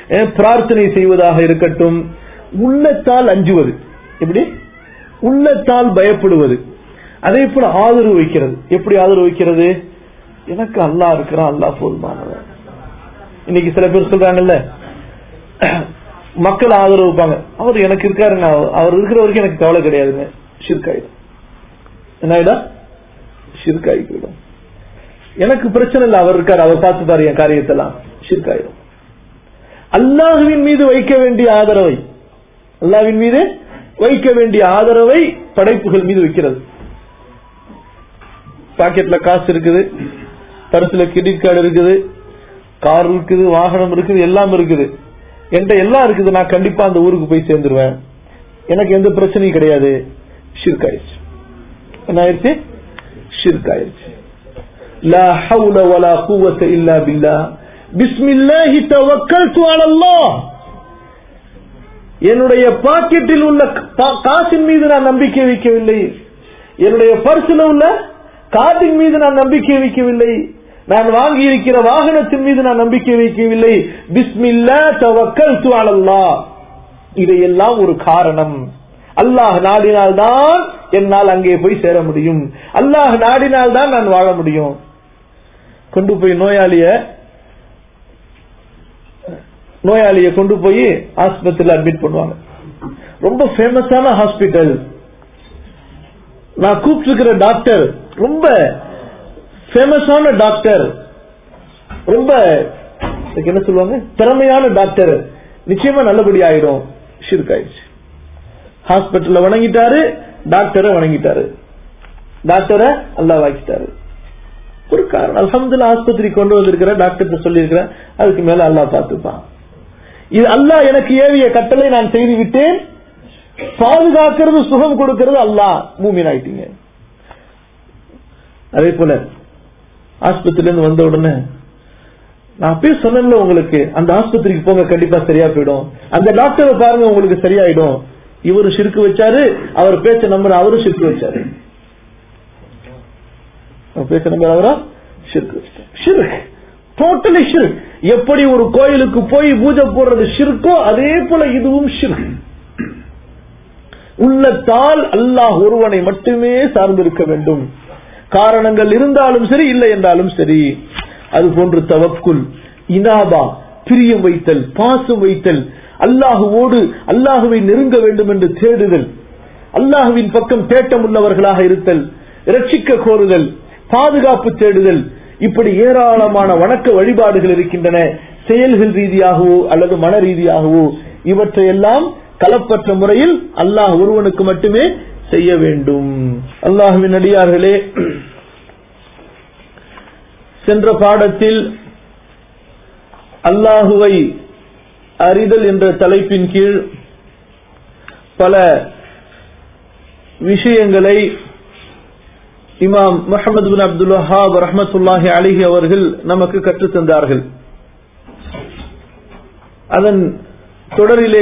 அஹ், பிரார்த்தனை செய்வதாக இருக்கட்டும் உள்ளத்தால் அஞ்சுவது எப்படி உள்ளத்தால் பயப்படுவது அதே போல ஆதரவு வைக்கிறது எப்படி ஆதரவு வைக்கிறது எனக்கு அல்லாஹ் இருக்கிறான் அல்லாஹ் போதுமானவன் இன்னைக்கு சில பேர் சொல்றாங்கல்ல மக்கள் ஆதரவு வைப்பாங்க அவர் எனக்கு இருக்காருங்க அவர்- அவர் இருக்கிற வரைக்கும் எனக்கு கவலை கிடையாதுங்க ஷிர்காயிடும் என்ன ஆயிடும் ஷிர்காயி போயிடும் எனக்கு பிரச்சனை இல்லை அவர் இருக்காரு அவர் பார்த்துப்பாரு என் காரியத்தெல்லாம் ஷிர்காயிடும் அல்லாஹுவின் மீது வைக்க வேண்டிய ஆதரவை அல்லாஹ்வின் மீது வைக்க வேண்டிய ஆதரவை படைப்புகள் மீது வைக்கிறது பாக்கெட்ல காசு இருக்குது பர்ஸ்ல கிரெடிட் கார்டு இருக்குது கார் இருக்குது வாகனம் இருக்குது எல்லாம் இருக்குது என்கிட்ட எல்லாம் இருக்குது நான் கண்டிப்பா அந்த ஊருக்கு போய் சேர்ந்துருவேன் எனக்கு எந்த பிரச்சனையும் கிடையாது ஷிர்க் ஆயிடுச்சு என்ன ஆயிடுச்சு ஷிர்க் ஆயிடுச்சு லா ஹவுல வலா குவத்த இல்லா பில்லா பிஸ்மில்லாஹி தவக்கல்து அலல்லாஹ் என்னுடைய பாக்கெட்டில் உள்ள கா- காசின் மீது நான் நம்பிக்கை வைக்கவில்லை என்னுடைய பர்சில் உள்ள கார்டின் மீது நான் நம்பிக்கை வைக்கவில்லை நான் வாங்கி இருக்கிற வாகனத்தின் மீது நான் நம்பிக்கை வைக்கவில்லை பிஸ்மில்லா தவக்கல்து அலல்லாஹ் இதையெல்லாம் ஒரு காரணம் அல்லாஹ் நாடினால்தான் என்னால் அங்கே போய் சேர முடியும் அல்லாஹ் நாடினால்தான் நான் வாழ முடியும் கொண்டு போய் நோயாளிய நோயாளிய கொண்டு போய் ஆஸ்பத்திரியில் அட்மிட் பண்ணுவாங்க ரொம்ப ஃபேமஸான ஹாஸ்பிட்டல் நான் கூப்பிட்டு டாக்டர் ரொம்ப ஃபேமஸான டாக்டர் ரொம்ப இதுக்கு என்ன சொல்லுவாங்க திறமையான டாக்டர் நிச்சயமா நல்லபடி ஆயிடும் ஷிர்க் ஆயிடுச்சு ஹாஸ்பிட்டல்ல வணங்கிட்டாரு டாக்டரை வணங்கிட்டாரு டாக்டரை அல்லாஹ் வாக்கிட்டாரு ஒரு காரணம் அல்ஹம்துலில்லாஹ் ஆஸ்பத்திரி கொண்டு வந்திருக்கிற டாக்டர் சொல்லியிருக்கிறேன் அதுக்கு மேல அல்லாஹ் பார்த்துப்பான் இது அல்லாஹ் எனக்கு ஏவிய கட்டளை நான் செய்து விட்டேன் பாதுகாக்கிறது சுகம் கொடுக்கிறது அல்லாஹ் மூமின் ஆயிட்டீங்க அதே போல ஆஸ்பத்திரியில இருந்து வந்த உடனே நான் அப்பயே சொன்னேன்ல உங்களுக்கு அந்த ஆஸ்பத்திரிக்கு போங்க கண்டிப்பா சரியா போயிடும் அந்த டாக்டரை பாருங்க உங்களுக்கு சரியாயிடும் இவரு சிறுக்கு வச்சாரு அவர் பேச்ச நம்பர் அவரும் சிறுக்கு வச்சாரு அவர் பேச்ச நம்பர் அவரா ஷிர்க் வச்சாரு ஷிர்க் டோட்டலி ஷிர்க் எப்படி ஒரு கோயிலுக்கு போய் பூஜை போடுறது ஷிர்கோ அதே போல இதுவும் ஷிர்க் உள்ளத்தால் அல்லாஹ் ஒருவனை மட்டுமே சார்ந்திருக்க வேண்டும் காரணங்கள் இருந்தாலும் சரி இல்லை என்றாலும் சரி அது போன்று தவக்குல் இனாபா பிரியம் வைத்தல் பாசம் வைத்தல் அல்லாஹுவோடு அல்லாஹுவை நெருங்க வேண்டும் என்று தேடுதல் அல்லாஹுவின் பக்கம் தேட்டம் உள்ளவர்களாக இருத்தல் ரட்சிக்க கோருதல் பாதுகாப்பு தேடுதல் இப்படி ஏராளமான வணக்க வழிபாடுகள் இருக்கின்றன செயல்கள் ரீதியாகவோ அல்லது மன ரீதியாகவோ இவற்றையெல்லாம் கலப்பற்ற முறையில் அல்லாஹ் ஒருவனுக்கு மட்டுமே செய்ய வேண்டும் அல்லாஹுவின் அடியார்களே சென்ற பாடத்தில் அல்லாஹுவை அறிதல் என்ற தலைப்பின் கீழ் பல விஷயங்களை இமாம் முகமது பின் அப்துல் வஹாப் ரஹமத்துல்லாஹி அலிஹி அவர்கள் நமக்கு கற்றுத் தந்தார்கள் அதன் தொடரிலே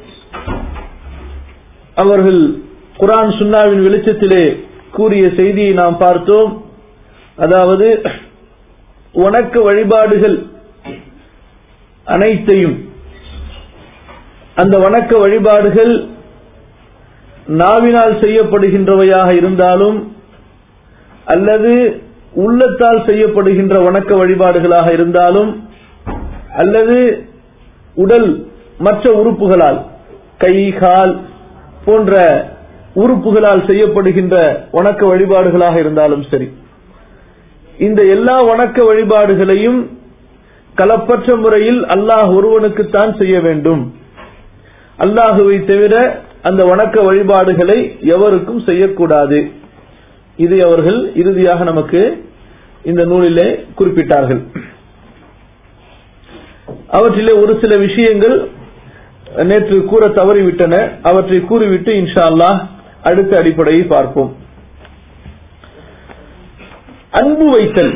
அவர்கள் குரான் சுன்னாவின் வெளிச்சத்திலே கூறிய செய்தியை நாம் பார்த்தோம் அதாவது வணக்க வழிபாடுகள் அனைத்தையும் அந்த வணக்க வழிபாடுகள் நாவினால் செய்யப்படுகின்றவையாக இருந்தாலும் அல்லது உள்ளத்தால் செய்யப்படுகின்ற வணக்க வழிபாடுகளாக இருந்தாலும் அல்லது உடல் மற்ற உறுப்புகளால் கை கால் போன்ற உறுப்புகளால் செய்யப்படுகின்ற வணக்க வழிபாடுகளாக இருந்தாலும் சரி இந்த எல்லா வணக்க வழிபாடுகளையும் கலப்பற்ற முறையில் அல்லாஹ் ஒருவனுக்குத்தான் செய்ய வேண்டும் அல்லாஹுவை தவிர அந்த வணக்க வழிபாடுகளை எவருக்கும் செய்யக்கூடாது இதை அவர்கள் இறுதியாக நமக்கு இந்த நூலிலே குறிப்பிட்டார்கள் அவற்றிலே ஒரு சில விஷயங்கள் நேற்று கூற தவறிவிட்டன அவற்றை கூறிவிட்டு இன்ஷா அல்லாஹ் அடுத்த அடிப்படையை பார்ப்போம் அன்பு வைத்தல்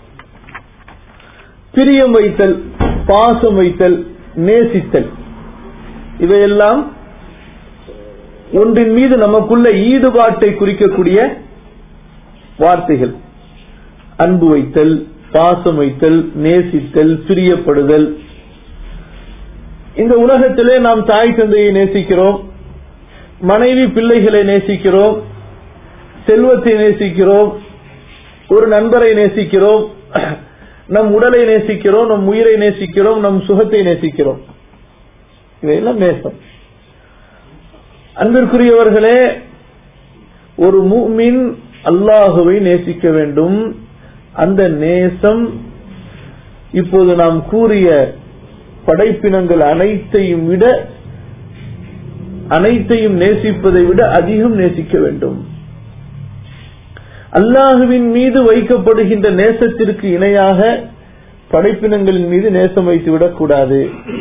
பிரியம் வைத்தல் பாசம் வைத்தல் நேசித்தல் இவையெல்லாம் ஒன்றின் மீது நமக்குள்ள ஈடுபாட்டை குறிக்கக்கூடிய வார்த்தைகள் அன்பு வைத்தல் பாசம் வைத்தல் நேசித்தல் பிரியப்படுதல் இந்த உலகத்திலே நாம் தாய் தந்தையை நேசிக்கிறோம் மனைவி பிள்ளைகளை நேசிக்கிறோம் செல்வத்தை நேசிக்கிறோம் ஒரு நண்பரை நேசிக்கிறோம் நம் உடலை நேசிக்கிறோம் நம் உயிரை நேசிக்கிறோம் நம் சுகத்தை நேசிக்கிறோம் இவையெல்லாம் நேசம் அன்பிற்குரியவர்களே ஒரு மூமின் அல்லாஹுவை நேசிக்க வேண்டும் அந்த நேசம் இப்போது நாம் கூறிய படைப்பினங்கள் அனைத்தையும் விட அனைத்தையும் நேசிப்பதை விட அதிகம் நேசிக்க வேண்டும் அல்லாஹுவின் மீது வைக்கப்படுகின்ற நேசத்திற்கு இணையாக படைப்பினங்களின் மீது நேசம் வைத்து விடக்கூடாது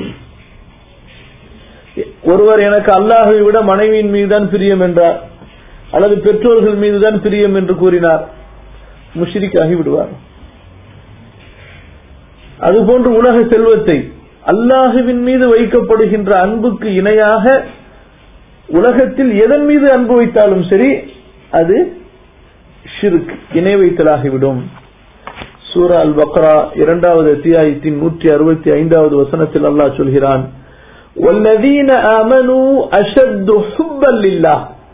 ஒருவர் எனக்கு அல்லாஹுவை விட மனைவியின் மீதுதான் பிரியம் என்றார் அல்லது பெற்றோர்கள் மீதுதான் பிரியம் என்று கூறினார் முஷிரிக்காகி விடுவார் அதுபோன்று உலக செல்வத்தை அல்லாஹுவின் மீது வைக்கப்படுகின்ற அன்புக்கு இணையாக உலகத்தில் எதன் மீது அன்பு வைத்தாலும் சரி அது ஷிர்க் இணை வைத்தலாகிவிடும் சூரா அல் பக்ரா இரண்டாவது அத்தியாயத்தின் நூற்றி அறுபத்தி ஐந்தாவது வசனத்தில் அல்லாஹ் சொல்கிறான் والذين آمنوا أشد حبا لله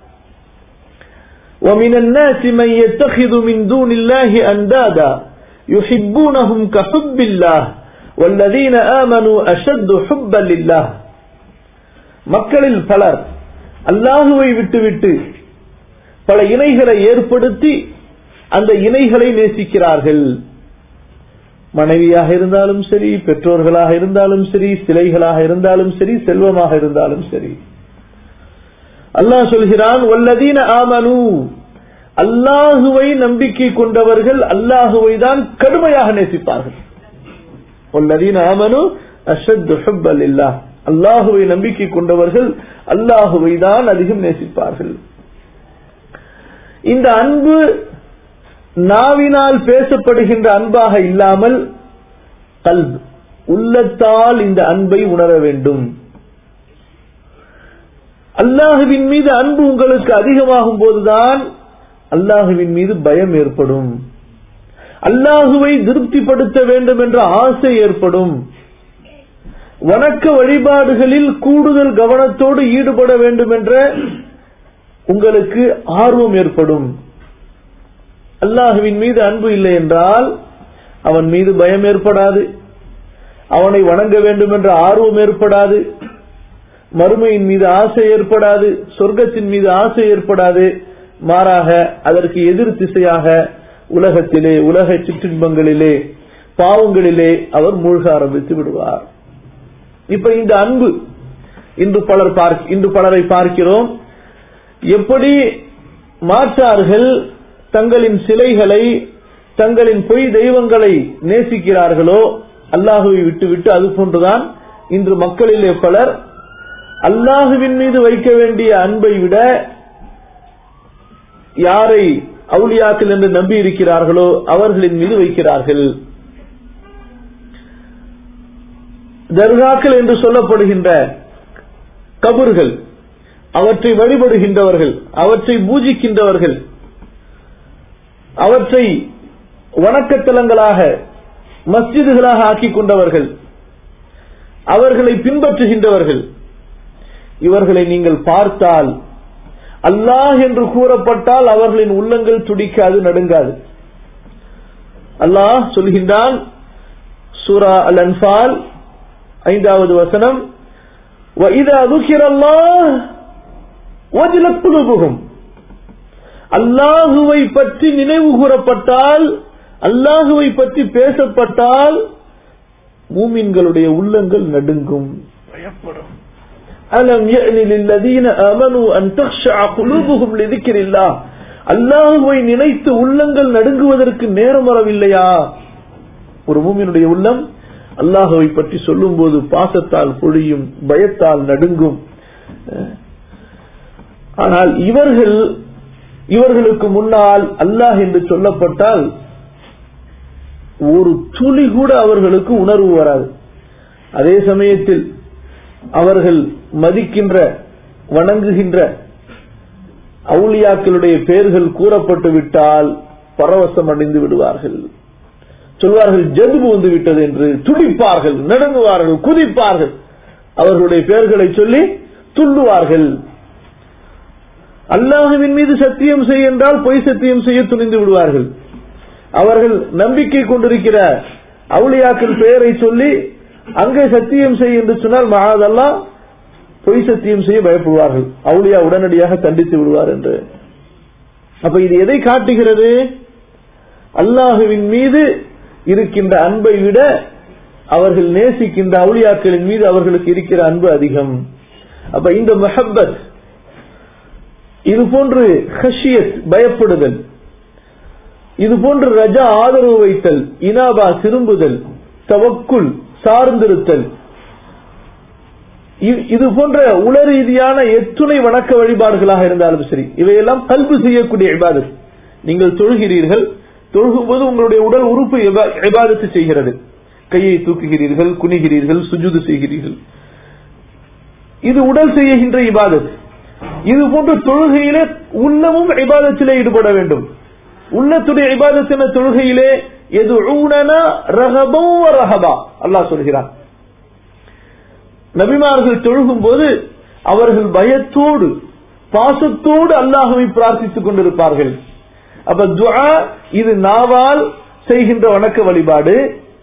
ومن الناس من يتخذ من دون الله أندادا يحبونهم كحب الله والذين آمنوا أشد حبا لله மக்களில் பலர் அல்லாஹுவை விட்டுவிட்டு பல இணைகளை ஏற்படுத்தி அந்த இணைகளை நேசிக்கிறார்கள் மனைவியாக இருந்தாலும் சரி பெற்றோர்களாக இருந்தாலும் சரி சிலைகளாக இருந்தாலும் சரி செல்வமாக இருந்தாலும் சரி அல்லாஹ் சொல்கிறான் வல்லதீன ஆமனு அல்லாஹுவை நம்பிக்கை கொண்டவர்கள் அல்லாஹுவை தான் கடுமையாக நேசிப்பார்கள் வல்லதீன ஆமனு அஷத் ஹுப்பல் இல்லா அல்லாஹுவை நம்பிக்கை கொண்டவர்கள் அல்லாஹுவை தான் அதிகம் நேசிப்பார்கள் இந்த அன்பு நாவினால் பேசப்படுகின்ற அன்பாக இல்லாமல் கல்ப் உள்ளத்தால் இந்த அன்பை உணர வேண்டும் அல்லாஹுவின் மீது அன்பு உங்களுக்கு அதிகமாகும் போதுதான் அல்லாஹுவின் மீது பயம் ஏற்படும் அல்லாஹுவை திருப்திப்படுத்த வேண்டும் என்ற ஆசை ஏற்படும் வணக்க வழிபாடுகளில் கூடுதல் கவனத்தோடு ஈடுபட வேண்டும் என்ற உங்களுக்கு ஆர்வம் ஏற்படும் அல்லாஹுவின் மீது அன்பு இல்லை என்றால் அவன் மீது பயம் ஏற்படாது அவனை வணங்க வேண்டும் என்ற ஆர்வம் ஏற்படாது மறுமையின் மீது ஆசை ஏற்படாது சொர்க்கத்தின் மீது ஆசை ஏற்படாது மாறாக அதற்கு எதிர் திசையாக உலகத்திலே உலக சிற்றின்பங்களிலே பாவங்களிலே அவர் மூழ்க ஆரம்பித்து விடுவார் இப்ப இந்த அன்பு இன்று பலர் பார்க்க இன்று பலரை பார்க்கிறோம் எப்படி மாற்றார்கள் தங்களின் சிலைகளை தங்களின் பொய் தெய்வங்களை நேசிக்கிறார்களோ அல்லாஹுவை விட்டுவிட்டு அது போன்றுதான் இன்று மக்களிலே பலர் அல்லாஹுவின் மீது வைக்க வேண்டிய அன்பை விட யாரை அவுளியாக்கள் என்று நம்பி இருக்கிறார்களோ அவர்களின் மீது வைக்கிறார்கள் தர்காக்கள் என்று சொல்லப்படுகின்ற கபர்கள் அவற்றை வழிபடுகின்றவர்கள் அவற்றை பூஜிக்கின்றவர்கள் அவற்றை வணக்கத்தலங்களாக மஸ்ஜிதுகளாக ஆக்கிக் கொண்டவர்கள் அவர்களை பின்பற்றுகின்றவர்கள் இவர்களை நீங்கள் பார்த்தால் அல்லாஹ் என்று கூறப்பட்டால் அவர்களின் உள்ளங்கள் துடிக்காது நடுங்காது அல்லாஹ் சொல்கின்றான் சூரா அல் அன்பால் ஐந்தாவது வசனம் وَإِذَا ذُكِرَ اللَّهُ وَجِلَتْ قُلُوبُهُمْ அல்லாஹுவை பற்றி நினைவு கூறப்பட்டால் அல்லாஹுவை பற்றி பேசப்பட்டால் மூமின்களுடைய உள்ளங்கள் நடுங்கும் பயப்படும் அலம் லில்லதீன அமனு அன் தக்ஷா குலூபுகும் லிதிக்கிறில்லா அல்லாஹுவை நினைத்து உள்ளங்கள் நடுங்குவதற்கு நேரம் வரவில்லையா ஒரு மூமினுடைய உள்ளம் அல்லாஹுவை பற்றி சொல்லும் போது பாசத்தால் பொழியும் பயத்தால் நடுங்கும் ஆனால் இவர்கள் இவர்களுக்கு முன்னால் அல்லாஹ் என்று சொல்லப்பட்டால் ஒரு துளி கூட அவர்களுக்கு உணர்வு வராது அதே சமயத்தில் அவர்கள் மதிக்கின்ற வணங்குகின்ற அவுளியாக்களுடைய பெயர்கள் கூறப்பட்டு விட்டால் பரவசம் அடைந்து விடுவார்கள் சொல்வார்கள் ஜதுபு வந்து விட்டது என்று துடிப்பார்கள் நடுங்குவார்கள் குதிப்பார்கள் அவர்களுடைய பெயர்களை சொல்லி துள்ளுவார்கள் அல்லாஹுவின் மீது சத்தியம் செய் என்றால் பொய் சத்தியம் செய்ய துணிந்து விடுவார்கள் அவர்கள் நம்பிக்கை கொண்டிருக்கிற அவுளியாக்கள் பெயரை சொல்லி அங்கே சத்தியம் செய் என்று சொன்னால் மகாதல்லா பொய் சத்தியம் செய்ய பயப்படுவார்கள் அவுளியா உடனடியாக தண்டித்து விடுவார் என்று அப்ப இது எதை காட்டுகிறது அல்லாஹுவின் மீது இருக்கின்ற அன்பை விட அவர்கள் நேசிக்கின்ற அவுளியாக்களின் மீது அவர்களுக்கு இருக்கிற அன்பு அதிகம் அப்ப இந்த மெஹப்பத் இது போன்று ஹஷியத் பயப்படுதல் இது போன்று ரஜா ஆதரவு வைத்தல் இனாபா திரும்புதல் தவக்குல் சார்ந்திருத்தல் இது போன்ற உள ரீதியான எத்துணை வணக்க வழிபாடுகளாக இருந்தாலும் சரி இவையெல்லாம் கல்வி செய்யக்கூடிய இபாதத் நீங்கள் தொழுகிறீர்கள் தொழுகும் போது உங்களுடைய உடல் உறுப்பு இபாதத்து செய்கிறது கையை தூக்குகிறீர்கள் குனிகிறீர்கள் சுஜுது செய்கிறீர்கள் இது உடல் செய்கின்ற இபாதத் இது போன்ற தொழுகையிலே உள்ளமும் இபாதத்திலே ஈடுபட வேண்டும் உள்ளத்துடைய இபாதத்தின தொழுகையிலே எது ரகபோ ரஹபா அல்லாஹ் சொல்கிறான் நபிமார்கள் தொழுகும் போது அவர்கள் பயத்தோடு பாசத்தோடு அல்லாஹுவை பிரார்த்தித்துக் கொண்டிருப்பார்கள் அப்ப துஆ இது நாவால் செய்கின்ற வணக்க வழிபாடு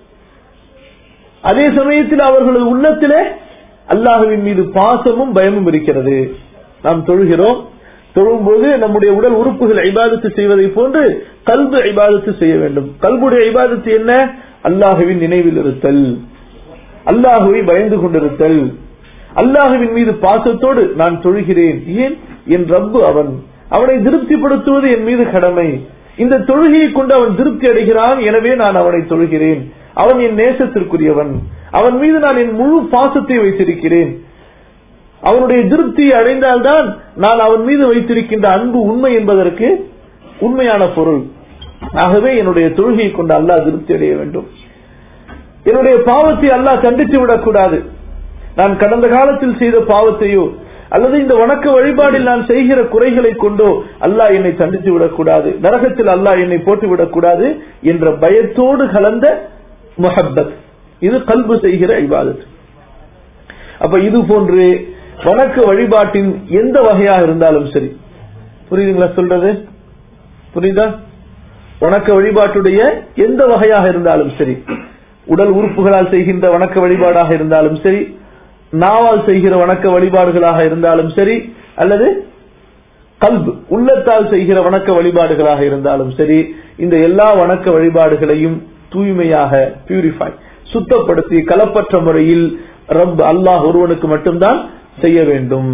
அதே சமயத்தில் அவர்களது உள்ளத்திலே அல்லாஹுவின் மீது பாசமும் பயமும் இருக்கிறது நாம் தொழுகிறோம் தொழும்போது நம்முடைய உடல் உறுப்புகள் ஐபாதத்து செய்வதை போன்று கல்பு ஐபாதத்து செய்ய வேண்டும் கல்புடைய ஐபாதத்து என்ன அல்லாஹுவின் நினைவில் இருத்தல் அல்லாஹுவை பயந்து கொண்டிருத்தல் அல்லாஹுவின் மீது பாசத்தோடு நான் தொழுகிறேன் ஏன் என் ரப்பு அவன் அவனை திருப்திப்படுத்துவது என் மீது கடமை இந்த தொழுகையை கொண்டு அவன் திருப்தி அடைகிறான் எனவே நான் அவனை தொழுகிறேன் அவன் என் நேசத்திற்குரியவன் அவன் மீது நான் என் முழு பாசத்தை வைத்திருக்கிறேன் அவனுடைய திருப்தியை அடைந்தால்தான் நான் அவன் மீது வைத்திருக்கின்ற அன்பு உண்மை என்பதற்கு உண்மையான பொருள் ஆகவே என்னுடைய தொழுகையை கொண்டு அல்லாஹ் திருப்தி அடைய வேண்டும் என்னுடைய பாவத்தை அல்லாஹ் கண்டித்து விடக்கூடாது நான் கடந்த காலத்தில் செய்த பாவத்தையோ அல்லது இந்த வணக்க வழிபாடில் நான் செய்கிற குறைகளை கொண்டோ அல்லாஹ் என்னை தண்டித்து விடக்கூடாது நரகத்தில் அல்லாஹ் என்னை போட்டு விடக்கூடாது என்ற பயத்தோடு கலந்த முஹப்பத் இது கல்பு செய்கிற இபாதத் அப்ப இது போன்று வணக்க வழிபாட்டின் எந்த வகையாக இருந்தாலும் சரி புரியுதுங்களா சொல்றது புரியுதா வணக்க வழிபாட்டுடைய எந்த வகையாக இருந்தாலும் சரி உடல் உறுப்புகளால் செய்கின்ற வணக்க வழிபாடாக இருந்தாலும் சரி நாவால் செய்கிற வணக்க வழிபாடுகளாக இருந்தாலும் சரி அல்லது கல்பு உள்ளத்தால் செய்கிற வணக்க வழிபாடுகளாக இருந்தாலும் சரி இந்த எல்லா வணக்க வழிபாடுகளையும் தூய்மையாக பியூரிஃபை சுத்தப்படுத்தி கலப்பற்ற முறையில் ரப் அல்லாஹ் ஒருவனுக்கு மட்டும்தான் செய்ய வேண்டும்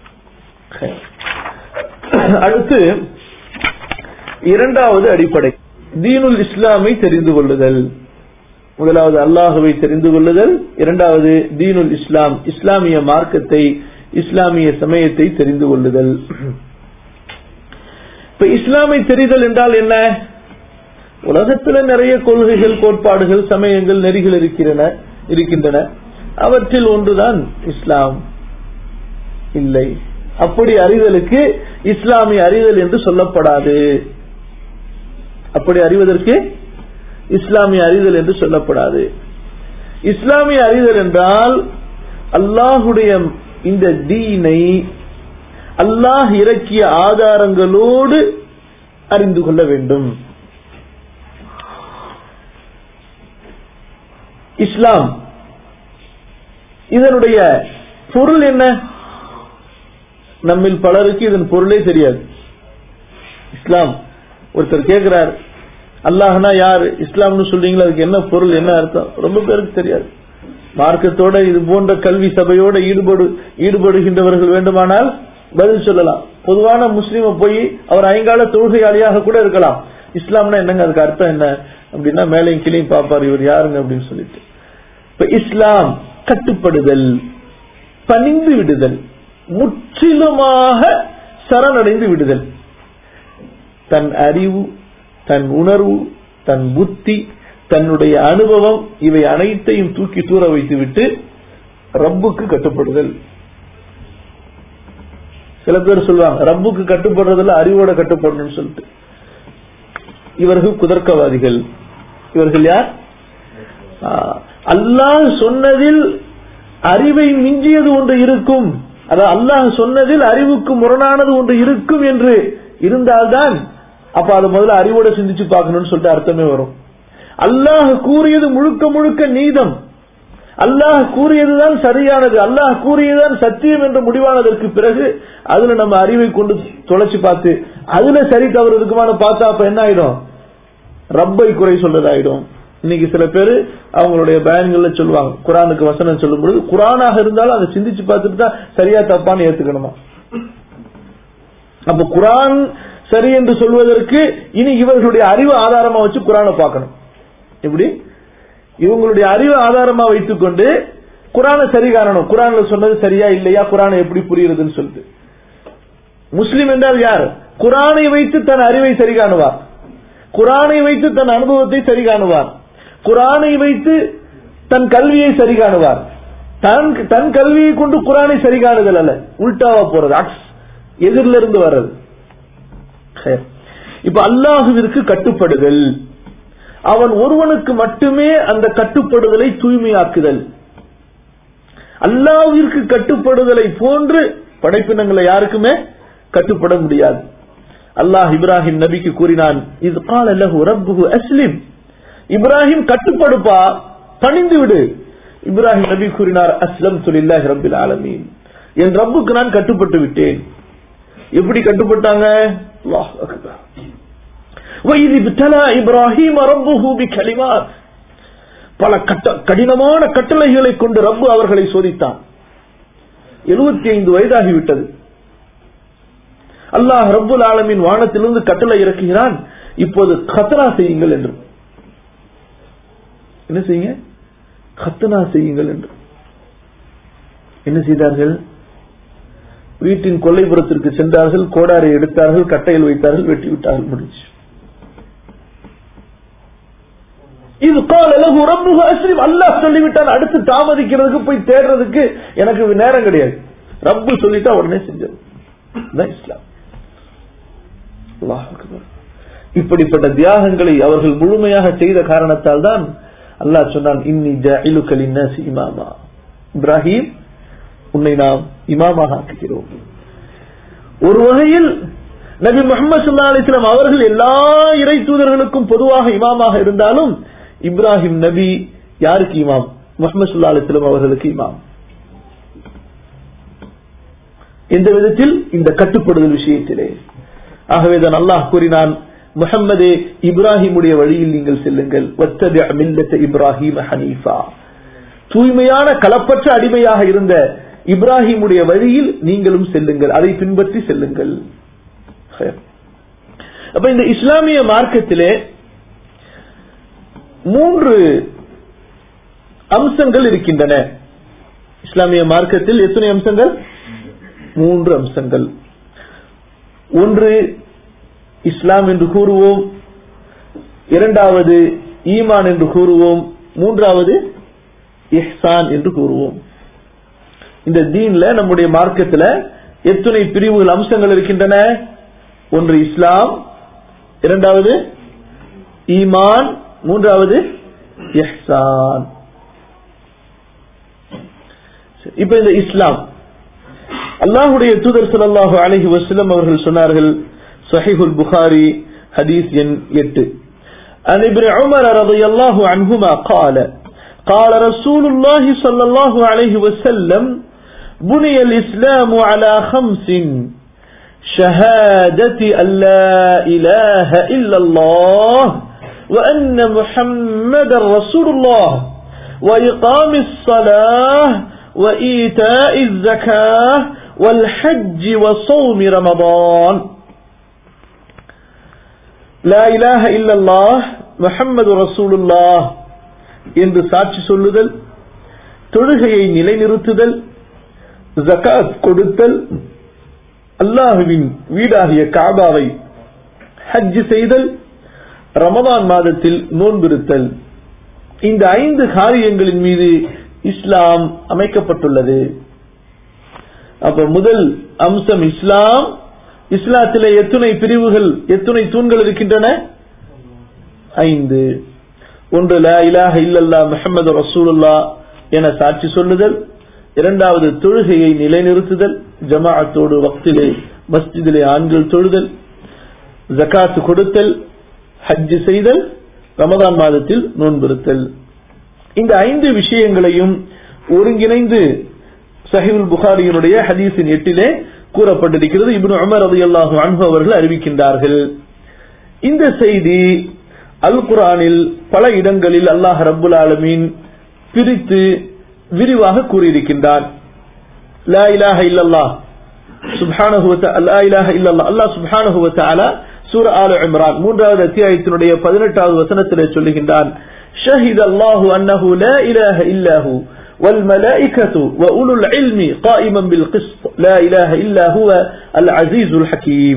அடுத்து இரண்டாவது அடிப்படை தீனுல் இஸ்லாமை தெரிந்து கொள்ளுதல் முதலாவது அல்லாஹுவை தெரிந்து கொள்ளுதல் இரண்டாவது தீனுல் இஸ்லாம் இஸ்லாமிய மார்க்கத்தை இஸ்லாமிய சமயத்தை தெரிந்து கொள்ளுதல் இப்ப இஸ்லாமை தெரிதல் என்றால் என்ன உலகத்தில் நிறைய கொள்கைகள் கோட்பாடுகள் சமயங்கள் நெறிகள் இருக்கின்றன இருக்கின்றன அவற்றில் ஒன்றுதான் இஸ்லாம் இல்லை அப்படி அறிதலுக்கு இஸ்லாமிய அறிதல் என்று சொல்லப்படாது அப்படி அறிவதற்கு இஸ்லாமிய அறிதல் என்று சொல்லப்படாது இஸ்லாமிய அறிதல் என்றால் அல்லாஹுடைய இந்த தீனை அல்லாஹ் இறக்கிய ஆதாரங்களோடு அறிந்து கொள்ள வேண்டும் இஸ்லாம் இதனுடைய பொருள் என்ன நம்மில் பலருக்கு இதன் பொருளே தெரியாது இஸ்லாம் ஒருத்தர் கேட்கிறார் அல்லாஹ்னா யார் இஸ்லாம்னு சொல்றீங்களா அதுக்கு என்ன பொருள் என்ன அர்த்தம் ரொம்ப பேருக்கு தெரியாது மார்க்கத்தோட இது போன்ற கல்வி சபையோட ஈடுபடு ஈடுபடுகின்றவர்கள் வேண்டுமானால் பதில் சொல்லலாம் பொதுவான முஸ்லீம போய் அவர் ஐங்கால தொழுகையாளியாக கூட இருக்கலாம் இஸ்லாம்னா என்னங்க அதுக்கு அர்த்தம் என்ன அப்படின்னா மேலையும் கீழையும் பாப்பார் இவர் யாருங்க அப்படின்னு சொல்லிட்டு இப்ப இஸ்லாம் கட்டுப்படுதல் பணிந்து விடுதல் முற்றிலுமாக சரணடைந்து விடுதல் தன் அறிவு தன் உணர்வு தன் புத்தி தன்னுடைய அனுபவம் இவை அனைத்தையும் தூக்கி தூர வைத்துவிட்டு ரப்புக்கு கட்டுப்படுதல் சில பேர் சொல்லுவாங்க ரப்புக்கு கட்டுப்படுறதுல அறிவோட கட்டுப்படணும்னு சொல்லிட்டு இவர்கள் குதர்க்கவாதிகள் இவர்கள் யார் அல்லாஹ் சொன்னதில் அறிவை மிஞ்சியது ஒன்று இருக்கும் அதாவது அல்லாஹ் சொன்னதில் அறிவுக்கு முரணானது ஒன்று இருக்கும் என்று இருந்தால்தான் அப்ப அதை முதல்ல அறிவோட சிந்திச்சு பார்க்கணும்னு சொல்லிட்டு அர்த்தமே வரும் அல்லாஹ் கூறியது முழுக்க முழுக்க நீதம் அல்லாஹ் கூறியதுதான் சரியானது அல்லாஹ் கூறியதுதான் சத்தியம் என்று முடிவானதற்கு பிறகு அதுல நம்ம அறிவை கொண்டு தொலைச்சு பார்த்து அதுல சரி தவறு இருக்குமான பார்த்தா அப்ப என்ன ஆயிடும் ரப்பை குறை சொல்றதாயிடும் இன்னைக்கு சில பேர் அவங்களுடைய பயன்கள்ல சொல்லுவாங்க குரானுக்கு வசனம் சொல்லும் பொழுது குரானாக இருந்தாலும் அதை சிந்திச்சு பார்த்துட்டு தான் சரியா தப்பான்னு ஏத்துக்கணுமா அப்ப குரான் சரி என்று சொல்வதற்கு இனி இவர்களுடைய அறிவு ஆதாரமா வச்சு குரானை பார்க்கணும் எப்படி இவங்களுடைய அறிவு ஆதாரமா வைத்துக்கொண்டு குரானை சரி காணணும் குரான்ல சொன்னது சரியா இல்லையா குரானை எப்படி புரியுறதுன்னு சொல்லிட்டு முஸ்லிம் என்றால் யார் குரானை வைத்து தன் அறிவை சரி காணுவார் குரானை வைத்து தன் அனுபவத்தை சரி காணுவார் குரானை வைத்து தன் கல்வியை சரி காணுவார் தன் தன் கல்வியை கொண்டு குரானை சரி காணுதல் அல்ல உல்டாவா போறது அக்ஸ் எதிரில இருந்து வர்றது சரி. இப்ப அல்லாஹுவிற்கு கட்டுப்படுதல் அவன் ஒருவனுக்கு மட்டுமே அந்த கட்டுப்படுதலை தூய்மையாக்குதல் அல்லாஹ்விற்கு கட்டுப்படுதலை போன்று படைப்பினங்களை யாருக்குமே கட்டுப்பட முடியாது அல்லாஹ் இப்ராஹிம் நபிக்கு கூறினான் இது கால லஹு ரப்புஹு அஸ்லிம் இப்ராஹிம் கட்டுப்படுப்பா பணிந்து விடு இப்ராஹிம் நபி கூறினார் அஸ்லம் துலில்லாஹி ரப்பில் ஆலமீன் என் ரப்புக்கு நான் கட்டுப்பட்டு விட்டேன் எப்படி கட்டுப்பட்டாங்க அல்லாஹ் அக்பர் وَإِذِ ابْتَلَى إِبْرَاهِيمَ رَبُّهُ بِكَلِمَاتٍ பல கட்ட கடினமான கட்டளைகளை கொண்டு ரப்பு அவர்களை சோதித்தான் 75 ஐந்து வயதாகிவிட்டது அல்லாஹ் ரப்புல் ஆலமின் வானத்திலிருந்து கட்டளை இறக்குகிறான் இப்போது கத்தனா செய்யுங்கள் என்று என்ன செய்யுங்க கத்தனா செய்யுங்கள் என்று என்ன செய்தார்கள் வீட்டின் கொல்லைப்புறத்திற்கு சென்றார்கள் கோடாரை எடுத்தார்கள் கட்டையில் வைத்தார்கள் வெட்டி விட்டார்கள் முடிச்சு இது கால லகு ரப்புஹு அஸ்லிம் அல்லாஹ் சொல்லிவிட்டான் அடுத்து தாமதிக்கிறதுக்கு போய் தேடுறதுக்கு எனக்கு நேரம் கிடையாது ரப்பு சொல்லிட்டா உடனே செஞ்சது இதுதான் இஸ்லாம் அல்லாஹ் அக்பர். இப்படிப்பட்ட தியாகங்களை அவர்கள் முழுமையாக செய்த காரணத்தால் தான் அல்லாஹ் சொன்னான் இன்னி ஜஅலுக லின்னாசி இமாமா இப்ராஹிம் உன்னை நாம் இமாமாக ஆக்குகிறோம் ஒரு வகையில் நபி முகமது சல்லா அலிஸ்லாம் அவர்கள் எல்லா இறை தூதர்களுக்கும் பொதுவாக இமாமாக இருந்தாலும் இப்ராஹிம் நபி யாருக்கு இமாம் முகமது சல்லா அலிஸ்லாம் அவர்களுக்கு இமாம் எந்த விதத்தில் இந்த கட்டுப்படுதல் விஷயத்திலே ஆகவேதான் அல்லாஹ் கூறினான் முஹம்மதே இப்ராஹிமுடைய வழியில் நீங்கள் செல்லுங்கள் வத்தபி மில்லத்த இப்ராஹிம் ஹனீஃபா தூய்மையான கலப்பற்ற அடிமையாக இருந்த இப்ராஹிமுடைய வழியில் நீங்களும் செல்லுங்கள் அதை பின்பற்றி செல்லுங்கள் அப்ப இந்த இஸ்லாமிய மார்க்கத்திலே மூன்று அம்சங்கள் இருக்கின்றன இஸ்லாமிய மார்க்கத்தில் எத்தனை அம்சங்கள் மூன்று அம்சங்கள் ஒன்று இஸ்லாம் என்று கூறுவோம் இரண்டாவது ஈமான் என்று கூறுவோம் மூன்றாவது இஹ்சான் என்று கூறுவோம் இந்த தீன்ல நம்முடைய மார்க்கத்தில் எத்தனை பிரிவுகள் அம்சங்கள் இருக்கின்றன ஒன்று இஸ்லாம் இரண்டாவது ஈமான் மூன்றாவது இஹ்சான் இப்ப இந்த இஸ்லாம் அல்லாஹுடைய தூதர் ஸல்லல்லாஹு அலைஹி வஸல்லம் அவர்கள் சொன்னார்கள் சஹீஹுல் புகாரி ஹதீஸ் எண் 8 عن ابن عمر رضي الله عنهما قال قال رسول الله صلى الله عليه وسلم بني الإسلام على خمس شهادة أن لا إله إلا الله وأن محمد رسول الله وإقام الصلاة وإيتاء الزكاة والحج وصوم رمضان لا إله إلا الله محمد رسول الله என்று சாட்சி சொல்லுதல் தொழுகையை நிலைநிறுத்துதல் ஜகாத் கொடுத்தல் அல்லாஹுவின் வீடாகிய காபாவை ஹஜ் செய்தல் ரமதான் மாதத்தில் நோன்பிருத்தல் இந்த ஐந்து காரியங்களின் மீது இஸ்லாம் அமைக்கப்பட்டுள்ளது அப்ப முதல் அம்சம் இஸ்லாம் இஸ்லாத்திலே எத்துணை பிரிவுகள் எத்துணை தூண்கள் இருக்கின்றன ஐந்து ஒன்று லா இலாஹ இல்லல்லா முஹம்மது ரசூலுல்லா என சாட்சி சொல்லுதல் இரண்டாவது தொழுகையை நிலைநிறுத்துதல் ஜமாஅத்தோடு வக்திலே மஸ்ஜிதிலே ஆண்கள் தொழுதல் ஜகாத்து கொடுத்தல் ஹஜ் செய்தல் ரமதான் மாதத்தில் நோன்பிருத்தல் இந்த ஐந்து விஷயங்களையும் ஒருங்கிணைந்து சஹிபுல் புகாரியினுடைய ஹதீஸின் எட்டிலே கூறப்பட்டிருக்கிறது இப்னு உமர் ரலியல்லாஹு அன்ஹு அவர்கள் அறிவிக்கின்றார்கள் இந்த செய்தி அல் குரானில் பல இடங்களில் அல்லாஹ் ரப்புல் ஆலமீன் பிரித்து விரிவாக கூறியிருக்கின்றான் லா இலாஹ இல்லல்லாஹ் சுப்ஹானஹு வ தஆலா லா இலாஹ இல்லல்லாஹ் அல்லாஹ் சுப்ஹானஹு வ தஆலா சூரா ஆல இம்ரான் மூன்றாவது அத்தியாயத்தினுடைய 18வது வசனத்திலே சொல்லுகின்றான் ஷஹித அல்லாஹு அன்னஹு லா இலாஹ இல்லாஹு والملائكة وأولو العلم قائما بالقسط لا إله إلا هو العزيز الحكيم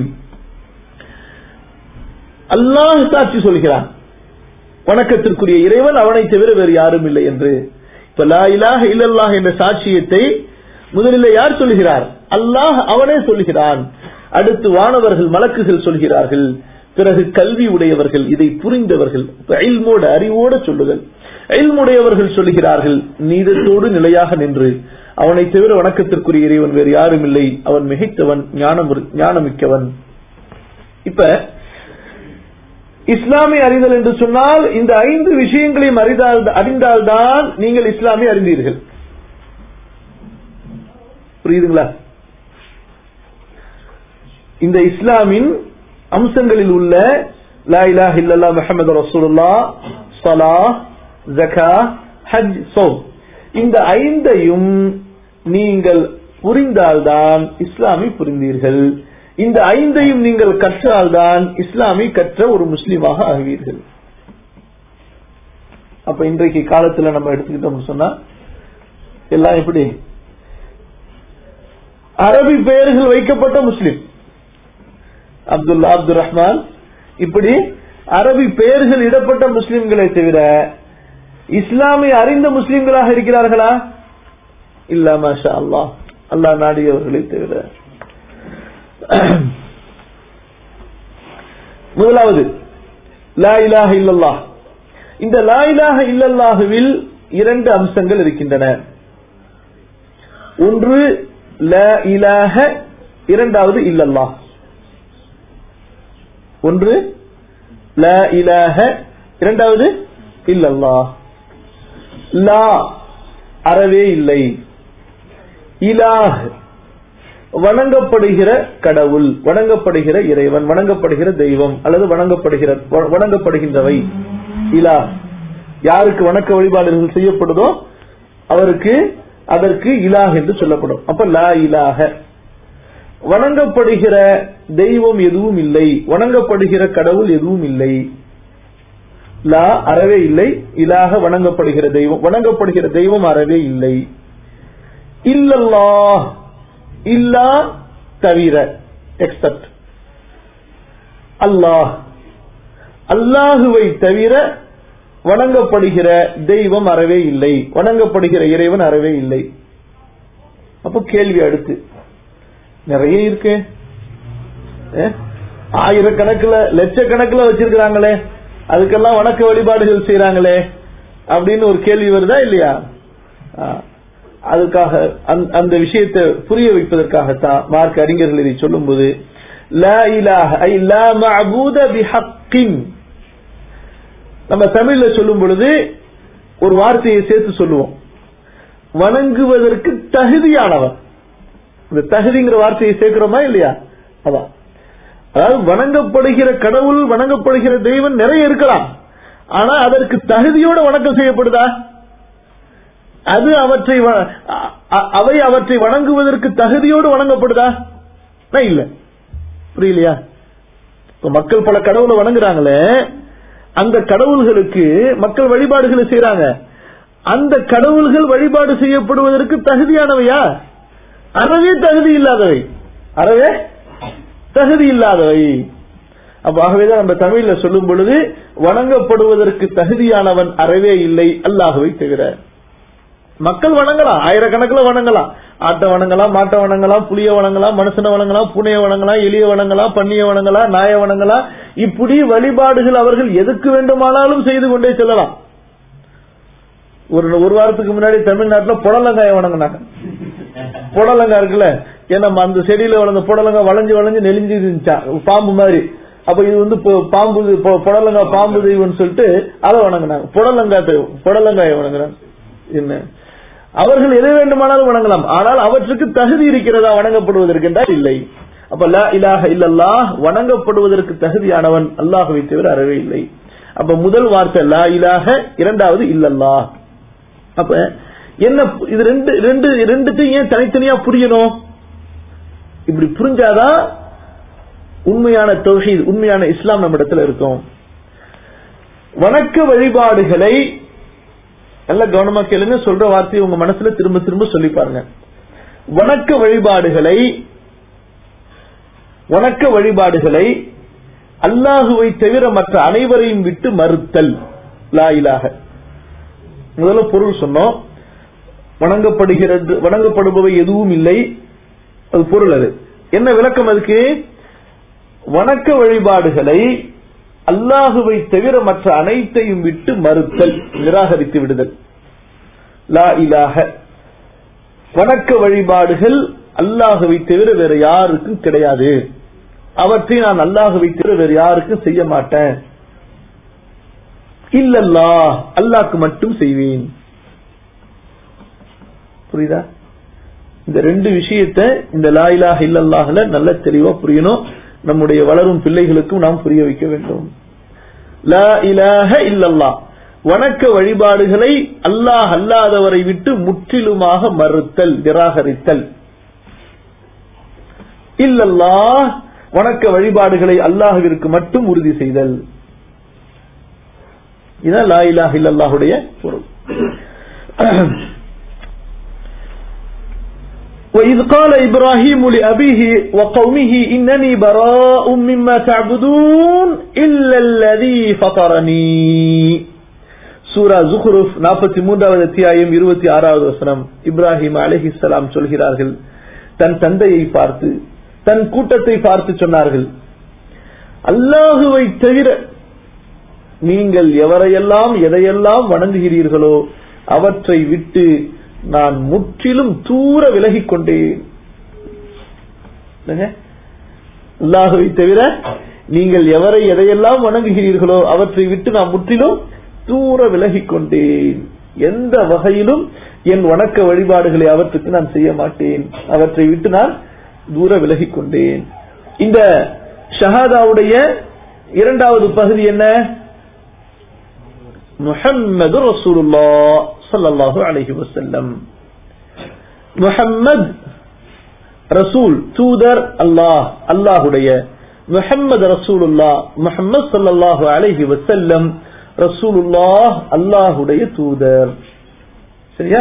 அல்லாஹ் சாட்சி சொல்கிறான் வணக்கத்திற்குரிய இறைவன் அவனை தவிர வேறு யாரும் இல்லை என்று இப்ப லா இலாஹ இல்லல்லாஹ் என்ற சாட்சியத்தை முதலில் யார் சொல்கிறார் அல்லாஹ் அவனே சொல்கிறான் அடுத்து வானவர்கள் மலக்குகள் சொல்கிறார்கள் பிறகு கல்வி உடையவர்கள் இதை புரிந்தவர்கள் இல்மோட அறிவோட சொல்லுதல் இல்முடையவர்கள் சொல்கிறார்கள் நீதத்தோடு நிலையாக நின்று அவனை தவிர வணக்கத்திற்குரிய இறைவன் வேறு யாரும் இல்லை அவன் மிகைத்தவன் ஞானம் ஞானமிக்கவன் இப்ப இஸ்லாமை அறிதல் என்று சொன்னால் இந்த ஐந்து விஷயங்களையும் அறிந்தால் அறிந்தால்தான் நீங்கள் இஸ்லாமை அறிந்தீர்கள் புரியுதுங்களா இந்த இஸ்லாமின் அம்சங்களில் உள்ள லா இலாஹ இல்லல்லா முஹம்மது ரசூலுல்லா ஸலா ஜகா ஹஜ் சௌம் இந்த ஐந்தையும் நீங்கள் புரிந்தால்தான் இஸ்லாமை புரிந்தீர்கள் இந்த ஐந்தையும் நீங்கள் கற்றால்தான் இஸ்லாமை கற்ற ஒரு முஸ்லீமாக ஆகுவீர்கள் அப்ப இன்றைக்கு காலத்துல நம்ம எடுத்துக்கிட்டோம் சொன்னா எல்லாம் எப்படி அரபி பெயர்கள் வைக்கப்பட்ட முஸ்லிம் அப்துல்லா அப்துல் ரஹ்மான் இப்படி அரபி பெயர்கள் இடப்பட்ட முஸ்லிம்களை தவிர இஸ்லாமை அறிந்த முஸ்லிம்களாக இருக்கிறார்களா இல்ல மாஷா அல்லாஹ் அல்லாஹ் நாடியவர்களை தவிர முதலாவது லா இலாஹ இல்லல்லாஹ் இந்த லா இலாஹ இல்லல்லாஹுவில் இரண்டு அம்சங்கள் இருக்கின்றன ஒன்று ல இலாஹ இரண்டாவது இல்லல்லாஹ் ஒன்று ல இலாஹ இரண்டாவது இல்லல்லாஹ் லா அறவே இல்லை இலாஹ் வணங்கப்படுகிற கடவுள் வணங்கப்படுகிற இறைவன் வணங்கப்படுகிற தெய்வம் அல்லது வணங்கப்படுகிற வணங்கப்படுகின்றவை இலா யாருக்கு வணக்க வழிபாடுகள் செய்யப்படுதோ அவருக்கு அதற்கு இலாஹ் என்று சொல்லப்படும் அப்ப லா இலாக வணங்கப்படுகிற தெய்வம் எதுவும் இல்லை வணங்கப்படுகிற கடவுள் எதுவும் இல்லை லா அறவே இல்லை இலாக வணங்கப்படுகிற தெய்வம் வணங்கப்படுகிற தெய்வம் அறவே இல்லை இல்லல்லாஹ் இல்லா தவிர எக்ஸப்ட் அல்லாஹ் அல்லாஹுவை தவிர வணங்கப்படுகிற தெய்வம் அறவே இல்லை வணங்கப்படுகிற இறைவன் அறவே இல்லை அப்போ கேள்வி அடுத்து நிறைய இருக்கு ஆயிரக்கணக்கில் லட்சக்கணக்கில் வச்சிருக்கிறாங்களே அதுக்கெல்லாம் வணக்க வழிபாடுகள் செய்யறாங்களே அப்படின்னு ஒரு கேள்வி வருதா இல்லையா அதுக்காக அந்த விஷயத்தை புரிய வைப்பதற்காகத்தான் மார்க் அறிஞர்கள் இதை சொல்லும்போது நம்ம தமிழ்ல சொல்லும் பொழுது ஒரு வார்த்தையை சேர்த்து சொல்லுவோம் வணங்குவதற்கு தகுதியானவன் இந்த தகுதிங்கிற வார்த்தையை சேர்க்கிறோமா இல்லையா அதான் அதாவது வணங்கப்படுகிற கடவுள் வணங்கப்படுகிற தெய்வம் நிறைய இருக்கலாம் ஆனா அதற்கு தகுதியோட வணக்கம் செய்யப்படுதா அது அவற்றை அவை அவற்றை வணங்குவதற்கு தகுதியோடு வணங்கப்படுதா இல்ல புரியலையா மக்கள் பல கடவுளை வணங்குறாங்களே அந்த கடவுள்களுக்கு மக்கள் வழிபாடுகளை செய்யறாங்க அந்த கடவுள்கள் வழிபாடு செய்யப்படுவதற்கு தகுதியானவையா அறவே தகுதி இல்லாதவை அறவே தகுதி இல்லாதவை அப்ப ஆகவேதான் நம்ம தமிழ்ல சொல்லும் பொழுது வணங்கப்படுவதற்கு தகுதியானவன் அறவே இல்லை அல்லாஹுவை தவிர மக்கள் வணங்கலாம் ஆயிரக்கணக்கில் வணங்கலாம் ஆட்டை வணங்கலாம் மாட்டை வணங்கலாம் புளிய வணங்கலாம் மனுஷனை வணங்கலாம் பூனைய வணங்கலாம் எலிய வணங்கலாம் பண்ணிய வணங்கலாம் நாய வணங்கலாம் இப்படி வழிபாடுகள் அவர்கள் எதுக்கு வேண்டுமானாலும் செய்து கொண்டே செல்லலாம் ஒரு ஒரு வாரத்துக்கு முன்னாடி தமிழ்நாட்டுல புடலங்காய வணங்கினாங்க புடலங்காய் இருக்குல்ல ஏன்னா நம்ம அந்த செடியில வளர்ந்த புடலங்காய் வளைஞ்சு வளைஞ்சு நெளிஞ்சு இருந்துச்சா பாம்பு மாதிரி அப்ப இது வந்து பொ- பாம்பு பொ- புடலங்காய் பாம்பு தெய்வம்னு சொல்லிட்டு அதை வணங்கினாங்க புடலங்காய் தெய்வம் புடலங்காயை வணங்குறாங்க என்ன அவர்கள் எதை வேண்டுமானாலும் வணங்கலாம் ஆனால் அவற்றுக்கு தகுதி இருக்கிறதா வணங்கப்படுவதற்கு என்றால் இல்லை அப்ப லா இலாஹ இல்லல்லாஹ் வணங்கப்படுவதற்கு தகுதியானவன் அல்லாஹுவை தவிர அறவே இல்லை அப்ப முதல் வார்த்தை லா இலாஹ இரண்டாவது இல்லல்லாஹ் அப்ப என்ன இது ரெண்டு ரெண்டு ரெண்டுத்தையும் ஏன் தனித்தனியா புரியணும் இப்படி புரிஞ்சாதான் உண்மையான தௌஹீத் உண்மையான இஸ்லாம் நம்ம இடத்துல இருக்கும் வணக்க வழிபாடுகளை நல்ல கவனமா கேளுங்க சொல்ற வார்த்தையை உங்க மனசுல திரும்ப திரும்ப சொல்லி பாருங்க வணக்க வழிபாடுகளை வணக்க வழிபாடுகளை அல்லாஹுவை தவிர மற்ற அனைவரையும் விட்டு மறுத்தல் லா இலாஹ முதல்ல பொருள் சொன்னோம் வணங்கப்படுகிறது வணங்கப்படுபவை எதுவும் இல்லை அது பொருள் அது என்ன விளக்கம் அதுக்கு வணக்க வழிபாடுகளை அல்லாஹுவை தவிர மற்ற அனைத்தையும் விட்டு மறுத்தல் நிராகரித்து விடுதல் லா இலாஹ வணக்க வழிபாடுகள் அல்லாஹுவை தவிர வேற யாருக்கும் கிடையாது அவற்றை நான் அல்லாஹுவை தவிர வேற யாருக்கும் செய்ய மாட்டேன் இல்லல்லா அல்லாஹ்க்கு மட்டும் செய்வேன் புரியுதா இந்த ரெண்டு விஷயத்தை இந்த லா இலாஹ இல்லல்லாஹ்ல நல்ல தெளிவா புரியணும் நம்முடைய வளரும் பிள்ளைகளுக்கும் நாம் புரிய வைக்க வேண்டும் லா இலாஹ இல்லல்லாஹ் வணக்க வழிபாடுகளை அல்லாஹ் அல்லாதவரை விட்டு முற்றிலுமாக மறுத்தல் நிராகரித்தல் இல்லல்லாஹ் வணக்க வழிபாடுகளை அல்லாஹுவிற்கு மட்டும் உறுதி செய்தல் இதான் லா இலாஹ இல்லல்லாஹுடைய பொருள் وإذ قال إبراهيم لأبيه وقومه إنني براء مما تعبدون إلا الذي فطرني சூரா ஜுஹ்ருஃப் நாற்பத்தி மூன்றாவது அத்தியாயம் இருபத்தி ஆறாவது வசனம் இப்ராஹிம் அலிஹிஸ்லாம் சொல்கிறார்கள் தன் தந்தையை பார்த்து தன் கூட்டத்தை பார்த்து சொன்னார்கள் அல்லாஹுவை தவிர நீங்கள் எவரையெல்லாம் எதையெல்லாம் வணங்குகிறீர்களோ அவற்றை விட்டு நான் முற்றிலும் தூர விலகிக் கொண்டேன் என்னங்க? அல்லாஹுவை தவிர நீங்கள் எவரை எதையெல்லாம் வணங்குகிறீர்களோ அவற்றை விட்டு நான் முற்றிலும் தூர விலகிக் கொண்டேன் எந்த வகையிலும் என் வணக்க வழிபாடுகளை அவற்றுக்கு நான் செய்ய மாட்டேன் அவற்றை விட்டு நான் தூர விலகிக் கொண்டேன் இந்த ஷஹாதாவுடைய இரண்டாவது பகுதி என்ன முஹம்மது ரசூலுல்லா ஸல்லல்லாஹு அலைஹி வஸல்லம் முஹம்மத் ரசூல் தூதர் அல்லாஹ் அல்லாஹுடைய முஹம்மது ரசூலுல்லா முஹம்மது ஸல்லல்லாஹு அலைஹி வஸல்லம் ரசூலுல்லாஹ் அல்லாஹுடைய தூதர் சரியா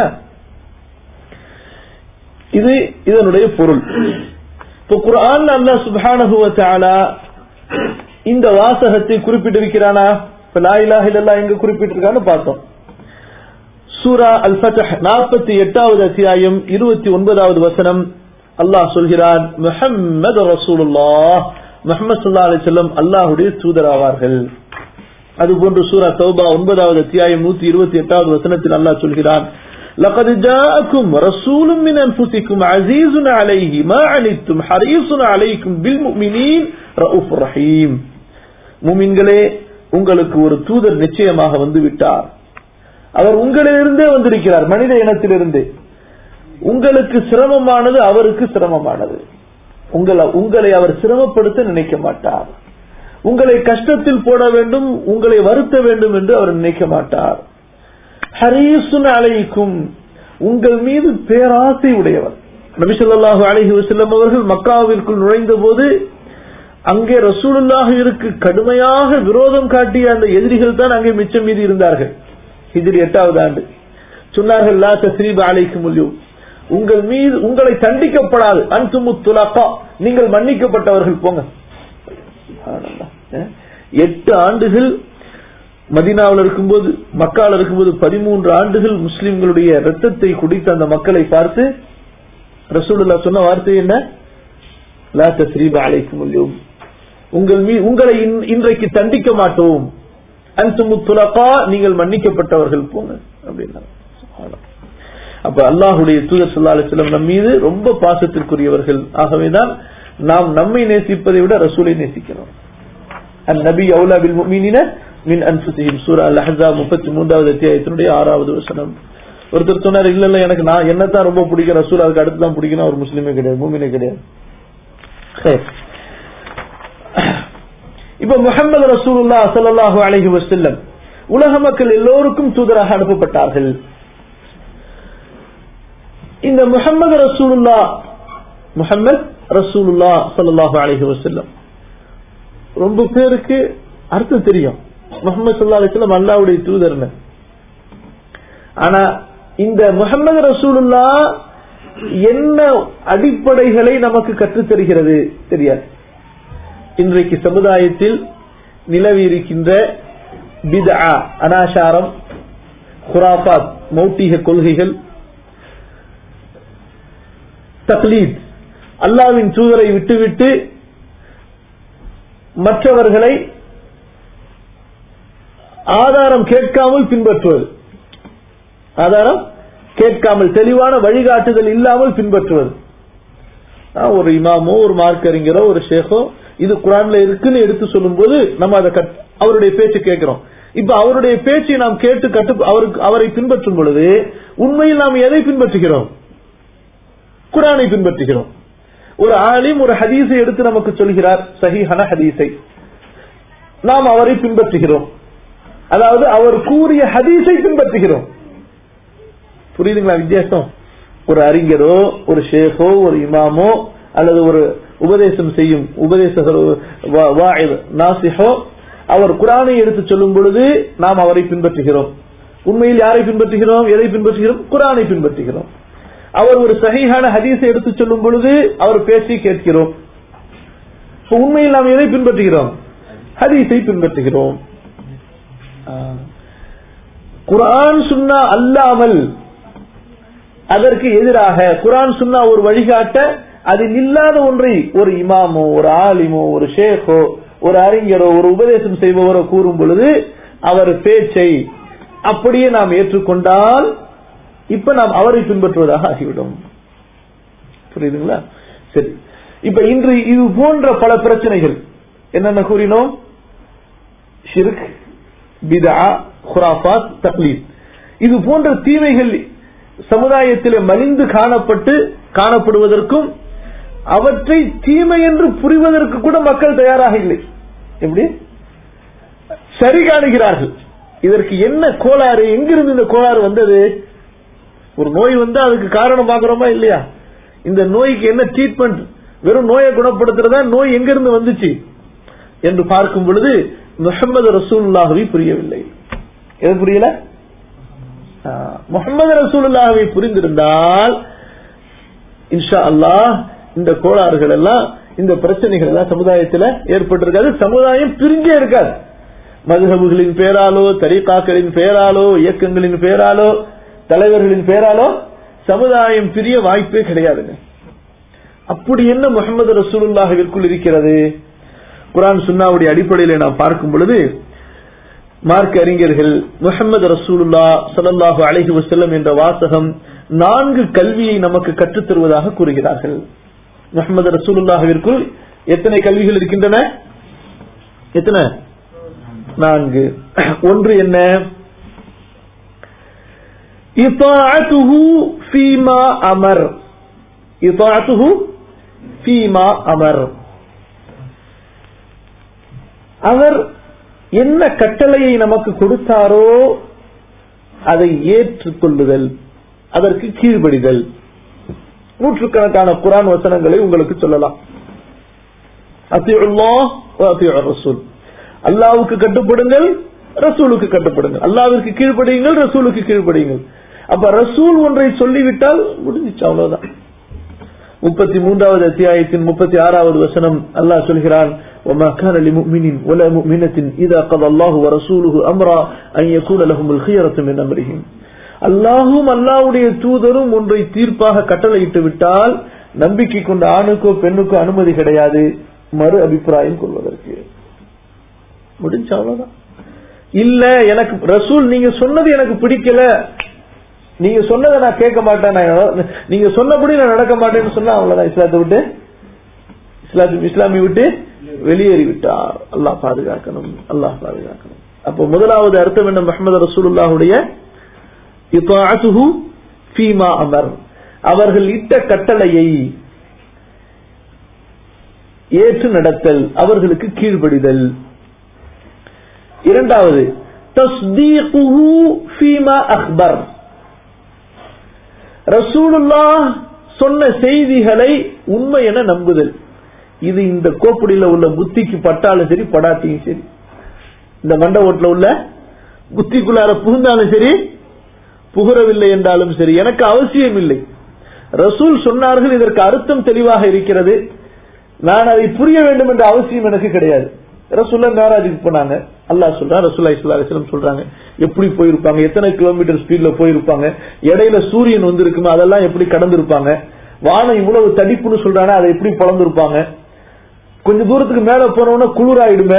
இது இதனுடைய பொருள் இப்போ குர்ஆன்ல அல்லாஹ் சுப்ஹானஹு வ தஆலா இந்த வாசகத்தை குறிப்பிட்டிருக்கிறானா இப்ப லா இலாஹ இல்லல்லாஹ் எங்க குறிப்பிட்டிருக்கான்னு பார்த்தோம் சூரா அல் ஃபத்ஹ் 48வது அத்தியாயம் 29வது வசனம் அல்லாஹ் சொல்கிறான் முஹம்மது ரசூலுல்லாஹ் முஹம்மது ஸல்லல்லாஹு அலைஹி வஸல்லம் அல்லாஹ்வுடைய தூதராவார்கள் அதுபோன்று சூரா தௌபா 9வது அத்தியாயம் 128வது வசனத்தில் அல்லாஹ் சொல்கிறான் لقد جاءكم رسول من انفسكم عزيز عليه ما عنتم حريص عليكم بالمؤمنين رؤوف رحيم முமின்களே உங்களுக்கு ஒரு தூதர் நிச்சயமாக வந்து விட்டார் அவர் உங்களிலிருந்தே வந்திருக்கிறார் மனித இனத்திலிருந்தே உங்களுக்கு சிரமமானது அவருக்கு சிரமமானது உங்களை உங்களை அவர் சிரமப்படுத்த நினைக்க மாட்டார் உங்களை கஷ்டத்தில் போட வேண்டும் உங்களை வருத்த வேண்டும் என்று அவர் நினைக்க மாட்டார் ஹரீசுன் அலைக்கும் உங்கள் மீது பேராசை உடையவர் நபிசல்லாஹு அலைஹி வஸல்லம் அவர்கள் மக்காவிற்குள் நுழைந்த போது அங்கே ரசூலுல்லாஹிற்கு கடுமையாக விரோதம் காட்டிய அந்த எதிரிகள் தான் அங்கே மிச்சம் மீதி இருந்தார்கள் ஹிஜ்ரி எட்டாவது ஆண்டு சொன்னார்கள் லா தஸ்ரீப் அலைக்கும் உங்கள் மீது உங்களை தண்டிக்கப்படாது அன்துமு துலகா நீங்கள் மன்னிக்கப்பட்டவர்கள் போங்க சுப்ஹானல்லாஹ். அஹ், எட்டு ஆண்டுகள் மதீனாவில் இருக்கும்போது மக்கால் இருக்கும்போது பதிமூன்று ஆண்டுகள் முஸ்லிம்களுடைய ரத்தத்தை குடித்த அந்த மக்களை பார்த்து ரசூலுல்லா சொன்ன வார்த்தை என்ன லா தஸ்ரீப அலைக்கும் அல்யௌம். உங்கள் மீ உங்களை இன்- இன்றைக்கு தண்டிக்க மாட்டோம் அன்துமு துலகா நீங்கள் மன்னிக்கப்பட்டவர்கள் போங்க அப்படின்னாங்க சுப்ஹானல்லாஹ். அப்ப அல்லாஹுடைய தூதர் ஸல்லல்லாஹு அலைஹி வஸல்லம் நம் மீது ரொம்ப பாசத்திற்குரியவர்கள் ஆகவேதான் நாம் நம்மை நேசிப்பதை விட ரசூலை நேசிக்கிறோம் النبي أولى بالمؤمنين من أنفسهم சூரா அல் அஹ்ஸாப் 33வது அத்தியாயத்தினுடைய ஆறாவது வசனம் ஒருத்தர் சொன்னார் இல்ல இல்ல எனக்கு நான் என்னத்தான் ரொம்ப பிடிக்கும் ரசூல் அதுக்கு அடுத்து தான் பிடிக்கணும் அவர் முஸ்லீமே கிடையாது மூமினே கிடையாது சரி. இப்ப முஹம்மது ரசூலுல்லா ஸல்லல்லாஹு அலைஹி வஸல்லம் உலக மக்கள் எல்லோருக்கும் தூதராக அனுப்பப்பட்டார்கள் இந்த முஹம்மது ரசூலுல்லா முஹம்மது ரசூலுல்லா ஸல்லல்லாஹு அலைஹி வஸல்லம் ரொம்ப பேருக்கு அர்த்தம் தெரியும் முகமது சல்லா அலிஸ்லாம் அல்லாவுடைய தூதர்னு ஆனா இந்த முகமது ரசூலுல்லா என்ன அடிப்படைகளை நமக்கு கற்றுத் தருகிறது தெரியாது இன்றைக்கு சமுதாயத்தில் நிலவி இருக்கின்ற பிதா அனாசாரம் குராபாத் மௌட்டிக கொள்கைகள் தக்லீத் அல்லாவின் தூதரை விட்டுவிட்டு மற்றவர்களை ஆதாரம் கேட்காமல் பின்பற்றுவது ஆதாரம் கேட்காமல் தெளிவான வழிகாட்டுதல் இல்லாமல் பின்பற்றுவது ஆ, ஒரு இமாமோ ஒரு மார்க்கறிஞரோ ஒரு ஷேഖோ இது குரான்ல இருக்குன்னு எடுத்து சொல்லும்போது நம்ம அதை கட்- அவருடைய பேச்சு கேட்கிறோம் இப்ப அவருடைய பேச்சை நாம் கேட்டு கட்டு அவருக்கு அவரை பின்பற்றும் பொழுது உண்மையில் நாம் எதை பின்பற்றுகிறோம் குரானை பின்பற்றுகிறோம் ஒரு ஆலிம் ஒரு ஹதீஸை எடுத்து நமக்கு சொல்கிறார் சஹீஹான ஹதீஸை நாம் அவரை பின்பற்றுகிறோம் அதாவது அவர் கூறிய ஹதீஸை பின்பற்றுகிறோம் புரியுதுங்களா வித்தியாசம் ஒரு அறிஞரோ ஒரு ஷேഖோ ஒரு இமாமோ அல்லது ஒரு உபதேசம் செய்யும் உபதேசகர் வா- வாஇத், நாசிஹோ அவர் குரானை எடுத்து சொல்லும் பொழுது நாம் அவரை பின்பற்றுகிறோம் உண்மையில் யாரை பின்பற்றுகிறோம் எதை பின்பற்றுகிறோம் குரானை பின்பற்றுகிறோம் அவர் ஒரு சஹீஹான ஹதீஸை எடுத்து சொல்லும் பொழுது அவர் பேசி கேட்கிறோம் இப்ப உண்மையில் நாம் எதை பின்பற்றுகிறோம் ஹதீஸை பின்பற்றுகிறோம் ஆ. குர்ஆன் சுன்னா அல்லாமல் அதற்கு எதிராக குர்ஆன் சுன்னா ஒரு வழிகாட்ட அதில் இல்லாத ஒன்றை ஒரு இமாமோ ஒரு ஆலிமோ ஒரு ஷேഖோ ஒரு அறிஞரோ ஒரு உபதேசம் செய்பவரோ கூறும் பொழுது அவர் பேச்சை அப்படியே நாம் ஏற்றுக்கொண்டால் இப்ப நாம் அவரை பின்பற்றுவதாக ஆகிவிடும் புரியுதுங்களா சரி இப்ப இன்று இது போன்ற பல பிரச்சனைகள் என்னென்ன கூறினோம் ஷிர்க் பிதா குராஃபாத் தக்லீத் இது போன்ற தீமைகள் சமுதாயத்தில் மலிந்து காணப்பட்டு காணப்படுவதற்கும் அவற்றை தீமை என்று புரிவதற்கு கூட மக்கள் தயாராக இல்லை எப்படி சரி காணுகிறார்கள் இதற்கு என்ன கோளாறு எங்கிருந்து இந்த கோளாறு வந்தது ஒரு நோய் வந்து அதுக்கு காரணம் பார்க்கிறோமா இல்லையா இந்த நோய்க்கு என்ன ட்ரீட்மெண்ட் வெறும் நோயை குணப்படுத்துறதா நோய் எங்கிருந்து வந்துச்சு என்று பார்க்கும் பொழுது முகமது ரசூலுல்லாஹவை புரியவில்லை எது புரியல முகமது ரசூலுல்லாஹவை புரிந்திருந்தால் இன்ஷா அல்லாஹ் இந்த கோளாறுகள் எல்லாம் இந்த பிரச்சனைகள் எல்லாம் சமுதாயத்தில் ஏற்பட்டிருக்காது சமுதாயம் பிரிஞ்சே இருக்காது மதுகபுகளின் பேராலோ தரிகாக்களின் பேராலோ இயக்கங்களின் பேராலோ தலைவர்களின் பேராலோ சமுதாயம் பிரிய வாய்ப்பே கிடையாதுங்க அப்படி என்ன முகமது ரசூலுல்லாஹிற்குள் இருக்கிறது குரான் சுன்னாவுடைய அடிப்படையில் நாம் பார்க்கும் பொழுது மார்க் அறிஞர்கள் முகமது ரசூலுல்லா ஸல்லல்லாஹு அலைஹி வஸல்லம் என்ற வாசகம் நான்கு கல்வியை நமக்கு கற்றுத் தருவதாக கூறுகிறார்கள் முகமது ரசூலுல்லாஹிற்குள் எத்தனை கல்விகள் இருக்கின்றன எத்தனை நான்கு ஒன்று என்ன இதாஅத்துஹு ஃபீமா அமர் இதாஅத்துஹு ஃபீமா அமர் அவர் என்ன கட்டளையை நமக்கு கொடுத்தாரோ அதை ஏற்றுக்கொள்ளுதல் அதற்கு கீழ்ப்படிதல் நூற்றுக்கணக்கான குரான் வசனங்களை உங்களுக்கு சொல்லலாம் அத்தியுல்லாஹ் வ அத்தியுர் ரசூல் அல்லாவுக்கு கட்டுப்படுங்கள் ரசூலுக்கு கட்டுப்படுங்கள் அல்லாவிற்கு கீழ்ப்படியுங்கள் ரசூலுக்கு கீழ்ப்படியுங்கள் அப்ப ரசூல் ஒன்றை சொல்லிவிட்டால் முடிஞ்சிச்சு அவ்வளவுதான் முப்பத்தி மூன்றாவது அத்தியாயத்தின் முப்பத்தி ஆறாவது வசனம் அல்லாஹ் சொல்கிறான் وما كان لمؤمن ولا مؤمنة إذا قضى الله ورسوله أمرا أن يكون لهم الخيرة من أمرهم அல்லாஹும் அல்லாவுடைய தூதரும் ஒன்றை தீர்ப்பாக கட்டளையிட்டு விட்டால் நம்பிக்கை கொண்ட ஆணுக்கோ பெண்ணுக்கோ அனுமதி கிடையாது மறு அபிப்பிராயம் கொள்வதற்கு முடிஞ்ச அவ்வளவுதான் இல்ல எனக்கு ரசூல் நீங்க சொன்னது எனக்கு பிடிக்கல நீங்க சொன்னதை நான் கேட்க மாட்டேன் நான் நீங்க சொன்னபடி நான் நடக்க மாட்டேன்னு சொன்னா அவ்வளவுதான் இஸ்லாத்தை விட்டு இஸ்லாத்து இஸ்லாமி விட்டு வெளியேறி விட்டார் அல்லாஹ் பாதுகாக்கணும் அல்லாஹ் பாதுகாக்கணும் அப்போ முதலாவது அர்த்தம் என்ன முகமது ரசூலுல்லாஹுடைய இத்தாஅத்துஹு ஃபீமா அமர் அவர்கள் இட்ட கட்டளையை ஏற்று நடத்தல் அவர்களுக்கு கீழ்ப்படிதல் இரண்டாவது தஸ்தீகுஹு ஃபீமா அக்பர் ரசூலுல்லாஹ் சொன்ன செய்திகளை உண்மை என நம்புதல் இது இந்த கோப்புடியில உள்ள புத்திக்கு பட்டாலும் சரி படாட்டியும் சரி இந்த மண்ட ஓட்டுல உள்ள புத்திக்குள்ளார புகுந்தாலும் சரி புகுறவில்லை என்றாலும் சரி எனக்கு அவசியம் இல்லை ரசூல் சொன்னார்கள் இதற்கு அர்த்தம் தெளிவாக இருக்கிறது நான் அதை புரிய வேண்டும் என்ற அவசியம் எனக்கு கிடையாது ரசூல்லா மேராஜுக்கு போனாங்க அல்லாஹ் சொல்றான் ரசூல்லா இஸ்லா அலிஸ்லம் சொல்றாங்க எப்படி போயிருப்பாங்க எத்தனை கிலோமீட்டர் ஸ்பீட்ல போயிருப்பாங்க இடையில சூரியன் வந்து இருக்குமே அதெல்லாம் எப்படி கடந்திருப்பாங்க வானம் இவ்வளவு தடிப்புன்னு சொல்றாங்க அதை எப்படி பழந்திருப்பாங்க கொஞ்ச தூரத்துக்கு மேல போனோம்னா குளிராயிடுமே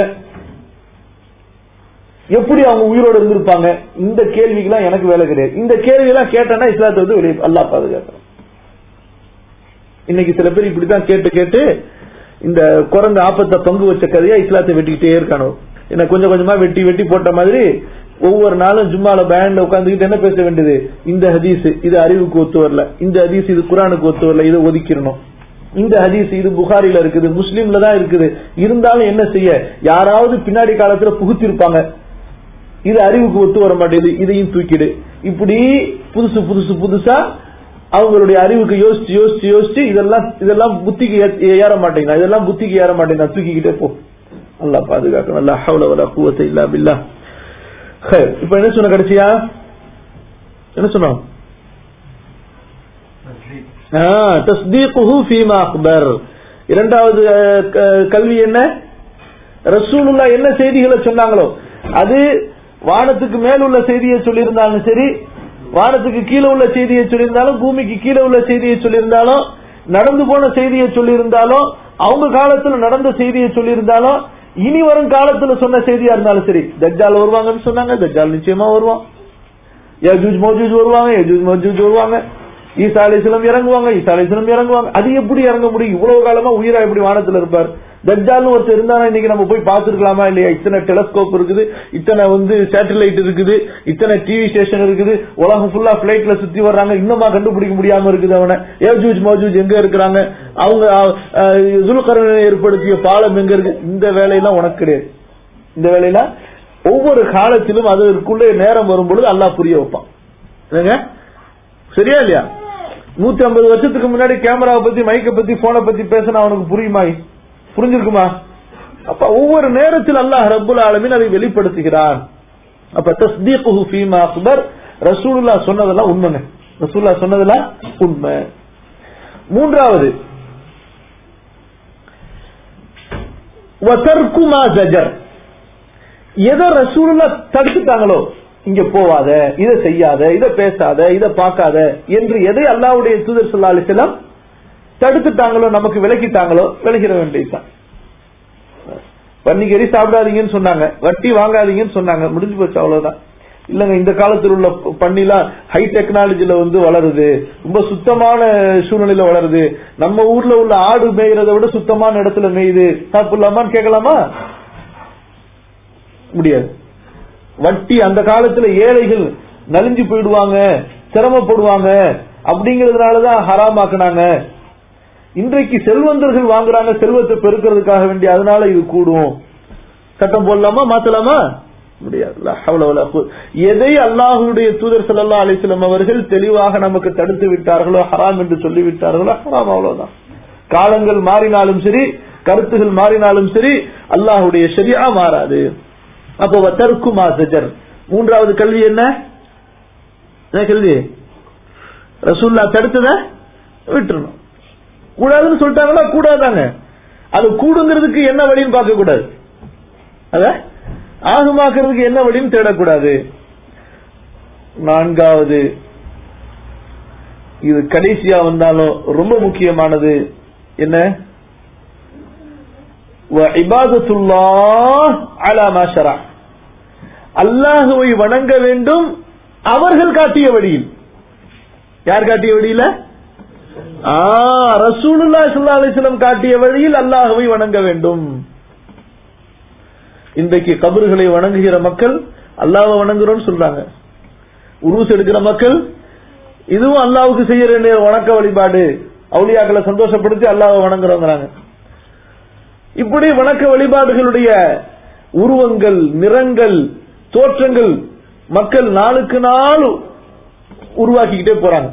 எப்படி அவங்க உயிரோட இருந்திருப்பாங்க இந்த கேள்விக்கெல்லாம் எனக்கு வேலை கிடையாது இந்த கேள்வி எல்லாம் கேட்டேன்னா இஸ்லாத்தை வந்து வெளியே அல்லாஹ் பாதுகாக்கணும் இன்னைக்கு சில பேர் இப்படித்தான் கேட்டு கேட்டு இந்த குரங்கு ஆப்பத்தை பங்கு வச்ச கதையா இஸ்லாத்தை வெட்டிக்கிட்டே இருக்கானோ என்ன கொஞ்சம் கொஞ்சமா வெட்டி வெட்டி போட்ட மாதிரி ஒவ்வொரு நாளும் ஜும்மால பேண்ட்ல உட்காந்துக்கிட்டு என்ன பேச வேண்டியது இந்த ஹதீஸ் இது அறிவுக்கு ஒத்து வரல இந்த ஹதீஸ் இது குரானுக்கு ஒத்து வரல இதை ஒதுக்கிடணும் இந்த ஹதீஸ் இது புகாரில இருக்குது முஸ்லீம்ல தான் இருக்குது இருந்தாலும் என்ன செய்ய யாராவது பின்னாடி காலத்துல புகுத்திருப்பாங்க இது அறிவுக்கு ஒத்து வர மாட்டேங்குது இதையும் தூக்கிடு இப்படி புதுசு புதுசு புதுசா அவங்களுடைய அறிவுக்கு யோசிச்சு யோசிச்சு யோசிச்சு இதெல்லாம் இதெல்லாம் புத்திக்கு ஏ- ஏற மாட்டேங்குது இதெல்லாம் புத்திக்கு ஏற மாட்டேங்குது தூக்கிக்கிட்டே போ நல்லா பாதுகாக்கணும் அல்லா ஹவுல வலா குவத்தை இல்லா பில்லா ஹைர். இப்ப என்ன சொன்ன கடைசியா என்ன சொன்னோம் தஸ்தீகுஹு ஃபீமா அக்பர் இரண்டாவது அஹ், க- கல்வி என்ன ரசூலுல்லா என்ன செய்திகளை சொன்னாங்களோ அது வானத்துக்கு மேல் உள்ள செய்தியை சொல்லியிருந்தாலும் சரி வானத்துக்கு கீழே உள்ள செய்தியை சொல்லியிருந்தாலும் பூமிக்கு கீழே உள்ள செய்தியை சொல்லியிருந்தாலும் நடந்து போன செய்தியை சொல்லியிருந்தாலும் அவங்க காலத்துல நடந்த செய்தியை சொல்லியிருந்தாலும் இனி வரும் காலத்துல சொன்ன செய்தியா இருந்தாலும் சரி தஜ்ஜால் வருவாங்கன்னு சொன்னாங்க தஜ்ஜால் நிச்சயமா வருவான் யஜூஜ் மோஜூஜ் வருவாங்க யஜூஜ் மோஜூஜ் வருவாங்க ஈசா அலிஸ்லம் இறங்குவாங்க ஈசா அலிஸ்லம் இறங்குவாங்க அது எப்படி இறங்க முடியும் இவ்வளவு காலமா உயிரா எப்படி வானத்துல இருப்பார் தஜ்ஜால்னு ஒருத்தர் இருந்தானா இன்னைக்கு நம்ம போய் பார்த்திருக்கலாமா இல்லையா இத்தனை டெலஸ்கோப் இருக்குது இத்தனை வந்து சேட்டலைட் இருக்குது இத்தனை டிவி ஸ்டேஷன் இருக்குது உலகம் ஃபுல்லா பிளைட்ல சுத்தி வர்றாங்க இன்னுமா கண்டுபிடிக்க முடியாம இருக்குது அவனை ஏஜூஜ் மோஜூஜ் எங்க இருக்கிறாங்க அவங்க துலுக்கரனை ஏற்படுத்திய பாலம் எங்க இருக்கு இந்த வேலையெல்லாம் உனக்கு கிடையாது இந்த வேலையில ஒவ்வொரு காலத்திலும் அதற்குள்ளே நேரம் வரும் பொழுது அல்லாஹ் புரிய வைப்பான் என்னங்க சரியா இல்லையா நூத்தி ஐம்பது வருஷத்துக்கு முன்னாடி கேமராவை பத்தி மைக்க பத்தி போனை பத்தி பேசினா அவனுக்கு புரியுமா புரிஞ்சிருக்குமா அப்ப ஒவ்வொரு நேரத்தில் அல்லாஹ் ரப்புல் ஆலமீன் அதை வெளிப்படுத்துகிறான் அப்ப தஸ்தீகுஹு ஃபீமா அக்பர் ரசூலுல்லாஹ் சொன்னதெல்லாம் உண்மைங்க ரசூலுல்லாஹ் சொன்னதெல்லாம் உண்மை மூன்றாவது வதர்க்கு மா ஜஜர் எதை ரசூலுல்லா தடுத்துட்டாங்களோ இங்க போவாத இதை செய்யாத இதை பேசாத இதை பார்க்காத என்று எதை அல்லாவுடைய தூதர் சொல்லா அலிசலாம் தடுத்துட்டாங்களோ நமக்கு விலக்கிட்டாங்களோ விலகிற வேண்டியதுதான் பன்னிக்கறி சாப்பிடாதீங்கன்னு சொன்னாங்க வட்டி வாங்காதீங்கன்னு சொன்னாங்க முடிஞ்சு போச்சு அவ்வளவுதான் இல்லங்க இந்த காலத்தில் உள்ள பன்னிலாம் ஹை டெக்னாலஜில வந்து வளருது ரொம்ப சுத்தமான சூழ்நிலையில வளருது நம்ம ஊர்ல உள்ள ஆடு மேய்கிறத விட சுத்தமான இடத்துல மேயுது சாப்பிடலாமான்னு கேட்கலாமா முடியாது வட்டி அந்த காலத்துல ஏழைகள் நலிஞ்சு போயிடுவாங்க சிரமப்படுவாங்க அப்படிங்கறதுனாலதான் ஹராமாக்குனாங்க இன்றைக்கு செல்வந்தர்கள் வாங்குறாங்க செல்வத்தை பெருக்கிறதுக்காக வேண்டி அதனால இது கூடும் சட்டம் போடலாமா மாத்தலாமா முடியாது லா ஹவ்ல வலா குவ- எதை அல்லாஹுடைய தூதர் ஸல்லல்லாஹு அலைஹி வஸல்லம் அவர்கள் தெளிவாக நமக்கு தடுத்து விட்டார்களோ ஹராம் என்று சொல்லி விட்டார்களோ ஹராம் அவ்வளவுதான் காலங்கள் மாறினாலும் சரி கருத்துகள் மாறினாலும் சரி அல்லாஹுடைய ஷரியா மாறாது அப்போ தர்க்கு மாசஜர் மூன்றாவது கல்வி என்ன என்ன கல்வி ரசூல்லா தடுத்தத விட்டுறணும் கூடாதுன்னு சொல்லிட்டாங்களா கூடாதாங்க அது கூடுங்கிறதுக்கு என்ன வழின்னு பார்க்க கூடாது அத ஆகுமாக்குறதுக்கு என்ன வழின்னு தேடக்கூடாது நான்காவது இது கடைசியா வந்தாலும் ரொம்ப முக்கியமானது என்ன وعبادة الله على ما شرع அல்லாஹுவை வணங்க வேண்டும் அவர்கள் காட்டிய வழியில் யார் காட்டிய வழியில ஆ ரசூலுல்லா ஸல்லல்லாஹு அலைஹி வஸல்லம் காட்டிய வழியில் அல்லாஹ்வை வணங்க வேண்டும் இன்றைக்கு கபறுகளை வணங்குகிற மக்கள் அல்லாஹ்வை வணங்குறோம்னு சொல்றாங்க உருவஸ் எடுக்கிற மக்கள் இதுவும் அல்லாஹ்வுக்கு செய்ய வேண்டிய வணக்க வழிபாடு அவுலியாக்களை சந்தோஷப்படுத்தி அல்லாஹ்வை வணங்குறோங்கிறாங்க இப்படி வணக்க வழிபாடுகளுடைய உருவங்கள் நிறங்கள் தோற்றங்கள் மக்கள் நாளுக்கு நாள் உருவாக்கிக்கிட்டே போறாங்க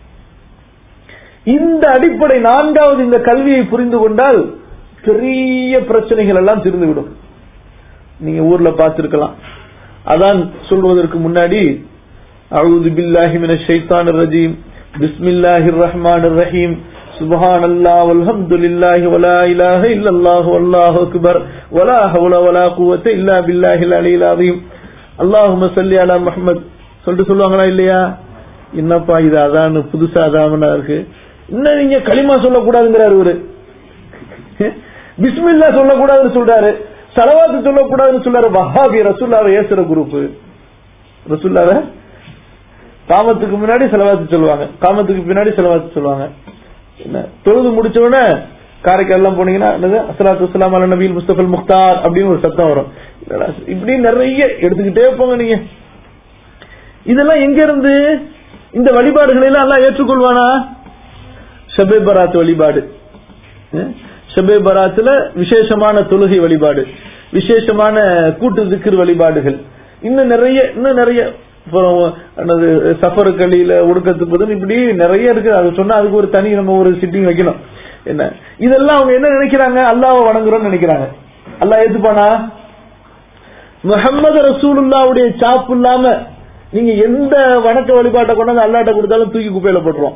இந்த அடிப்படை நான்காவது இந்த கல்வியை புரிந்து கொண்டால் பெரிய பிரச்சனைகள் எல்லாம் தீர்ந்துவிடும் நீங்க ஊர்ல பார்த்திருக்கலாம் அதான் சொல்வதற்கு முன்னாடி அவுது பில்லாஹி மினஷ் ஷைத்தானிர் ரஜீம் பிஸ்மில்லாஹிர் ரஹ்மானிர் ரஹீம் சுப்ஹான் அல்லாஹ் வல்ஹம்துலில்லாஹி வலா இலாஹ இல்லல்லாஹு வல்லாஹு அக்பர் வலா ஹவுல வலா குவத்த இல்லா பில்லாஹில் அலியில் அஸீம் அல்லாஹும்ம ஸல்லி அலா முஹம்மத் சொல்லிட்டு சொல்லுவாங்களா இல்லையா என்னப்பா இது அதான் புதுசா அதாமனா இருக்கு இன்னும் நீங்க களிமா சொல்லக்கூடாதுங்கிறாரு இவரு பிஸ்மில்லா சொல்லக்கூடாதுன்னு சொல்றாரு சலவாத்து சொல்லக்கூடாதுன்னு சொல்றாரு வஹாபி ரசூல்லாவை ஏசுற குரூப் ரசூல்லாவை காமத்துக்கு முன்னாடி செலவாத்து சொல்லுவாங்க காமத்துக்கு பின்னாடி செலவாத்து சொல்லுவாங்க என்ன தொழுது முடிச்ச உடனே காரைக்கால் எல்லாம் போனீங்கன்னா என்னது அஸ்லாத்து வஸ்லாம் அல நபீல் முஸ்தபல் முக்தார் அப்படின்னு ஒரு சத்தம் வரும் என்னடா, இப்படி நிறைய எடுத்துக்கிட்டே போங்க நீங்க இதெல்லாம் எங்க இருந்து இந்த வழிபாடுகளை எல்லாம் அல்லாஹ் ஏற்றுக்கொள்வானா ஷபே பராத் வழிபாடு அஹ், ஷபே பராத்துல விசேஷமான தொழுகை வழிபாடு விசேஷமான கூட்டு திக்ர் வழிபாடுகள் இன்னும் நிறைய இன்னும் நிறைய அப்புறம் என்னது சஃபர் கலியில ஒடுக்கத்துக்கு இப்படி நிறைய இருக்கு அது சொன்னா அதுக்கு ஒரு தனி நம்ம ஒரு சிட்டிங் வைக்கணும் என்ன இதெல்லாம் அவங்க என்ன நினைக்கிறாங்க அல்லாஹ்வை வணங்குறோம்னு நினைக்கிறாங்க அல்லாஹ் ஏத்துப்பானா முகமது ரசூலுல்லாவுடைய சாப்பு இல்லாம நீங்க எந்த வணக்க வழிபாட்டை கொண்டாந்து அல்லாட்ட கொடுத்தாலும் தூக்கி குப்பையில போட்டுருவோம்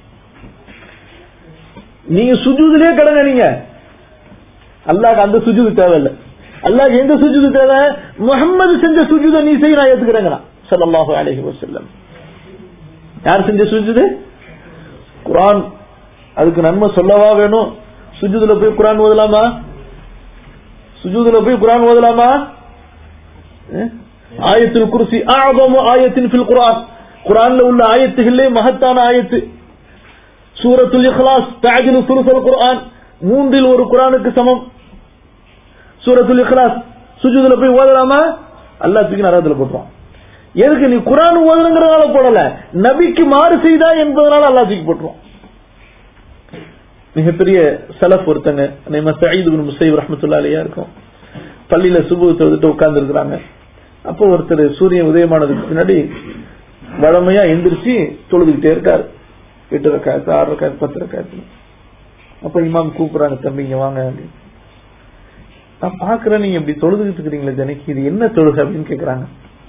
நீங்க சுஜூதுலயே கிடங்க நீங்க அல்லாஹ் அந்த சுஜூது தேவையில்லை அல்லாஹ் எந்த சுஜூது தேவை முகம்மது செஞ்ச சுஜூத நீ செய்ய நான் ஏத்துக்கிறேங்கிறா ஸல்லல்லாஹு அலைஹி வஸல்லம் யார் செஞ்ச சுஜூது குர்ஆன் அதுக்கு நன்மை சொல்லவா வேணும் சுஜூதுல போய் குர்ஆன் ஓதலாமா சுஜூதுல போய் குர்ஆன் ஓதலாமா அஹ்? ஆயத்துல் குர்சி அஅதமு ஆயத்தின் ஃபில் குர்ஆன் குர்ஆன்ல உள்ள ஆயத்துகளே மகத்தான ஆயத்து சூரத்துல் இக்லாஸ் தஅஜிலு சுலுசல் குர்ஆன் மூன்றில் ஒரு குர்ஆனுக்கு சமம் சூரத்துல் இக்லாஸ் சுஜூதுல போய் ஓதலாமா அல்லாஹ் தூக்கி நரகத்துல போட்டுருவான் எதுக்கு நீ குர்ஆன் ஓதுறங்கறதால போடல நபிக்கு மாறு செய்தா என்பதனால அல்லாஹ் தூக்கி போட்டுருவான் மிகப்பெரிய சலஃப் ஒருத்தங்க நம்ம சயீத் இப்னு முஸைப் ரஹ்மத்துல்லாஹி அலைஹி இருக்கும் பள்ளியில சுபு தொழுதுட்டு உட்கார்ந்து இருக்கிறாங்க அப்போ ஒருத்தர் சூரியன் உதயமானதுக்கு பின்னாடி வழமையா எந்திரிச்சு தொழுதுகிட்டே இருக்காரு எட்டு ரக்காயத்து ஆறு ரக்காயத்து பத்து ரக்காயத்து அப்ப இமாம் கூப்பிடுறாங்க தம்பிங்க வாங்க அப்படின்னு. நான் பாக்குறேன் நீங்க இப்படி தொழுதுகிட்டு இருக்கிறீங்களே ஜனக்கு இது என்ன தொழுகை அப்படின்னு கேக்குறாங்க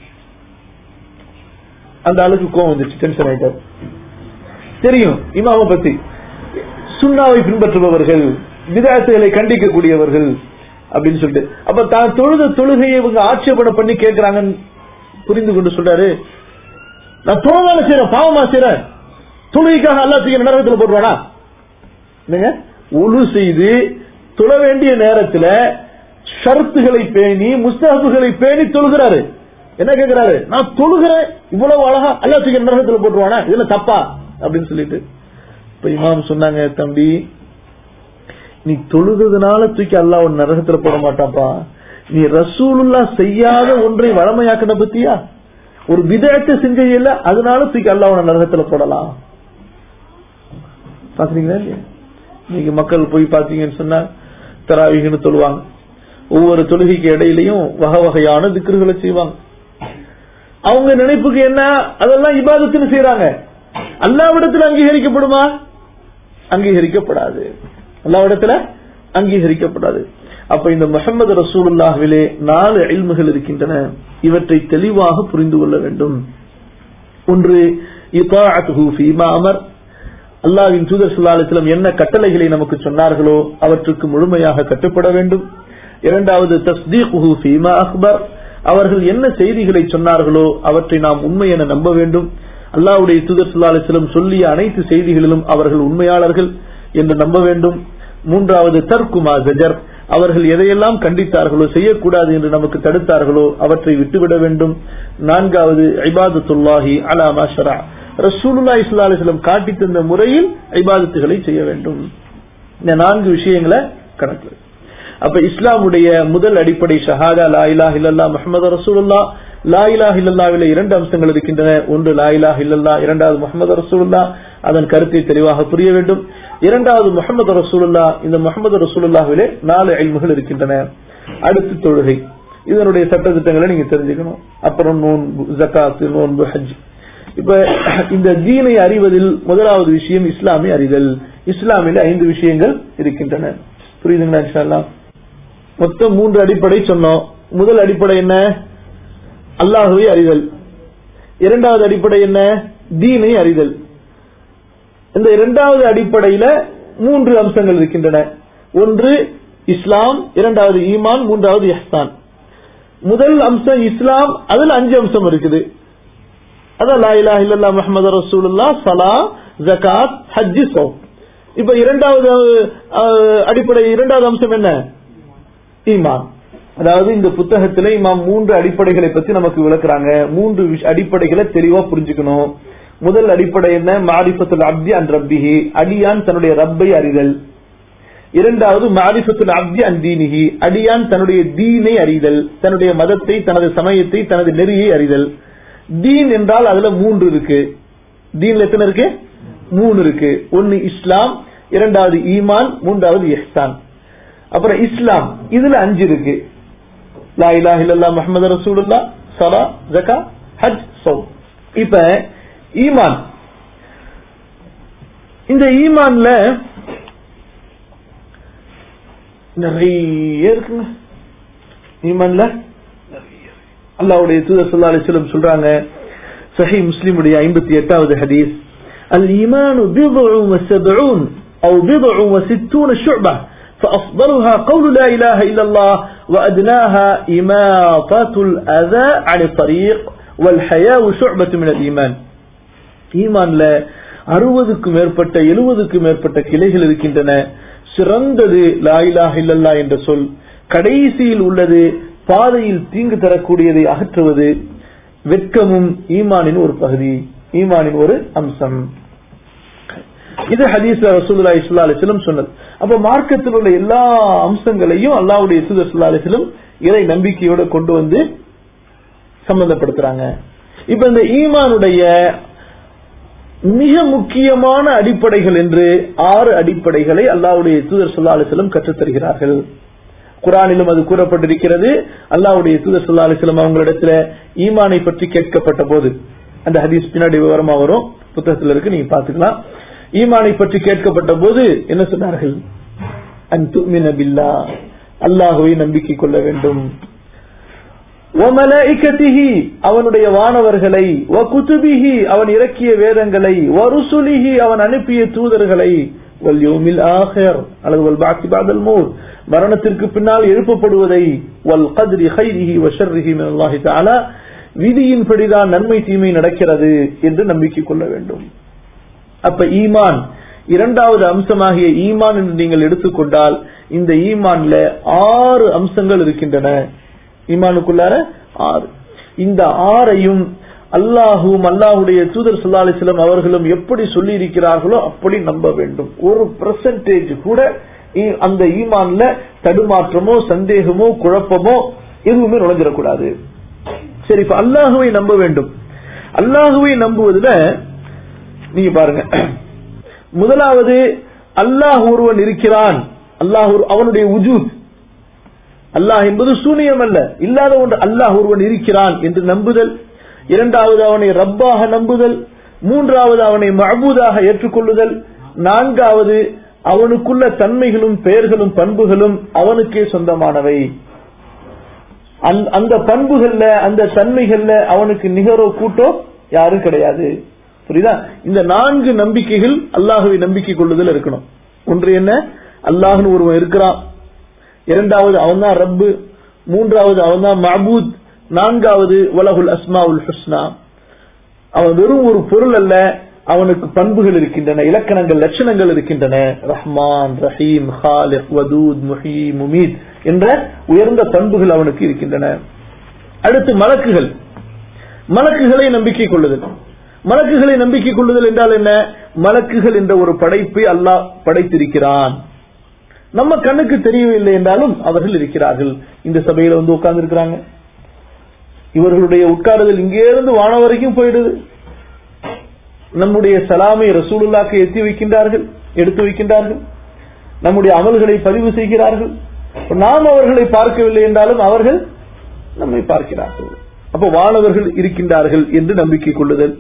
அந்த ஆளுக்கு கோவம் வந்துச்சு டென்ஷன் ஆயிட்டாரு தெரியும் இமாம பத்தி சுண்ணாவை பின்பற்றுபவர்கள் விதாசுகளை கண்டிக்கக்கூடியவர்கள் அப்படின்னு சொல்லிட்டு அப்ப தான் தொழுத தொழுகையை இவங்க ஆட்சேபனை பண்ணி கேட்கிறாங்கன்னு புரிந்து கொண்டு சொல்றாரு நான் தொழுதான செய்யறேன் பாவமா செய்யறேன் தொழுகைக்காக எல்லாத்துக்கும் நரகத்துல போட்டுவானா என்னங்க ஒழு செய்து தொழ வேண்டிய நேரத்துல ஷரத்துகளை பேணி முஸ்தகப்புகளை பேணி தொழுகிறாரு என்ன கேக்குறாரு நான் தொழுகிறேன் இவ்வளவு அழகா எல்லாத்துக்கும் நரகத்துல போட்டுருவானா இதுல தப்பா அப்படின்னு சொல்லிட்டு இப்ப இமாம் சொன்னாங்க தம்பி நீ தொழுகிறதுனால தூக்கி அல்லாஹ் உன் நரகத்துல போட மாட்டாப்பா நீ ரசூலுல்லா செய்யாத ஒன்றை வளமையாக்கின பத்தியா ஒரு விதத்தை செஞ்சதில்ல அதனால தூக்கி அல்லாஹ் உன்னை நரகத்துல போடலாம் பாக்குறீங்களா இல்லையா நீங்க மக்கள் போய் பாத்தீங்கன்னு சொன்னா தராவிகன்னு சொல்லுவாங்க ஒவ்வொரு தொழுகைக்கு இடையிலையும் வகை வகையான திக்ருகளை செய்வாங்க அவங்க நினைப்புக்கு என்ன அதெல்லாம் இபாதத்துன்னு செய்யறாங்க அல்லாவிடத்தில் அங்கீகரிக்கப்படுமா அங்கீகரிக்கப்படாது அல்லாவிடத்துல அங்கீகரிக்கப்படாது அப்ப இந்த முகமது ரசூலுல்லாஹ்விலே நாலு இல்முகள் இருக்கின்றன இவற்றை தெளிவாக புரிந்து கொள்ள வேண்டும் ஒன்று இதாஅத்துஹு ஃபீமா அமர் அல்லாஹ்வின் தூதர் ஸல்லல்லாஹு அலைஹி வஸல்லம் என்ன கட்டளைகளை நமக்கு சொன்னார்களோ அவற்றுக்கு முழுமையாக கட்டுப்பட வேண்டும் இரண்டாவது தஸ்தீகுஹு ஃபீமா அக்பர் அவர்கள் என்ன செய்திகளை சொன்னார்களோ அவற்றை நாம் உண்மை என நம்ப வேண்டும் அல்லாஹ்வுடைய தூதர் ஸல்லல்லாஹு அலைஹி வஸல்லம் சொல்லிய அனைத்து செய்திகளிலும் அவர்கள் உண்மையாளர்கள் என்று நம்ப வேண்டும் மூன்றாவது தர்க்குமா ஜஜர் அவர்கள் எதையெல்லாம் கண்டித்தார்களோ செய்யக்கூடாது என்று நமக்கு தடுத்தார்களோ அவற்றை விட்டுவிட வேண்டும் நான்காவது ஐபாதத்துல்லாஹி அலா மாஷரா ரசூலுல்லா இஸ்லா அலிஸ்லம் காட்டி தந்த முறையில் ஐபாதத்துகளை செய்ய வேண்டும் இந்த நான்கு விஷயங்களை கணக்கு அப்ப இஸ்லாமுடைய முதல் அடிப்படை ஷஹாதா லா இலாஹ இல்லல்லா முஹம்மது ரசூலுல்லா லா இலாஹ இல்லல்லாவில இரண்டு அம்சங்கள் இருக்கின்றன ஒன்று லா இலாஹ இல்லல்லா இரண்டாவது முஹம்மது ரசூலுல்லா அதன் கருத்தை தெளிவாக புரிய வேண்டும் இரண்டாவது முஹம்மது ரசூலுல்லா இந்த முஹம்மது ரசூலுல்லாவிலே நாலு அல்முகள் இருக்கின்றன அடுத்து தொழுகை இதனுடைய சட்டத்திட்டங்களை நீங்க தெரிஞ்சுக்கணும் அப்புறம் நோன்பு ஜக்காத்து நோன்பு ஹஜ் இப்ப இந்த தீனை அறிவதில் முதலாவது விஷயம் இஸ்லாமை அறிதல் இஸ்லாமில் ஐந்து விஷயங்கள் இருக்கின்றன புரியுதுங்களா இன்ஷா மொத்தம் மூன்று அடிப்படை சொன்னோம் முதல் அடிப்படை என்ன அல்லாஹுவை அறிதல் இரண்டாவது அடிப்படை என்ன தீனை அறிதல் இந்த இரண்டாவது அடிப்படையில மூன்று அம்சங்கள் இருக்கின்றன ஒன்று இஸ்லாம் இரண்டாவது ஈமான் மூன்றாவது இஹ்சான் முதல் அம்சம் இஸ்லாம் அதுல அஞ்சு அம்சம் இருக்குது அதான் லா இலாஹ இல்லல்லா முஹம்மது ரசூலுல்லா சலா ஜகாத் ஹஜ்ஜி சௌம் இப்ப இரண்டாவது அஹ், அடிப்படை இரண்டாவது அம்சம் என்ன ஈமான் அதாவது இந்த புத்தகத்துல இமாம் மூன்று அடிப்படைகளை பத்தி நமக்கு விளக்குறாங்க மூன்று விஷ- அடிப்படைகளை தெளிவா புரிஞ்சுக்கணும் முதல் அடிப்படை என்ன மாரிஃபத்துல் அப்தி அன் ரப்பிஹி அடியான் தன்னுடைய ரப்பை அறிதல் இரண்டாவது மாரிஃபத்துல் அப்தி அன் தீனிஹி அடியான் தன்னுடைய தீனை அறிதல் தன்னுடைய மதத்தை தனது சமயத்தை தனது நெறியை அறிதல் தீன் என்றால் அதுல மூன்று இருக்கு தீன்ல எத்தனை இருக்கு மூணு இருக்கு ஒன்னு இஸ்லாம் இரண்டாவது ஈமான் மூன்றாவது இஹ்சான் அப்புறம் இஸ்லாம் இதுல அஞ்சு இருக்கு லா இலாஹ இல்லல்லாஹ் முஹம்மது ரசூலுல்லாஹ் ஸலா ஜகா ஹஜ் ஸௌம் இப்ப ஈமான் இந்த ஈமான்ல நிறைய இருக்குங்க ஈமான்ல அல்லாஹ்வுடைய தூதர் ஸல்லல்லாஹு அலைஹி வஸல்லம் சொல்றாங்க சஹி முஸ்லிமுடைய 58வது ஹதீஸ் الإيمان بضع وسبعون أو بضع وستون شعبة فأفضلها قول لا إله إلا الله وأدناها إماطة الأذى عن الطريق والحياء شعبة من الإيمان ஈமான்ல அறுபதுக்கும் மேற்பட்ட எழுபதுக்கும் மேற்பட்ட கிளைகள் இருக்கின்றன சிறந்தது லா இலாஹ இல்லல்லா என்ற சொல் கடைசியில் உள்ளது பாதையில் தீங்கு தரக்கூடியதை அகற்றுவது வெட்கமும் ஈமானின் ஒரு பகுதி ஈமானின் ஒரு அம்சம் இது ஹதீஸ்ல ரசூலுல்லாஹி ஸல்லல்லாஹு அலைஹி வஸல்லம் சொன்னது அப்ப மார்க்கத்தில் உள்ள எல்லா அம்சங்களையும் அல்லாஹ்வுடைய தூதர் ஸல்லல்லாஹு அலைஹி வஸல்லம் இறை நம்பிக்கையோட கொண்டு வந்து சம்பந்தப்படுத்துறாங்க இப்ப இந்த ஈமானுடைய மிக முக்கியமான அடிப்படைகள் என்று ஆறு அடிப்படைகளை அல்லாஹ்வுடைய தூதர் ஸல்லல்லாஹு அலைஹி வஸல்லம் கற்றுத் தருகிறார்கள் குரானிலும் அது கூறப்பட்டிருக்கிறது அல்லாஹ்வுடைய தூதர் ஸல்லல்லாஹு அலைஹி வஸல்லம் அவங்களிடத்துல ஈமானை பற்றி கேட்கப்பட்ட போது அந்த ஹதீஸ் பின்னாடி விவரமா வரும் புத்தகத்துல இருக்கு நீங்க பாத்துக்கலாம் ஈமானை பற்றி கேட்கப்பட்ட போது என்ன சொன்னார்கள் அன் துமின பில்லா அல்லாஹுவை நம்பிக்கை கொள்ள வேண்டும் وَمَلَائِكَتِهِ அவனுடைய வானவர்களை وَكُتُبِهِ அவன் இறக்கிய வேதங்களை وَرُسُلِهِ அவன் அனுப்பிய தூதர்களை وَالْيَوْمِ الْآخِرِ அல்லது وَالْبَعْثِ بَعْدَ الْمَوْتِ மரணத்திற்கு பின்னால் எழுப்பப்படுவதை وَالْقَدْرِ خَيْرِهِ وَشَرِّهِ مِنَ اللَّهِ تَعَالَى விதியின்படிதான் நன்மை தீமை நடக்கிறது என்று நம்பிக்கை கொள்ள வேண்டும் அப்ப ஈமான் இரண்டாவது அம்சமாகிய ஈமான் என்று நீங்கள் எடுத்துக்கொண்டால் இந்த ஈமான்ல ஆறு அம்சங்கள் இருக்கின்றன ஈமானுக்குள்ளார ஆறு இந்த ஆறையும் அல்லாஹும் அல்லாஹுடைய தூதர் ஸல்லல்லாஹு அலைஹி வஸல்லம் அவர்களும் எப்படி சொல்லி இருக்கிறார்களோ அப்படி நம்ப வேண்டும் ஒரு பெர்சன்டேஜ் கூட ஈ- அந்த ஈமான்ல தடுமாற்றமோ சந்தேகமோ குழப்பமோ எதுவுமே நுழைஞ்சிடக்கூடாது சரி இப்ப அல்லாஹுவை நம்ப வேண்டும் அல்லாஹுவை நம்புவதுல நீங்க பாருங்க முதலாவது அல்லாஹ் ஒருவன் இருக்கிறான் அல்லாஹ் ஒரு- அவனுடைய உஜூத் அல்லாஹ் என்பது சூனியம் அல்ல இல்லாத ஒன்று அல்லாஹ் ஒருவன் இருக்கிறான் என்று நம்புதல் இரண்டாவது அவனை ரப்பாக நம்புதல் மூன்றாவது அவனை மஅபூதாக ஏற்றுக்கொள்ளுதல் நான்காவது அவனுக்குள்ள தன்மைகளும் பெயர்களும் பண்புகளும் அவனுக்கே சொந்தமானவை அந்த- அந்த பண்புகள்ல அந்த தன்மைகள்ல அவனுக்கு நிகரோ கூட்டோ யாரும் கிடையாது புரியுதா இந்த நான்கு நம்பிக்கைகள் அல்லாஹுவை நம்பிக்கை கொள்ளுதல் இருக்கணும் ஒன்று என்ன அல்லாஹ்னு ஒருவன் இருக்கிறான் இரண்டாவது அவன் தான் ரப்பு மூன்றாவது அவன் தான் மஹபூத் நான்காவது வலகுல் அஸ்மாவுல் ஹுஸ்னா அவன் வெறும் ஒரு பொருள் அல்ல அவனுக்கு பண்புகள் இருக்கின்றன இலக்கணங்கள் லட்சணங்கள் இருக்கின்றன ரஹ்மான் ரஹீம் ஹாலிக் வதூத் முஹி முமீத் என்ற உயர்ந்த பண்புகள் அவனுக்கு இருக்கின்றன அடுத்து மலக்குகள் மலக்குகளை நம்பிக்கை கொள்ளுதல் மலக்குகளை நம்பிக்கை கொள்ளுதல் என்றால் என்ன மலக்குகள் என்ற ஒரு படைப்பை அல்லாஹ் படைத்திருக்கிறான் நம்ம கண்ணுக்கு தெரியவில்லை என்றாலும் அவர்கள் இருக்கிறார்கள் இந்த சபையில வந்து உட்கார்ந்து இருக்கிறாங்க இவர்களுடைய உட்காருதல் இங்கே இருந்து வானம் வரைக்கும் போயிடுது நம்முடைய சலாமை ரசூலுல்லாக்கு எத்தி வைக்கின்றார்கள் எடுத்து வைக்கின்றார்கள் நம்முடைய அமல்களை பதிவு செய்கிறார்கள் நாம் அவர்களை பார்க்கவில்லை என்றாலும் அவர்கள் நம்மை பார்க்கிறார்கள் அப்ப வானவர்கள் இருக்கின்றார்கள் என்று நம்பிக்கை கொள்ளுதல்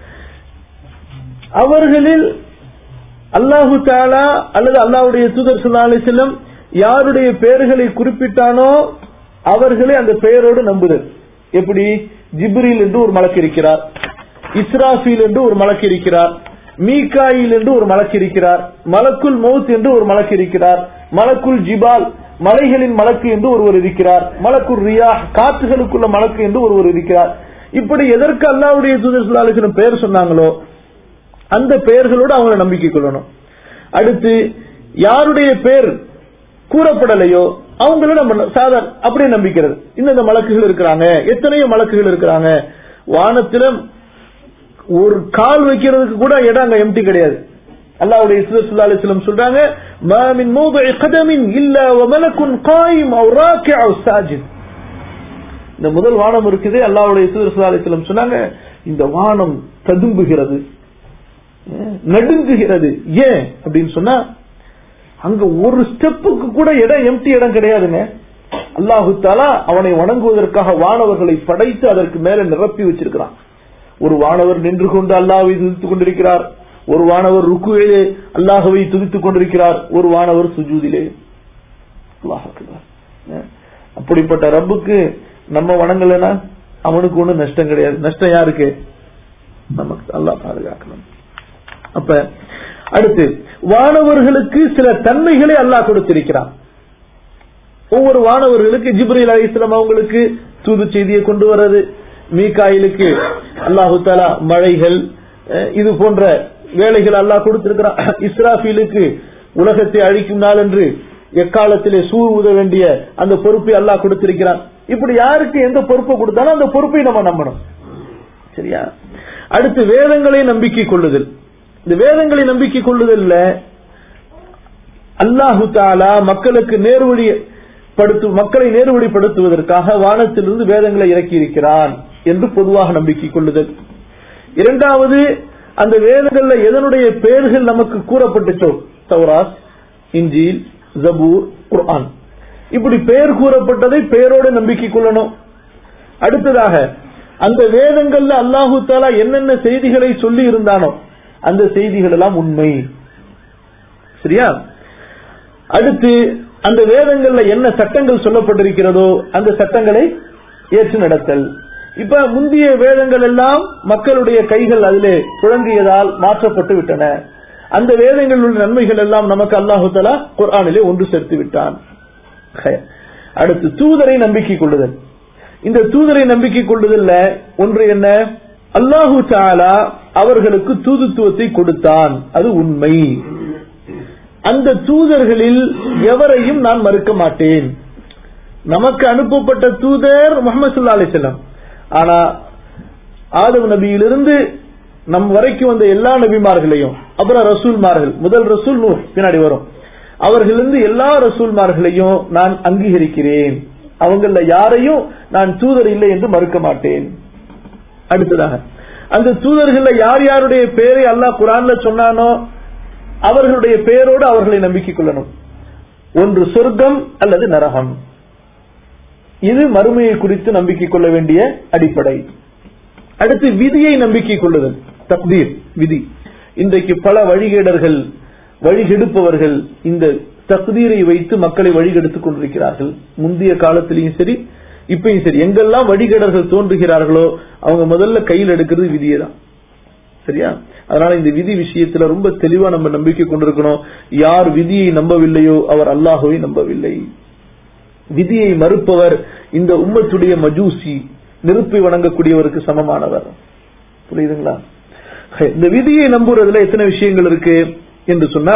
அவர்களில் அல்லாஹு தாலா அல்லது அல்லாஹுடைய தூதர் சுல்லா அலிஸ்லம் யாருடைய பெயர்களை குறிப்பிட்டானோ அவர்களை அந்த பெயரோடு நம்புதல் எப்படி ஜிப்ரீல் என்று ஒரு மலக்கு இருக்கிறார் இஸ்ராஃபீல் என்று ஒரு மலக்கு இருக்கிறார் மீகாயில் என்று ஒரு மலக்கு இருக்கிறார் மலக்குல் மௌத் என்று ஒரு மலக்கு இருக்கிறார் மலக்குல் ஜிபால் மலைகளின் மலக்கு என்று ஒருவர் இருக்கிறார் மலக்குல் ரியா காற்றுகளுக்குள்ள மலக்கு என்று ஒருவர் இருக்கிறார் இப்படி எதற்கு அல்லாவுடைய தூதர் சுல்லாலிசனம் பெயர் சொன்னாங்களோ அந்த பெயர்களோடு அவங்கள நம்பிக்கை கொள்ளணும் அடுத்து யாருடைய பெயர் கூறப்படலையோ அவங்கள நம்ம சாதாரண அப்படியே நம்பிக்கிறது இந்த மலக்குகள் இருக்கிறாங்க எத்தனையோ மலக்குகள் இருக்கிறாங்க வானத்தில ஒரு கால் வைக்கிறதுக்கு கூட இடம் அங்க எம்டி கிடையாது அல்லாவுடைய சுல்லா அலிஸ்லம் சொல்றாங்க மாமின் மோதுஇ கதமின் இல்ல வமலக்குன் காயிம் அவ் ராக்கி அவ் சாஜித் இந்த முதல் வானம் இருக்குது அல்லாவுடைய சுல்லா அலிஸ்லம் சொன்னாங்க இந்த வானம் ததும்புகிறது நடுங்குகிறது ஏன் அப்படின்னு சொன்னா அங்க ஒரு ஸ்டெப்புக்கு கூட இடம் எம்டி இடம் கிடையாதுங்க அல்லாஹு தாலா அவனை வணங்குவதற்காக வானவர்களை படைத்து அதற்கு மேல நிரப்பி வச்சிருக்கிறான் ஒரு வானவர் நின்று கொண்டு அல்லாஹை துதித்துக் கொண்டிருக்கிறார் ஒரு வானவர் ருக்குவிலே அல்லாஹவை துதித்துக் கொண்டிருக்கிறார் ஒரு வானவர் சுஜூதிலே அப்படிப்பட்ட ரப்புக்கு நம்ம வணங்கலனா அவனுக்கு ஒண்ணு நஷ்டம் கிடையாது நஷ்டம் யாருக்கு நமக்கு அல்லாஹ் பாதுகாக்கணும் அப்ப அடுத்து வானவர்களுக்கு சில தன்மைகளை அல்லாஹ் கொடுத்திருக்கிறான் ஒவ்வொரு வானவர்களுக்கு ஜிப்ரீல் அலி இஸ்லாம் அவங்களுக்கு தூது செய்தியை கொண்டு வர்றது மீகாயிலுக்கு அல்லாஹு தாலா மழைகள் இது போன்ற வேலைகள் அல்லாஹ் கொடுத்திருக்கிறான் இஸ்ராஃபீலுக்கு உலகத்தை அழிக்கும் நாள் என்று எக்காலத்திலே சூழ் உத வேண்டிய அந்த பொறுப்பை அல்லாஹ் கொடுத்திருக்கிறான் இப்படி யாருக்கு எந்த பொறுப்பை கொடுத்தாலும் அந்த பொறுப்பை நம்ம நம்பணும் சரியா அடுத்து வேதங்களை நம்பிக்கை கொள்ளுதல் இந்த வேதங்களை நம்பிக்கை கொள்ளுதல்ல அல்லாஹு தாலா மக்களுக்கு நேர்வழி படுத்து மக்களை நேர்வழிப்படுத்துவதற்காக வானத்திலிருந்து வேதங்களை இறக்கி இருக்கிறான் என்று பொதுவாக நம்பிக்கை கொள்ளுதல் இரண்டாவது அந்த வேதங்கள்ல எதனுடைய பெயர்கள் நமக்கு கூறப்பட்டுச்சோ தௌராஸ் இஞ்சில் ஜபூர் குர்ஆன் இப்படி பெயர் கூறப்பட்டதை பெயரோடு நம்பிக்கை கொள்ளணும் அடுத்ததாக அந்த வேதங்கள்ல அல்லாஹு தாலா என்னென்ன செய்திகளை சொல்லி இருந்தானோ அந்த செய்திகள் எல்லாம் உண்மை சரியா அடுத்து அந்த வேதங்கள்ல என்ன சட்டங்கள் சொல்லப்பட்டிருக்கிறதோ அந்த சட்டங்களை ஏற்று நடத்தல் இப்ப முந்தைய வேதங்கள் எல்லாம் மக்களுடைய கைகள் அதிலே குழங்கியதால் மாற்றப்பட்டு விட்டன அந்த வேதங்களுடைய நன்மைகள் எல்லாம் நமக்கு அல்லாஹு தலா குர்ஆனிலே ஒன்று சேர்த்து விட்டான் அடுத்து தூதரை நம்பிக்கை கொள்ளுதல் இந்த தூதரை நம்பிக்கை கொள்ளுதல்ல ஒன்று என்ன அல்லாஹு தாலா அவர்களுக்கு தூதுத்துவத்தை கொடுத்தான் அது உண்மை அந்த தூதர்களில் எவரையும் நான் மறுக்க மாட்டேன் நமக்கு அனுப்பப்பட்ட தூதர் முகமது சுல்லா அலிசல்லாம் ஆனா ஆதவ் நபியிலிருந்து நம் வரைக்கும் வந்த எல்லா நபிமார்களையும் அப்புறம் ரசூல்மார்கள் முதல் ரசூல் நூர் பின்னாடி வரும் அவர்களிருந்து எல்லா ரசூல்மார்களையும் நான் அங்கீகரிக்கிறேன் அவங்கள யாரையும் நான் தூதர் இல்லை என்று மறுக்க மாட்டேன் அடுத்ததாக அந்த தூதர்கள யார் யாருடைய பெயரை அல்லாஹ் குரான்ல சொன்னானோ அவர்களுடைய பெயரோடு அவர்களை நம்பிக்கை கொள்ளணும் ஒன்று சொர்க்கம் அல்லது நரகம் இது மறுமையை குறித்து நம்பிக்கை கொள்ள வேண்டிய அடிப்படை அடுத்து விதியை நம்பிக்கை கொள்ளுதல் தக்தீர் விதி இன்றைக்கு பல வழிகேடர்கள் வழிகெடுப்பவர்கள் இந்த தக்தீரை வைத்து மக்களை வழிகெடுத்துக் கொண்டிருக்கிறார்கள் முந்தைய காலத்திலையும் சரி இப்பயும் சரி எங்கெல்லாம் வழிகேடர்கள் தோன்றுகிறார்களோ அவங்க முதல்ல கையில் எடுக்கிறது விதியை தான் சரியா அதனால இந்த விதி விஷயத்துல ரொம்ப தெளிவா நம்ம நம்பிக்கை கொண்டிருக்கணும் யார் விதியை நம்பவில்லையோ அவர் அல்லாஹுவை நம்பவில்லை விதியை மறுப்பவர் இந்த உம்மத்துடைய மஜூசி நெருப்பை வணங்கக்கூடியவருக்கு சமமானவர் புரியுதுங்களா இந்த விதியை நம்புறதுல எத்தனை விஷயங்கள் இருக்கு என்று சொன்னா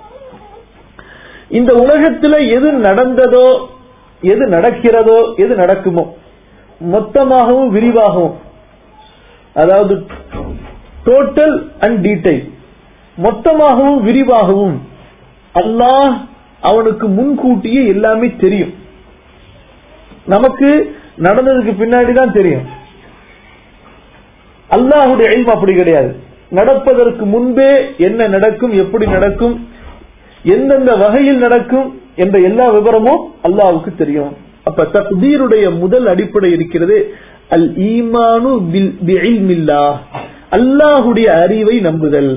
இந்த உலகத்துல எது நடந்ததோ எது நடக்கிறதோ எது நடக்குமோ மொத்தமாகவும் விரிவாகவும் அதாவது டோட்டல் அண்ட் டீடைல் மொத்தமாகவும் விரிவாகவும் அல்லாஹ் அவனுக்கு முன்கூட்டியே எல்லாமே தெரியும் நமக்கு நடந்ததுக்கு பின்னாடி தான் தெரியும் அல்லாஹுடைய இல்மு அப்படி கிடையாது நடப்பதற்கு முன்பே என்ன நடக்கும் எப்படி நடக்கும் எந்தெந்த வகையில் நடக்கும் என்ற எல்லா விவரமும் அல்லாஹ்வுக்கு தெரியும் அப்ப தக்தீருடைய முதல் அடிப்படை இருக்கிறது அல் ஈமானு பில் பிஇல்மில்லாஹ் அல்லாஹுடைய அறிவை நம்புதல்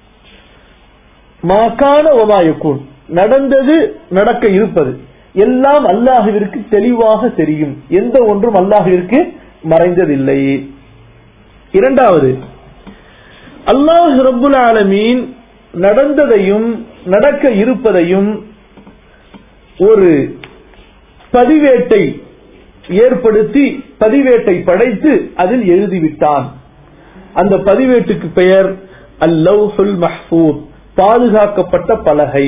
மாகான ஒமாயக்கூன் நடந்தது நடக்க இருப்பது எல்லாம் அல்லாஹுவிற்கு தெளிவாக தெரியும் எந்த ஒன்றும் அல்லாஹுவிற்கு மறைந்ததில்லை இரண்டாவது அல்லாஹ் ரப்புல் ஆலமீன் நடந்ததையும் நடக்க இருப்பதையும் ஒரு பதிவேட்டை ஏற்படுத்தி பதிவேட்டை படைத்து அதில் எழுதிவிட்டான் அந்த பதிவேட்டுக்கு பெயர் அல்லவுல் மஹ்பூத் பாதுகாக்கப்பட்ட பலகை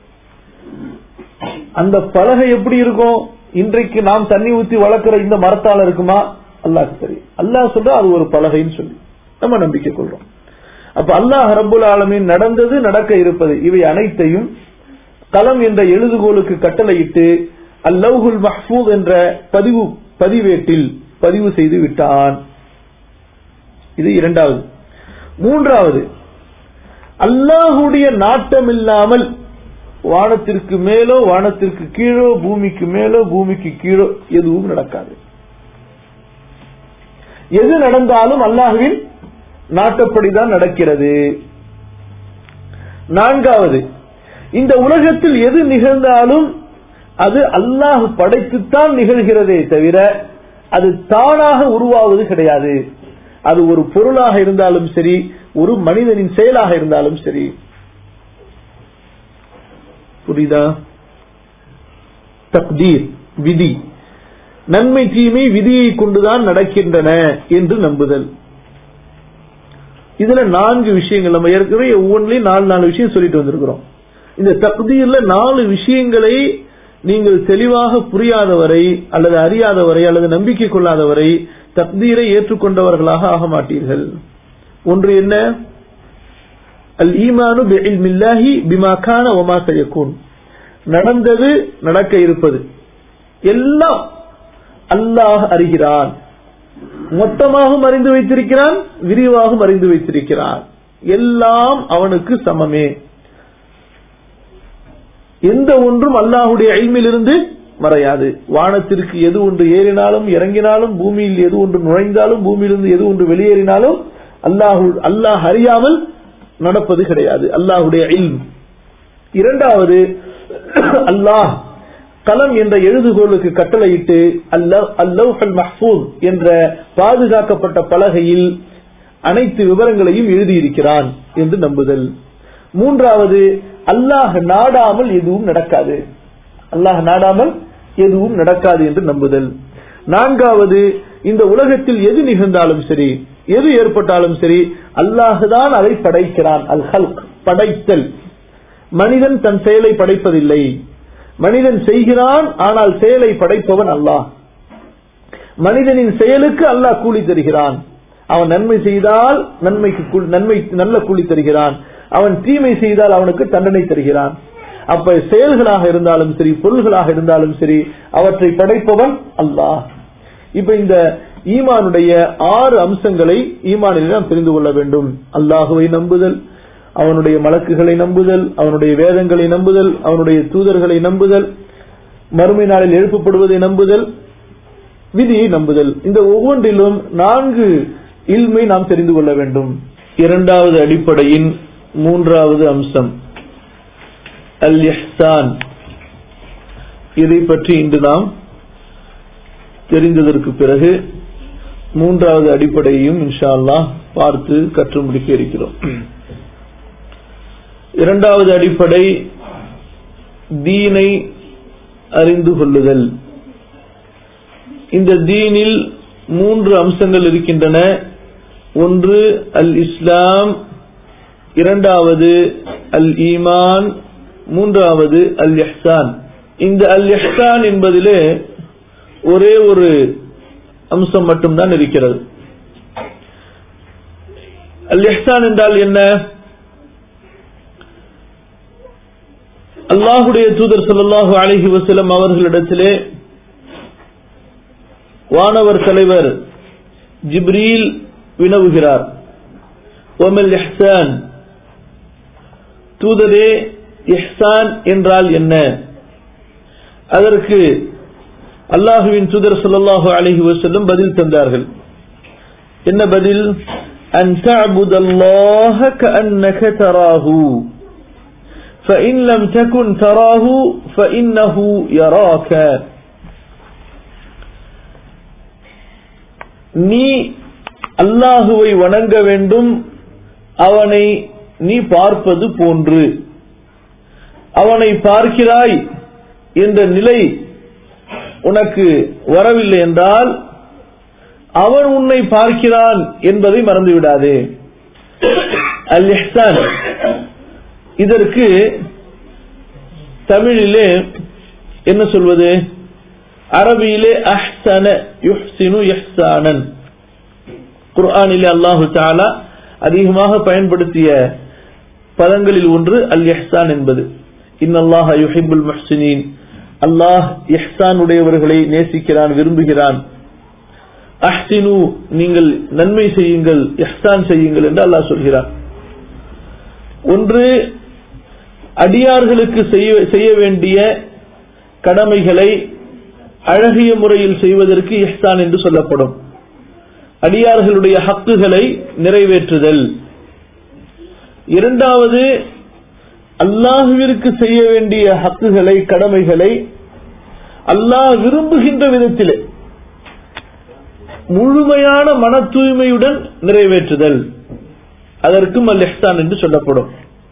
அந்த பலகை எப்படி இருக்கும் இன்றைக்கு நாம் தண்ணி ஊத்தி வளர்க்கிற இந்த மரத்தால இருக்குமா அல்லாஹ் தெரியும் அல்லாஹ் சொல்ற அது ஒரு பலகைன்னு சொல்லி நம்ம நம்பிக்கை கொள்றோம் அப்ப அல்லாஹ் ரப்புல் ஆலமீன் நடந்தது நடக்க இருப்பது இவை அனைத்தையும் கலம் என்ற எழுதுகோலுக்கு கட்டளையிட்டு அல்லவுல் மஹ்பூத் என்ற பதிவு பதிவேட்டில் பதிவு செய்து விட்டான் இது இரண்டாவது மூன்றாவது அல்லாஹுடைய நாட்டம் இல்லாமல் வானத்திற்கு மேலோ வானத்திற்கு கீழோ பூமிக்கு மேலோ பூமிக்கு கீழோ எதுவும் நடக்காது எது நடந்தாலும் அல்லாஹுவின் நாட்டப்படிதான் நடக்கிறது நான்காவது இந்த உலகத்தில் எது நிகழ்ந்தாலும் அது அல்லாஹ் படைத்துத்தான் நிகழ்கிறதே தவிர அது தானாக உருவாவது கிடையாது அது ஒரு பொருளாக இருந்தாலும் சரி ஒரு மனிதனின் செயலாக இருந்தாலும் சரி புரியுதா தக்தீர் விதி நன்மை தீமை விதியை கொண்டுதான் நடக்கின்றன என்று நம்புதல் இதுல நான்கு விஷயங்கள் நம்ம ஏற்கனவே ஒவ்வொன்றிலையும் நாலு நாலு விஷயம் சொல்லிட்டு வந்திருக்கிறோம் இந்த தக்தீர்ல நாலு விஷயங்களை நீங்கள் தெளிவாக புரியாதவரை அல்லது அறியாதவரை அல்லது நம்பிக்கை கொள்ளாதவரை தக்தீரை ஏற்றுக்கொண்டவர்களாக ஆக மாட்டீர்கள் ஒன்று என்ன அல் ஈமானு பில்லாஹி பிமாக்கான ஒமா செய்யக்கூன் நடந்தது நடக்க இருப்பது எல்லாம் அல்லாஹ் அறிகிறான் மொத்தமாகவும் அறிந்து வைத்திருக்கிறான் விரிவாகவும் அறிந்து வைத்திருக்கிறான் எல்லாம் அவனுக்கு சமமே எந்த ஒன்றும் அல்லாஹுடைய அழிமிலிருந்து மறையாது வானத்திற்கு எது ஒன்று ஏறினாலும் இறங்கினாலும் பூமியில் எது ஒன்று நுழைந்தாலும் பூமியிலிருந்து எது ஒன்று வெளியேறினாலும் அல்லாஹு அல்லாஹ் அறியாமல் நடப்பது கிடையாது அல்லாஹுடைய இல்ம் இரண்டாவது அல்லாஹ் கலம் என்ற எழுதுகோளுக்கு கட்டளையிட்டு அல்லஹ் மஹ்பூஸ் என்ற பாதுகாக்கப்பட்ட பலகையில் அனைத்து விவரங்களையும் எழுதியிருக்கிறான் என்று நம்புதல் மூன்றாவது அல்லாஹ் நாடாமல் எதுவும் நடக்காது அல்லாஹ் நாடாமல் எதுவும் நடக்காது என்று நம்புதல் நான்காவது இந்த உலகத்தில் எது நிகழ்ந்தாலும் சரி எது ஏற்பட்டாலும் சரி அல்லாஹுதான் அதை படைக்கிறான் அல் ஹல்க் படைத்தல் மனிதன் தன் செயலை படைப்பதில்லை மனிதன் செய்கிறான் ஆனால் செயலை படைப்பவன் அல்லாஹ் மனிதனின் செயலுக்கு அல்லாஹ் கூலி தருகிறான் அவன் நன்மை செய்தால் நன்மைக்கு நன்மை நல்ல கூலி தருகிறான் அவன் தீமை செய்தால் அவனுக்கு தண்டனை தருகிறான் அப்ப செயல்களாக இருந்தாலும் சரி பொருள்களாக இருந்தாலும் சரி அவற்றை படைப்பவன் அல்லாஹ் இப்ப இந்த ஈமானுடைய ஆறு அம்சங்களை ஈமானில் நாம் தெரிந்து கொள்ள வேண்டும் அல்லாஹுவை நம்புதல் அவனுடைய மலக்குகளை நம்புதல் அவனுடைய வேதங்களை நம்புதல் அவனுடைய தூதர்களை நம்புதல் மறுமை நாளில் எழுப்பப்படுவதை நம்புதல் விதியை நம்புதல் இந்த ஒவ்வொன்றிலும் நான்கு இல்மை நாம் தெரிந்து கொள்ள வேண்டும் இரண்டாவது அடிப்படையின் மூன்றாவது அம்சம் அல் இஹ்சான் இதை பற்றி இன்று நாம் தெரிந்ததற்கு பிறகு மூன்றாவது அடிப்படையையும் இன்ஷா அல்லாஹ் பார்த்து கற்று முடிக்க இருக்கிறோம் இரண்டாவது அடிப்படை தீனை அறிந்து கொள்ளுதல் இந்த தீனில் மூன்று அம்சங்கள் இருக்கின்றன ஒன்று அல் இஸ்லாம் இரண்டாவது அல் ஈமான் மூன்றாவது அல் இஹ்சான் இந்த அல் இஹ்சான் என்பதிலே ஒரே ஒரு அம்சம் மட்டும்தான் இருக்கிறது அல் இஹ்சான் என்றால் என்ன அல்லாஹுடைய தூதர் ஸல்லல்லாஹு அலைஹி வஸல்லம் அவர்களிடத்திலே வானவர் தலைவர் ஜிப்ரீல் வினவுகிறார் ஒமல் இஹ்சான் தூதரே இஹ்சான் என்றால் என்ன அதற்கு அல்லாஹுவின் தூதர் ஸல்லல்லாஹு அலைஹி வஸல்லம் பதில் தந்தார்கள் என்ன பதில் أن تعبد الله كأنك تراه فإن لم تكن تراه فإنه يراك நீ அல்லாஹுவை வணங்க வேண்டும் அவனை நீ பார்ப்பது போன்று அவனை பார்க்கிறாய் என்ற நிலை உனக்கு வரவில்லை என்றால் அவன் உன்னை பார்க்கிறான் என்பதை மறந்துவிடாதே அல் இஹ்சான் இதற்கு தமிழிலே என்ன சொல்வது அரபியிலே அஹ்சன யுஹ்சினு இஹ்சானன் குர்ஆனிலே அல்லாஹு தஆலா அதிகமாக பயன்படுத்திய பதங்களில் ஒன்று அல் இஹ்சான் என்பது இன்னல்லாஹ யுஹிப்புல் முஹ்சினீன் அல்லாஹ் இஹ்சான் உடையவர்களை நேசிக்கிறான் விரும்புகிறான் அஹ்சினு நீங்கள் நன்மை செய்யுங்கள் இஹ்சான் செய்யுங்கள் என்று அல்லாஹ் சொல்கிறார் ஒன்று அடியார்களுக்கு செய்ய செய்ய வேண்டிய கடமைகளை அழகிய முறையில் செய்வதற்கு இஹ்சான் என்று சொல்லப்படும் அடியார்களுடைய ஹக்குகளை நிறைவேற்றுதல் இரண்டாவது அல்லாஹுவிற்கு செய்ய வேண்டிய ஹக்குகளை கடமைகளை அல்லாஹ் விரும்புகின்ற விதத்திலே முழுமையான மன தூய்மையுடன் நிறைவேற்றுதல் அதற்கும் அல் இஹ்சான் என்று சொல்லப்படும்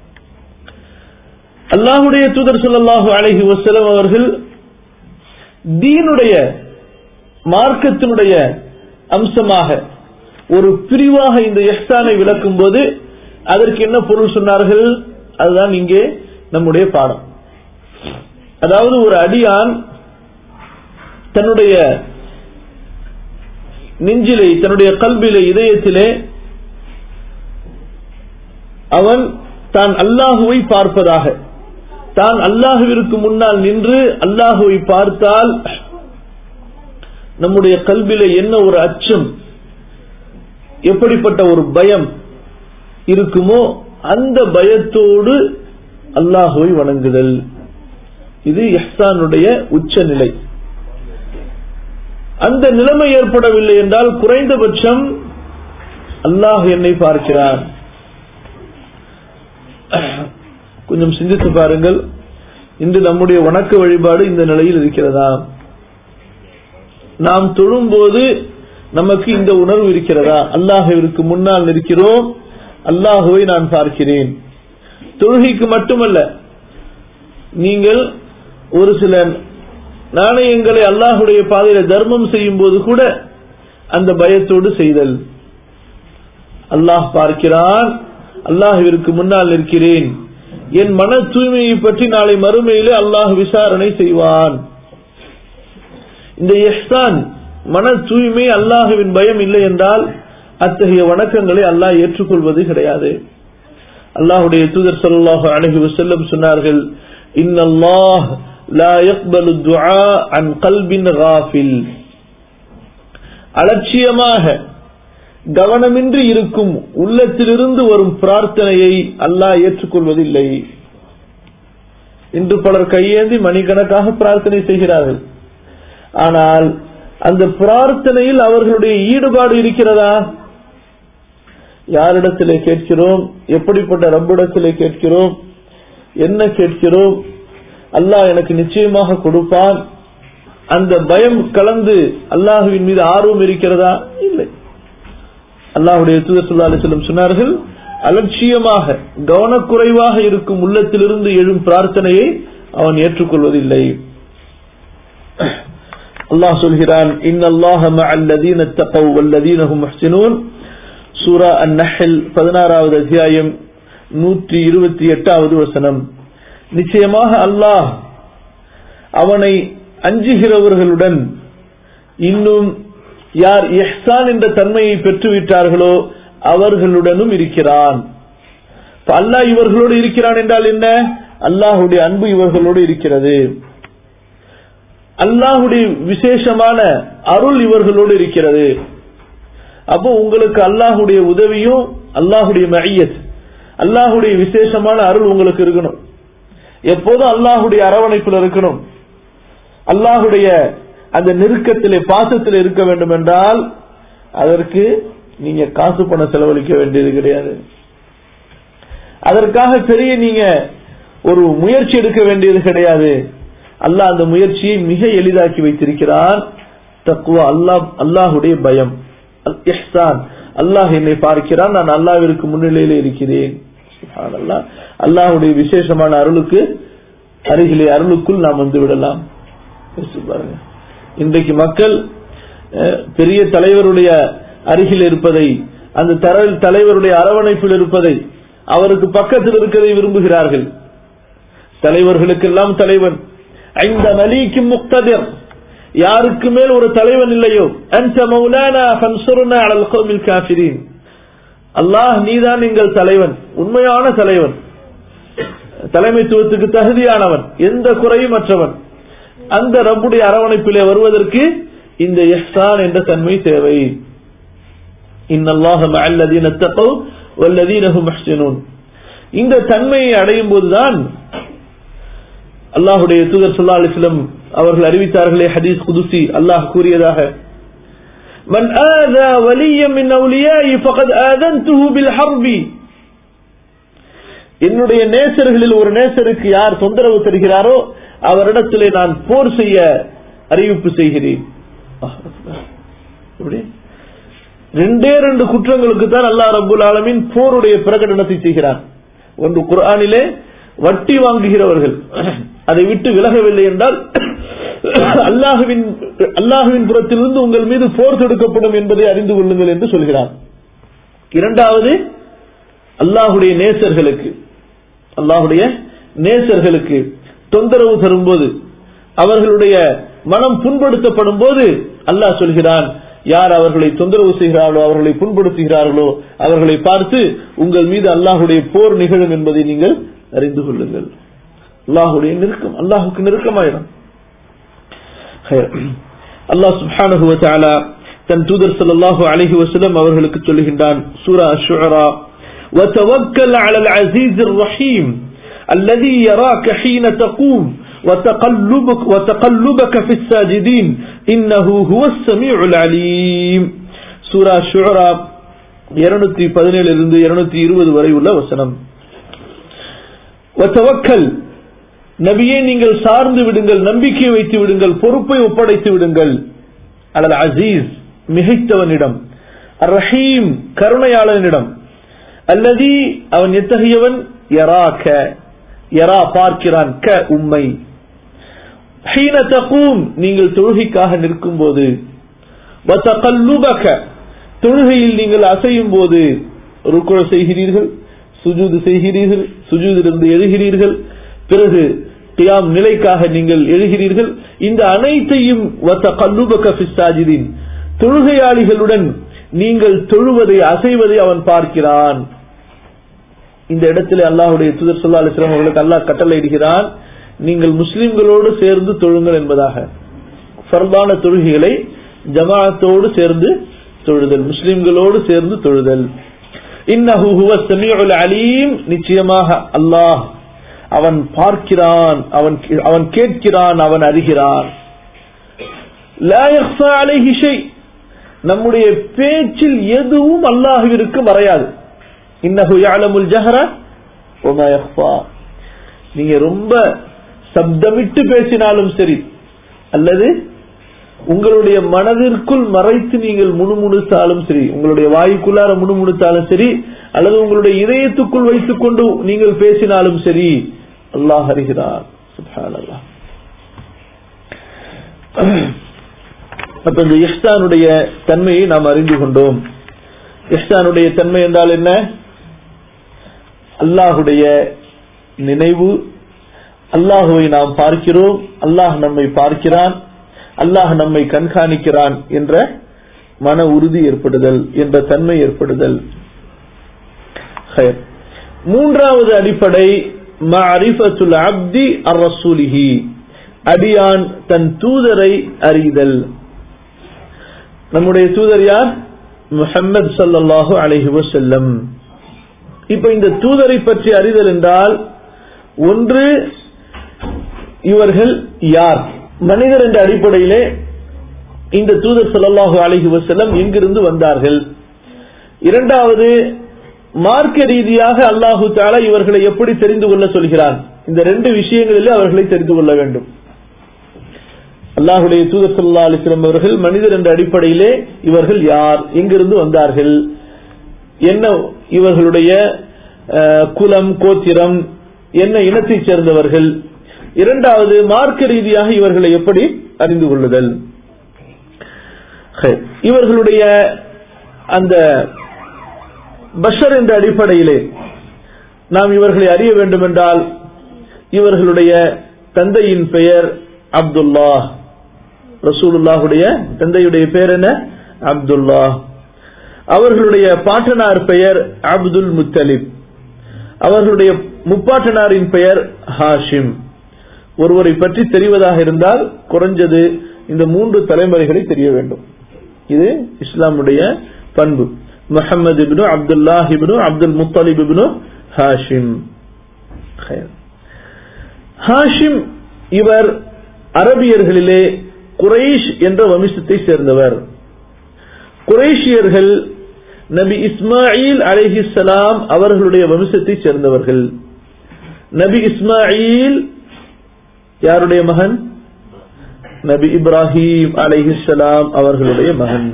அல்லாஹுடைய தூதர் சொல்லல்லாஹு அலைஹி வஸல்லம் அவர்கள் தீனுடைய மார்க்கத்தினுடைய அம்சமாக ஒரு பிரிவாக இந்த இஹ்சானை விளக்கும் போது அதற்கு என்ன பொருள் சொன்னார்கள் அதுதான் இங்கே நம்முடைய பாடம் அதாவது ஒரு அடியான் தன்னுடைய நெஞ்சிலே தன்னுடைய கல்விலே இதயத்திலே அவன் தான் அல்லாஹுவை பார்ப்பதாக தான் அல்லாஹுவிற்கு முன்னால் நின்று அல்லாஹுவை பார்த்தால் நம்முடைய கல்வில என்ன ஒரு அச்சம் எப்படிப்பட்ட ஒரு பயம் இருக்குமோ அந்த பயத்தோடு அல்லாஹுவை வணங்குதல் இது இஹ்சானுடைய உச்சநிலை அந்த நிலைமை ஏற்படவில்லை என்றால் குறைந்தபட்சம் அல்லாஹ் என்னை பார்க்கிறான் கொஞ்சம் சிந்தித்து பாருங்கள் இன்று நம்முடைய வணக்க வழிபாடு இந்த நிலையில் இருக்கிறதா நாம் தொழும்போது நமக்கு இந்த உணர்வு இருக்கிறதா அல்லாஹுவிற்கு முன்னால் நிற்கிறோம் அல்லாஹுவை நான் பார்க்கிறேன் தொழுகைக்கு மட்டுமல்ல நீங்கள் ஒரு சில நாணயங்களை அல்லாஹுடைய பாதையில தர்மம் செய்யும் போது கூட அந்த பயத்தோடு செய்தல் அல்லாஹ் பார்க்கிறான் அல்லாஹுவிற்கு முன்னால் நிற்கிறேன் என் மன தூய்மையை பற்றி நாளை மறுமையிலே அல்லாஹ் விசாரணை செய்வான் இந்த எஹ்சான் மன தூய்மை அல்லாஹுவின் பயம் இல்லை என்றால் அத்தகைய வணக்கங்களை அல்லாஹ் ஏற்றுக்கொள்வது கிடையாது அல்லாஹுடைய தூதர் ஸல்லல்லாஹு அலைஹி வஸல்லம் சொன்னார்கள் இன்னல்லாஹ் லா யக்பலு துஆ அன் கல்பின் காஃபில் அலட்சியமாக கவனமின்றி இருக்கும் உள்ளத்திலிருந்து வரும் பிரார்த்தனையை அல்லாஹ் ஏற்றுக்கொள்வதில்லை இன்று பலர் கையேந்தி மணிக்கணக்காக பிரார்த்தனை செய்கிறார்கள் ஆனால் அந்த பிரார்த்தனையில் அவர்களுடைய ஈடுபாடு இருக்கிறதா யாரிடத்திலே கேட்கிறோம் எப்படிப்பட்ட ரப்பிடத்திலே கேட்கிறோம் என்ன கேட்கிறோம் அல்லாஹ் எனக்கு நிச்சயமாக கொடுப்பான் அந்த பயம் கலந்து அல்லாஹுவின் மீது ஆர்வம் இருக்கிறதா இல்லை அல்லாஹுடைய தூதர் சொல்லா அலிஸ்லம் சொன்னார்கள் அலட்சியமாக கவனக்குறைவாக இருக்கும் உள்ளத்திலிருந்து எழும் பிரார்த்தனையை அவன் ஏற்றுக்கொள்வதில்லை அல்லாஹ் சொல்கிறான் இன்னல்லாஹ மஅல்லதீன தகவ் வல்லதீனஹும் முஹ்சினூன் சூரா அந்நஹல் பதினாறாவது அத்தியாயம் நூற்றி இருபத்தி எட்டாவது வசனம் நிச்சயமாக அல்லாஹ் அவனை அஞ்சுகிறவர்களுடன் இன்னும் யார் எஹ்சான் என்ற தன்மையை பெற்றுவிட்டார்களோ அவர்களுடனும் இருக்கிறான் இப்ப அல்லாஹ் இவர்களோடு இருக்கிறான் என்றால் என்ன அல்லாஹுடைய அன்பு இவர்களோடு இருக்கிறது அல்லாஹுடைய விசேஷமான அருள் இவர்களோடு இருக்கிறது அப்போ உங்களுக்கு அல்லாஹுடைய உதவியும் அல்லாஹுடைய மையத் அல்லாஹுடைய விசேஷமான அருள் உங்களுக்கு இருக்கணும் எப்போதும் அல்லாஹுடைய அரவணைப்பில் இருக்கணும் அல்லாஹுடைய அந்த நெருக்கத்திலே பாசத்தில் இருக்க வேண்டும் என்றால் அதற்கு நீங்க காசு பணம் செலவழிக்க வேண்டியது கிடையாது அதற்காக பெரிய நீங்க ஒரு முயற்சி எடுக்க வேண்டியது கிடையாது அல்லாஹ் அந்த முயற்சியை மிக எளிதாக்கி வைத்திருக்கிறான் தக்குவா அல்லாஹ் அல்லாஹுடைய பயம் இஹ்சான் அல்லாஹ் என்னை பார்க்கிறான் நான் அல்லாவிற்கு முன்னிலையில் இருக்கிறேன் சுப்ஹானல்லாஹ். அல்லாஹுடைய விசேஷமான அருளுக்கு அருகிலே அருளுக்குள் நாம் வந்து விடலாம் யோசிச்சு பாருங்க இன்றைக்கு மக்கள் அஹ், பெரிய தலைவருடைய அருகில் இருப்பதை அந்த தர- தலைவருடைய அரவணைப்பில் இருப்பதை அவருக்கு பக்கத்தில் இருக்கிறதை விரும்புகிறார்கள் தலைவர்களுக்கெல்லாம் தலைவன் ஐந்த மலிக்கும் முக்ததிர் யாருக்கு மேல் ஒரு தலைவன் இல்லையோ அன்ச மௌலானா ஃபன்சுர்னா அலல் கௌமில் காஃபிரீன் அல்லாஹ் நீதான் எங்கள் தலைவன் உண்மையான தலைவன் தலைமைத்துவத்துக்கு தகுதியானவன் எந்த குறையும் அற்றவன் அந்த ரப்புடைய அரவணைப்பிலே வருவதற்கு இந்த இஹ்சான் என்ற தன்மை தேவை இன்னல்லாஹ மஅல்லதீன தகவ் வல்லதீன ஹும் முஹ்சினூன் இந்த தன்மையை அடையும் போதுதான் அல்லாஹுடைய தூதர் ஸல்லல்லாஹு அலைஹி வஸல்லம் அவர்கள் அறிவித்தார்களே ஹதீஸ் குதுசி அல்லாஹ் கூறியதாக من آذى وليا من أوليائي فقد آذنته بالحرب என்னுடைய நேசர்களில் ஒரு நேசருக்கு யார் தொந்தரவு தருகிறாரோ அவரிடத்திலே நான் போர் செய்ய அறிவிப்பு செய்கிறேன் அல்லாஹ் அக்பர். எப்படி ரெண்டே ரெண்டு குற்றங்களுக்கு தான் அல்லாஹ் ரபுல் ஆலமின் போருடைய பிரகடனத்தை செய்கிறார் ஒன்று குர்ஆனிலே வட்டி வாங்குகிறவர்கள் அதை விட்டு விலகவில்லை என்றால் அல்லாஹுவின் அல்லாஹுவின் புறத்திலிருந்து உங்கள் மீது போர் தொடுக்கப்படும் என்பதை அறிந்து கொள்ளுங்கள் என்று சொல்கிறார் இரண்டாவது அல்லாஹுடைய நேசர்களுக்கு அல்லாஹுடைய நேசர்களுக்கு தொந்தரவு தரும்போது அவர்களுடைய மனம் புண்படுத்தப்படும் போது அல்லாஹ் சொல்கிறான் யார் அவர்களை தொந்தரவு செய்கிறார்களோ அவர்களை புண்படுத்துகிறார்களோ அவர்களை பார்த்து உங்கள் மீது அல்லாஹுடைய போர் நிகழும் என்பதை நீங்கள் அறிந்து கொள்ளுங்கள் அல்லாஹுடைய நெருக்கம் அல்லாஹுக்கு நெருக்கமாயிடும் அல்லாஹ் சுப்ஹானஹு வ தஆலா தன் தூதர் ஸல்லல்லாஹு அலைஹி வஸல்லம் அவர்களுக்கு சொல்லுகின்றான் சூரா அஷ்-ஷுஅரா وتوكل على العزيز الرحيم الذي يراك حين تقوم وتقلبك وتقلبك في الساجدين إنه هو السميع العليم சூரா ஷுஅரா 217 இருந்து 220 வரை உள்ள வசனம் வத்தவக்கல் நபியே நீங்கள் சார்ந்து விடுங்கள் நம்பிக்கை வைத்து விடுங்கள் பொறுப்பை ஒப்படைத்து விடுங்கள் அல்லது அசீஸ் மிகைத்தவனிடம் ரஹீம் கருணையாளனிடம் அல்லதி அவன் எத்தகையவன் யராக யரா பார்க்கிறான் க உம்மை ஹீன தகூம் நீங்கள் தொழுகைக்காக நிற்கும் போது வத்தகல்லுபக தொழுகையில் நீங்கள் அசையும் போது ருக்குழ செய்கிறீர்கள் சுஜூது செய்கிறீர்கள் சுஜூதிலிருந்து எழுகிறீர்கள் பிறகு கியாம் நிலைக்காக நீங்கள் எழுகிறீர்கள் இந்த அனைத்தையும் வத்தகல்லுபக ஃபிஸ்ஸாஜிதீன் தொழுகையாளிகளுடன் நீங்கள் தொழுவதை அசைவதை அவன் பார்க்கிறான் இந்த இடத்துல அல்லாஹுடைய தூதர் சொல்லா அலிஸ்லாம் அவர்களுக்கு அல்லாஹ் கட்டளை இடுகிறான் நீங்கள் முஸ்லிம்களோடு சேர்ந்து தொழுங்கள் என்பதாக ஃபர்தான தொழுகைகளை ஜமாஅத்தோடு சேர்ந்து தொழுதல் முஸ்லிம்களோடு சேர்ந்து தொழுதல் இன்னஹு ஹுவ ஸமீஉல் அலீம் நிச்சயமாக அல்லாஹ் அவன் பார்க்கிறான் அவன் அவன் கேட்கிறான் அவன் அறிகிறான் லா யக்ஃபா அலைஹி ஷை நம்முடைய பேச்சில் எதுவும் அல்லாஹுவிற்கு மறையாது இன்னஹு யஅலமுல் ஜஹர வமா யக்ஃபா நீங்க ரொம்ப சப்தமிட்டு பேசினாலும் சரி அல்லது உங்களுடைய மனதிற்குள் மறைத்து நீங்கள் முணுமுணுத்தாலும் சரி உங்களுடைய வாய்க்குள்ளார முணுமுணுத்தாலும் சரி அல்லது உங்களுடைய இதயத்துக்குள் வைத்துக் கொண்டு நீங்கள் பேசினாலும் சரி அல்லாஹ் அறிகிறார் சுப்ஹானல்லாஹ் அப்ப இந்த இஹ்சானுடைய தன்மையை நாம் அறிந்து கொண்டோம் இஹ்சானுடைய தன்மை என்றால் என்ன அல்லாஹுடைய நினைவு அல்லாஹுவை நாம் பார்க்கிறோம் அல்லாஹ் நம்மை பார்க்கிறான் அல்லாஹ் நம்மை கண்காணிக்கிறான் என்ற மன உறுதி ஏற்படுதல் என்ற தன்மை ஏற்படுதல் ஹைர். மூன்றாவது அடிப்படை மஅரிஃபத்துல் அப்தி அர் ரசூலிஹி அடியான் தன் தூதரை அறிதல் நம்முடைய தூதர் யார் முஹம்மது ஸல்லல்லாஹு அலைஹி வஸல்லம் இப்ப இந்த தூதரை பற்றி அறிதல் என்றால் ஒன்று இவர்கள் யார் மனிதர் என்ற அடிப்படையிலே இந்த தூதர் ஸல்லல்லாஹு அலைஹி வஸல்லம் எங்கிருந்து வந்தார்கள் இரண்டாவது மார்க்க ரீதியாக அல்லாஹு தாலா இவர்களை எப்படி தெரிந்து கொள்ள சொல்கிறான் இந்த ரெண்டு விஷயங்களிலே அவர்களை தெரிந்து கொள்ள வேண்டும் அல்லாஹுடைய தூதர் சல்லா அலிஸ்லம் அவர்கள் மனிதர் என்ற அடிப்படையிலே இவர்கள் யார் எங்கிருந்து வந்தார்கள் என்ன இவர்களுடைய அஹ், குலம் கோத்திரம் என்ன இனத்தைச் சேர்ந்தவர்கள் இரண்டாவது மார்க்க ரீதியாக இவர்களை எப்படி அறிந்து கொள்ளுதல் ஹை. இவர்களுடைய அந்த பஷர் என்ற அடிப்படையிலே நாம் இவர்களை அறிய வேண்டும் என்றால் இவர்களுடைய தந்தையின் பெயர் அப்துல்லா ரசூலுல்லாஹுடைய தந்தையுடைய பெயர் என்ன அப்துல்லா அவர்களுடைய பாட்டனார் பெயர் அப்துல் முத்தலிப் அவர்களுடைய முப்பாட்டனாரின் பெயர் ஹாஷிம் ஒருவரை பற்றி தெரிவதாக இருந்தால் குறைஞ்சது இந்த மூன்று தலைமுறைகளை தெரிய வேண்டும் இது இஸ்லாமுடைய பண்பு முஹம்மது இப்னு அப்துல்லா இப்னு அப்துல் முத்தலிப் இப்னு ஹாஷிம் ஹைர். ஹாஷிம் இவர் அரபியர்களிலே குறைஷ் என்ற வம்சத்தை சேர்ந்தவர் குறைஷியர்கள் நபி இஸ்மாயில் அலைஹிஸ்ஸலாம் அவர்களுடைய வம்சத்தை சேர்ந்தவர்கள் நபி இஸ்மாயில் யாருடைய மகன் நபி இப்ராஹிம் அலைஹிஸ்ஸலாம் அவர்களுடைய மகன்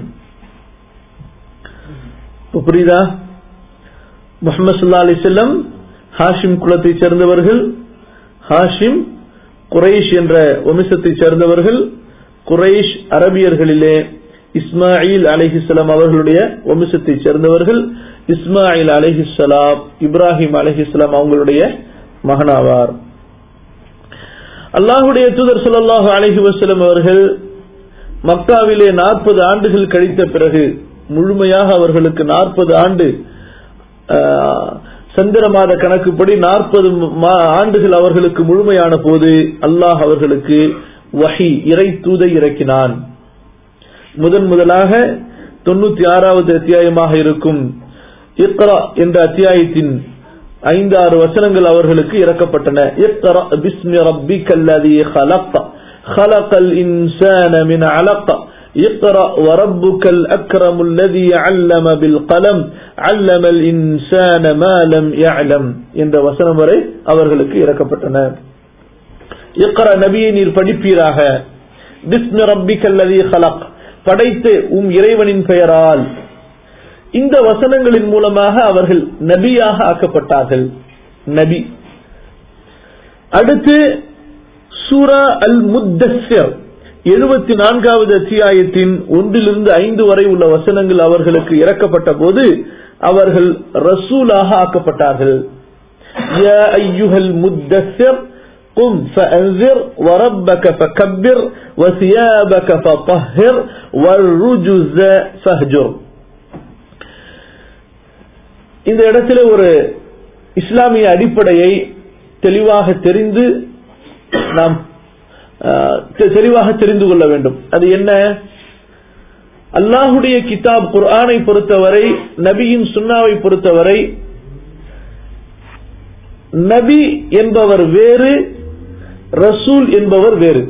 இப்ப புரியுதா முகமது சல்லா அலிசல்லம் ஹாஷிம் குலத்தைச் சேர்ந்தவர்கள் ஹாஷிம் குறைஷ் என்ற வம்சத்தைச் சேர்ந்தவர்கள் குறைஷ் அரபியர்களிலே இஸ்மாயில் அலைஹிஸ்ஸலாம் அவர்களுடைய வம்சத்தைச் சேர்ந்தவர்கள் இஸ்மாயில் அலைஹிஸ்ஸலாம் இப்ராஹிம் அலைஹிஸ்ஸலாம் அவங்களுடைய மகனாவார் அல்லாஹுடைய தூதர் ஸல்லல்லாஹு அலைஹி வஸல்லம் அவர்கள் மக்காவிலே நாற்பது ஆண்டுகள் கழித்த பிறகு முழுமையாக அவர்களுக்கு நாற்பது ஆண்டு ஆஹ், சந்திர மாத கணக்குப்படி நாற்பது ஆண்டுகள் அவர்களுக்கு முழுமையான போது அல்லாஹ் அவர்களுக்கு வஹி இறை தூதை இறக்கினான் முதன் முதலாக தொண்ணூத்தி ஆறாவது அத்தியாயமாக இருக்கும் இக்ரா என்ற அத்தியாயத்தின் ஐந்து ஆறு வசனங்கள் அவர்களுக்கு இறக்கப்பட்டன இக்ரா பிஸ்மி ரப்பிக்கல்லதி خلق خلق الإنسان من علق اقرأ وربك الأكرم الذي علم بالقلم علم الإنسان ما لم يعلم என்ற வசனம் வரை அவர்களுக்கு இறக்கப்பட்டன இக்ரா நபியை நீர் படிப்பீராக பிஸ்மி ரப்பிக்கல்லதி خلق படைத்து உம் இறைவனின் பெயரால் இந்த வசனங்களின் மூலமாக அவர்கள் நபியாக ஆக்கப்பட்டார்கள் நபி அடுத்து சூரா அல் முத்தஸ்ஸர் எழுபத்தி நான்காவது அத்தியாயத்தின் ஒன்றிலிருந்து ஐந்து வரை உள்ள வசனங்கள் அவர்களுக்கு இறக்கப்பட்ட போது அவர்கள் ரசூலாக ஆக்கப்பட்டார்கள் யா ஐயுஹல் முத்தஸ்ஸர் قم فأنذر وربك فكبر وثيابك فطهر والرجز فاهجر இந்த இடத்துல ஒரு இஸ்லாமிய அடிப்படையை தெளிவாக தெரிந்து நாம் ஆஹ், தெ- தெளிவாக தெரிந்து கொள்ள வேண்டும் அது என்ன அல்லாஹுடைய கிதாப் குர்ஆனை பொறுத்தவரை நபியின் சுன்னாவை பொறுத்தவரை நபி என்பவர் வேறு ரசூல் என்பவர் வேறு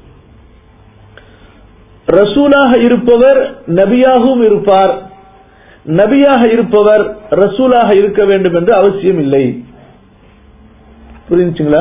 ரசூலாக இருப்பவர் நபியாகவும் இருப்பார் நபியாக இருப்பவர் ரசூலாக இருக்க வேண்டும் என்று அவசியம் இல்லை புரிஞ்சுங்களா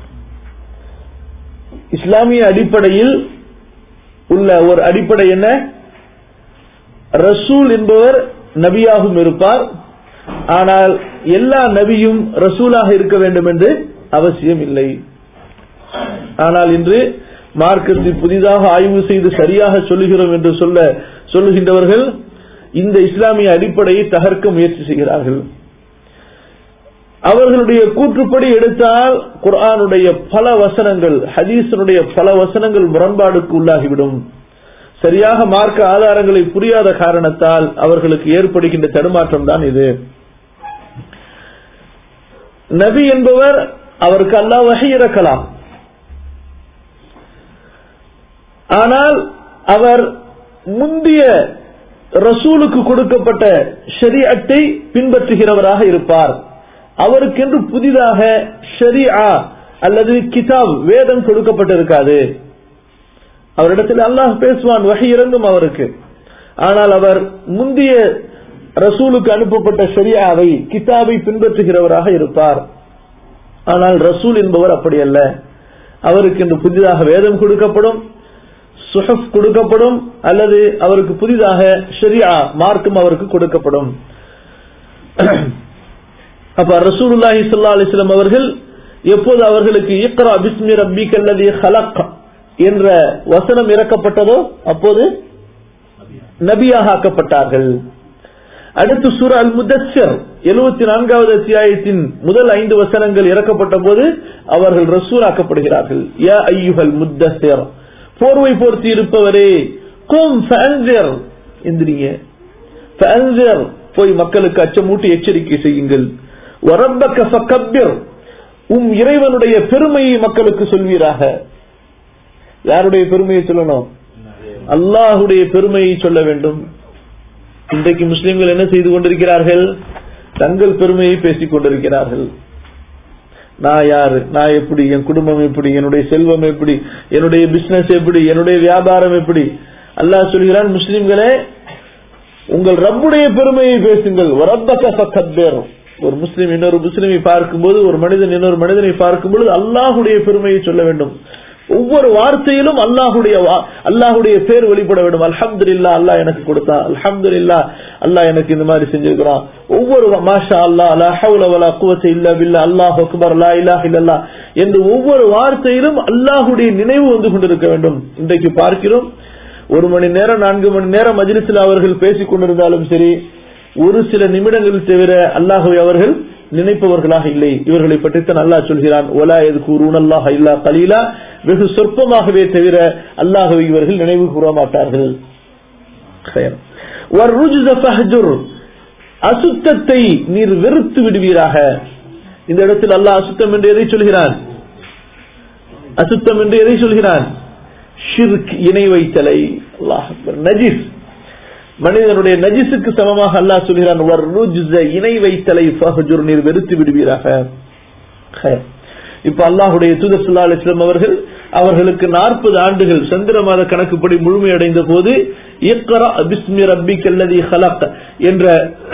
இஸ்லாமிய அடிப்படையில் உள்ள ஒரு அடிப்படை என்ன ரசூல் என்பவர் நபியாகவும் இருப்பார் ஆனால் எல்லா நபியும் ரசூலாக இருக்க வேண்டும் என்று அவசியம் இல்லை ஆனால் இன்று மார்க்கத்தை புதிதாக ஆய்வு செய்து சரியாக சொல்லுகிறோம் என்று சொல்ல சொல்லுகின்றவர்கள் இந்த இஸ்லாமிய அடிப்படையை தகர்க்க முயற்சி செய்கிறார்கள் அவர்களுடைய கூற்றுப்படி எடுத்தால் குர்ஆனுடைய பல வசனங்கள் ஹதீஸனுடைய பல வசனங்கள் முரண்பாடுக்கு உள்ளாகிவிடும் சரியாக மார்க்க ஆதாரங்களை புரியாத காரணத்தால் அவர்களுக்கு ஏற்படுகின்ற தடுமாற்றம் தான் இது நபி என்பவர் அவருக்கு அல்லாஹ் வகை இறக்கலாம் ஆனால் அவர் முந்திய ரசூலுக்கு கொடுக்கப்பட்ட ஷரியத்தை பின்பற்றுகிறவராக இருப்பார் அவருக்கென்று புதிதாக ஷரியா அல்லது கிதாப் வேதம் கொடுக்கப்பட்டிருக்காது அவரிடத்தில் அல்லாஹ் பேசுவான் வகை இறங்கும் அவருக்கு ஆனால் அவர் முந்திய ரசூலுக்கு அனுப்பப்பட்ட ஷரியாவை கிதாபை பின்பற்றுகிறவராக இருப்பார் ஆனால் ரசூல் என்பவர் அப்படி அல்ல அவருக்கு இன்று புதிதாக வேதம் கொடுக்கப்படும் சுஹப் கொடுக்கப்படும் அல்லது அவருக்கு புதிதாக ஷரியா மார்க்கம் அவருக்கு கொடுக்கப்படும் அப்ப ரசூலுல்லாஹி ஸல்லல்லாஹு அலைஹி வஸல்லம் அவர்கள் எப்போது அவர்களுக்கு இக்ரா பிஸ்மி ரப்பிக அல்லதி ஹலக் என்ற வசனம் இறக்கப்பட்டதோ அப்போது நபியாக ஆக்கப்பட்டார்கள் அடுத்து சூரா அல் முதஸ்ஸர் எழுபத்தி நான்காவது அத்தியாயத்தின் முதல் ஐந்து வசனங்கள் இறக்கப்பட்ட போது அவர்கள் ரசூல் ஆக்கப்படுகிறார்கள் யா ஐயுகல் முத்தஸ்ஸர் போர்வை போர்த்தி இருப்பவரே கும் ஃபஅன்சிர் எந்திரிங்க ஃபஅன்சிர் போய் மக்களுக்கு அச்சமூட்டி எச்சரிக்கை செய்யுங்கள் வரப்பக்க ஃபக்கப்பிர் உம் இறைவனுடைய பெருமையை மக்களுக்கு சொல்வீராக யாருடைய பெருமையை சொல்லணும் அல்லாஹுடைய பெருமையை சொல்ல வேண்டும் இன்றைக்கு முஸ்லிம்கள் என்ன செய்து கொண்டிருக்கிறார்கள் தங்கள் பெருமையை பேசிக் கொண்டிருக்கிறார்கள் நான் யாரு நான் எப்படி என் குடும்பம் எப்படி என்னுடைய செல்வம் எப்படி என்னுடைய பிசினஸ் எப்படி என்னுடைய வியாபாரம் எப்படி அல்லாஹ் சொல்கிறான் முஸ்லிம்களே உங்கள் ரப்புடைய பெருமையை பேசுங்கள் வரப்பக்க ஃபக்கப்பிர் ஒரு முஸ்லிம் இன்னொரு முஸ்லிமை பார்க்கும்போது ஒரு மனிதன் இன்னொரு மனிதனை பார்க்கும்போது அல்லாஹுடைய பெருமையை சொல்ல வேண்டும் ஒவ்வொரு வார்த்தையிலும் அல்லாஹுடைய அல்லாஹுடைய பேர் வெளிப்பட வேண்டும் அல்ஹம்துலில்லா அல்லாஹ் எனக்கு கொடுத்தான் அல்ஹம்துலில்லா அல்லாஹ் எனக்கு இந்த மாதிரி செஞ்சிருக்கிறான் ஒவ்வொரு மாஷா அல்லா லா ஹவுல வலா குவத்த இல்லா பில்லா அல்லாஹ் அக்பர் லா இலாஹ இல்லல்லா என்று ஒவ்வொரு வார்த்தையிலும் அல்லாஹுடைய நினைவு வந்து கொண்டிருக்க வேண்டும் இன்றைக்கு பார்க்கிறோம் ஒரு மணி நேரம் நான்கு மணி நேரம் மஜ்லிஸில் அவர்கள் பேசிக் கொண்டிருந்தாலும் சரி ஒரு சில நிமிடங்கள் தவிர அல்லாஹுவை அவர்கள் நினைப்பவர்களாக இல்லை இவர்களை பற்றித்தான் அல்லாஹ் சொல்கிறான் ஒலா எது கூறுன் அல்லாஹ் இல்லா கலீலா வெகு சொற்பமாகவே தவிர அல்லாஹுவை இவர்கள் நினைவு கூற மாட்டார்கள் அசுத்தத்தை நீர் வெறுத்து விடுவீராக இந்த இடத்தில் அல்லாஹ் அசுத்தம் என்று எதை சொல்கிறான் அசுத்தம் என்று எதை சொல்கிறான் ஷிர்க் இணை வைத்தலை அல்லாஹ் நஜிஸ் மனிதனுடைய நஜிசுக்கு சமமாக அல்லாஹ் சொல்கிறான் இணை வைத்தலை ஃபஹஜுர் நீர் வெறுத்து விடுவீராக இப்ப அல்லாஹுடைய தூதர் சுல்லா அலிஸ்லாம் அவர்கள் அவர்களுக்கு நாற்பது ஆண்டுகள் சந்திர மாத கணக்குப்படி முழுமையடைந்த போது என்ற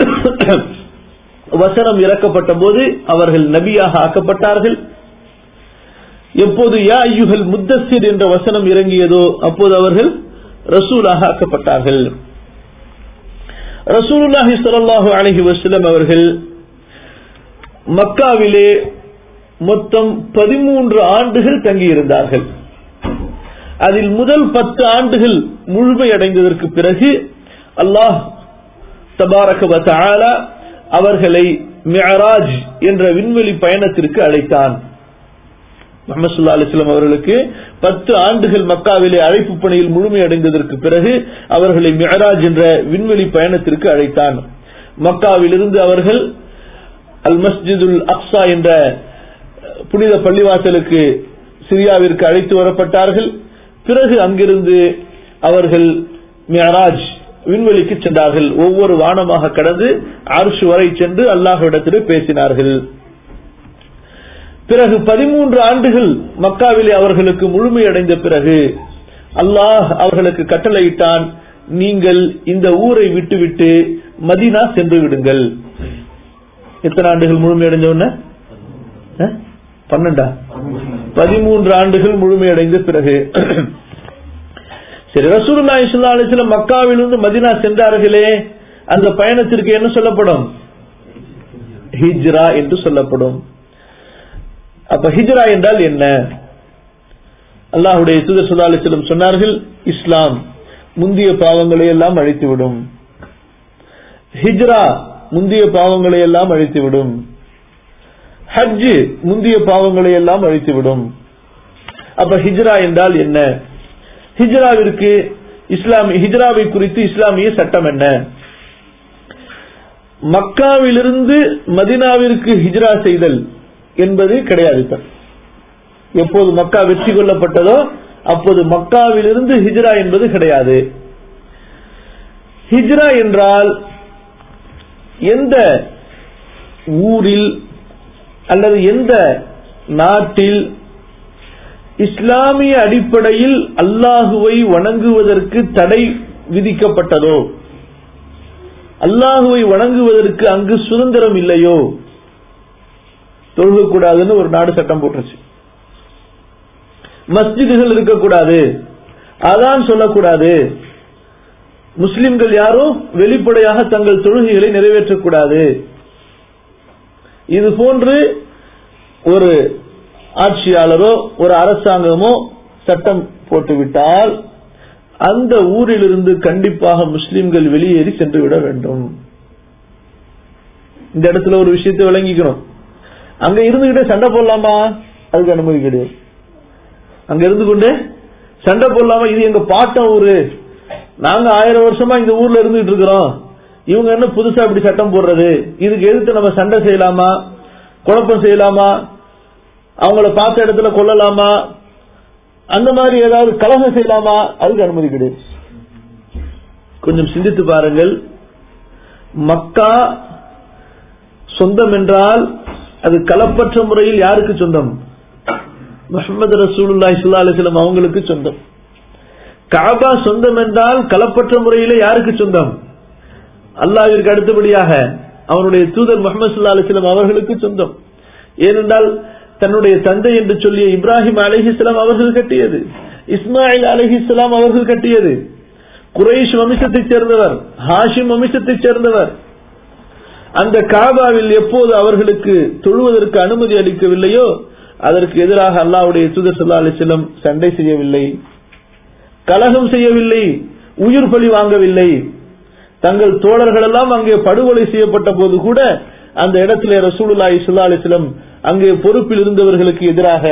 வசனம் இறக்கப்பட்ட போது அவர்கள் நபியாக ஆக்கப்பட்டார்கள் எப்போது யா ஐயுகள் முத்தசிர் என்ற வசனம் இறங்கியதோ அப்போது அவர்கள் ரசூலாக ஆக்கப்பட்டார்கள் ரசூலுல்லாஹி ஸல்லல்லாஹு அலைஹி வஸல்லம் அவர்கள் மக்காவிலே மொத்தம் பதிமூன்று ஆண்டுகள் தங்கியிருந்தார்கள் அதில் முதல் பத்து ஆண்டுகள் முழுமையடைந்ததற்கு பிறகு அல்லாஹ் தபாரக தஆலா அவர்களை மிஅராஜ் என்ற விண்வெளி பயணத்திற்கு அழைத்தான் முகமது சுல்லா அலிஸ்லாம் அவர்களுக்கு பத்து ஆண்டுகள் மக்காவிலே அழைப்பு பணியில் முழுமையடைந்ததற்கு பிறகு அவர்களை மியராஜ் என்ற விண்வெளி பயணத்திற்கு அழைத்தான் மக்காவிலிருந்து அவர்கள் அல் மஸ்ஜிதுல் அக்ஸா என்ற புனித பள்ளிவாசலுக்கு சிரியாவிற்கு அழைத்து வரப்பட்டார்கள் பிறகு அங்கிருந்து அவர்கள் மியராஜ் விண்வெளிக்கு சென்றார்கள் ஒவ்வொரு வானமாக கடந்து அரிசு வரை சென்று அல்லாஹ்விடத்தில் பேசினார்கள் பிறகு பதிமூன்று ஆண்டுகள் மக்காவிலே அவர்களுக்கு முழுமையடைந்த பிறகு அல்லாஹ் அவர்களுக்கு கட்டளையிட்டான் நீங்கள் இந்த ஊரை விட்டுவிட்டு மதீனா சென்று விடுங்கள் எத்தனை ஆண்டுகள் முழுமையடைஞ்ச உடனே பன்னெண்டா பதிமூன்று ஆண்டுகள் முழுமையடைந்த பிறகு சரி ரசூலுல்லா இஸ்லா அலிஸ்லாம் மக்காவிலிருந்து மதினா சென்றார்களே அந்த பயணத்திற்கு என்ன சொல்லப்படும் ஹிஜ்ரா என்று சொல்லப்படும் அப்ப ஹிஜ்ரா என்றால் என்ன அல்லாஹுடைய தூதர் சுல்லா அலிஸ்லம் சொன்னார்கள் இஸ்லாம் முந்திய பாவங்களை எல்லாம் அழித்துவிடும் ஹிஜ்ரா முந்திய பாவங்களை எல்லாம் அழித்துவிடும் ஹஜ் முந்திய பாவங்களை எல்லாம் அழித்துவிடும் அப்ப ஹிஜ்ரா என்றால் என்ன ஹிஜ்ராவிற்கு இஸ்லாம் ஹிஜ்ராவை குறித்து இஸ்லாமிய சட்டம் என்ன மக்காவிலிருந்து மதினாவிற்கு ஹிஜ்ரா செய்தல் என்பது கிடையாது இப்ப எப்போது மக்கா வெற்றி கொள்ளப்பட்டதோ அப்போது மக்காவிலிருந்து ஹிஜ்ரா என்பது கிடையாது ஹிஜ்ரா என்றால் எந்த ஊரில் அல்லது எந்த நாட்டில் இஸ்லாமிய அடிப்படையில் அல்லாஹுவை வணங்குவதற்கு தடை விதிக்கப்பட்டதோ அல்லாஹுவை வணங்குவதற்கு அங்கு சுதந்திரம் இல்லையோ தொழுகக்கூடாதுன்னு ஒரு நாடு சட்டம் போட்டுருச்சு மஸ்ஜிதுகள் இருக்கக்கூடாது அதான் சொல்லக்கூடாது முஸ்லிம்கள் யாரும் வெளிப்படையாக தங்கள் தொழுகைகளை நிறைவேற்றக்கூடாது இது போன்று ஒரு ஆட்சியாளரோ ஒரு அரசாங்கமோ சட்டம் போட்டுவிட்டால் அந்த ஊரிலிருந்து கண்டிப்பாக முஸ்லிம்கள் வெளியேறி சென்று விட வேண்டும் இந்த இடத்துல ஒரு விஷயத்தை விளங்கிக்கணும் அங்க இருந்துகிட்டே சண்டை போடலாமா அதுக்கு அனுமதி கிடையாது அங்க இருந்து கொண்டு சண்டை போடலாமா இது எங்க பாட்டம் ஊரு நாங்க ஆயிரம் வருஷமா இந்த ஊர்ல இருந்துகிட்டு இருக்கிறோம் இவங்க என்ன புதுசா இப்படி சட்டம் போடுறது இதுக்கு எதிர்த்து நம்ம சண்டை செய்யலாமா குழப்பம் செய்யலாமா அவங்கள பார்த்த இடத்துல கொல்லலாமா அந்த மாதிரி ஏதாவது கலகம் செய்யலாமா அதுக்கு அனுமதி கிடையாது கொஞ்சம் சிந்தித்து பாருங்கள் மக்கா சொந்தம் என்றால் அது கலப்பற்ற முறையில் யாருக்கு சொந்தம் முகமது ரசூலுல்லாஹி ஸல்லல்லாஹு அலைஹி வஸல்லம் அவங்களுக்கு சொந்தம் காபா சொந்தம் என்றால் கலப்பற்ற முறையிலே யாருக்கு சொந்தம் அல்லாஹ்விற்கு அடுத்தபடியாக அவருடைய தூதர் முகமது ஸல்லல்லாஹு அலைஹி வஸல்லம் அவர்களுக்கு சொந்தம் ஏனென்றால் தன்னுடைய தந்தை என்று சொல்லிய இப்ராஹிம் அலைஹிஸ்லாம் அவர்கள் கட்டியது இஸ்மாயில் அலைஹிஸ்லாம் அவர்கள் கட்டியது குறைஷ் வம்சத்தைச் சேர்ந்தவர் ஹாஷிம் வம்சத்தைச் சேர்ந்தவர் அந்த காபாவில் எப்போது அவர்களுக்கு தொழுவதற்கு அனுமதி அளிக்கவில்லையோ அதற்கு எதிராக அல்லாவுடைய தூதர் சல்லா அலிஸ்லம் சண்டை செய்யவில்லை கலகம் செய்யவில்லை உயிர் பலி வாங்கவில்லை தங்கள் தோழர்கள் எல்லாம் அங்கே படுகொலை செய்யப்பட்ட போது கூட அந்த இடத்துல ரசூலுல்லாஹி ஸல்லல்லாஹு அலைஹி வஸல்லம் அங்கே பொறுப்பில் இருந்தவர்களுக்கு எதிராக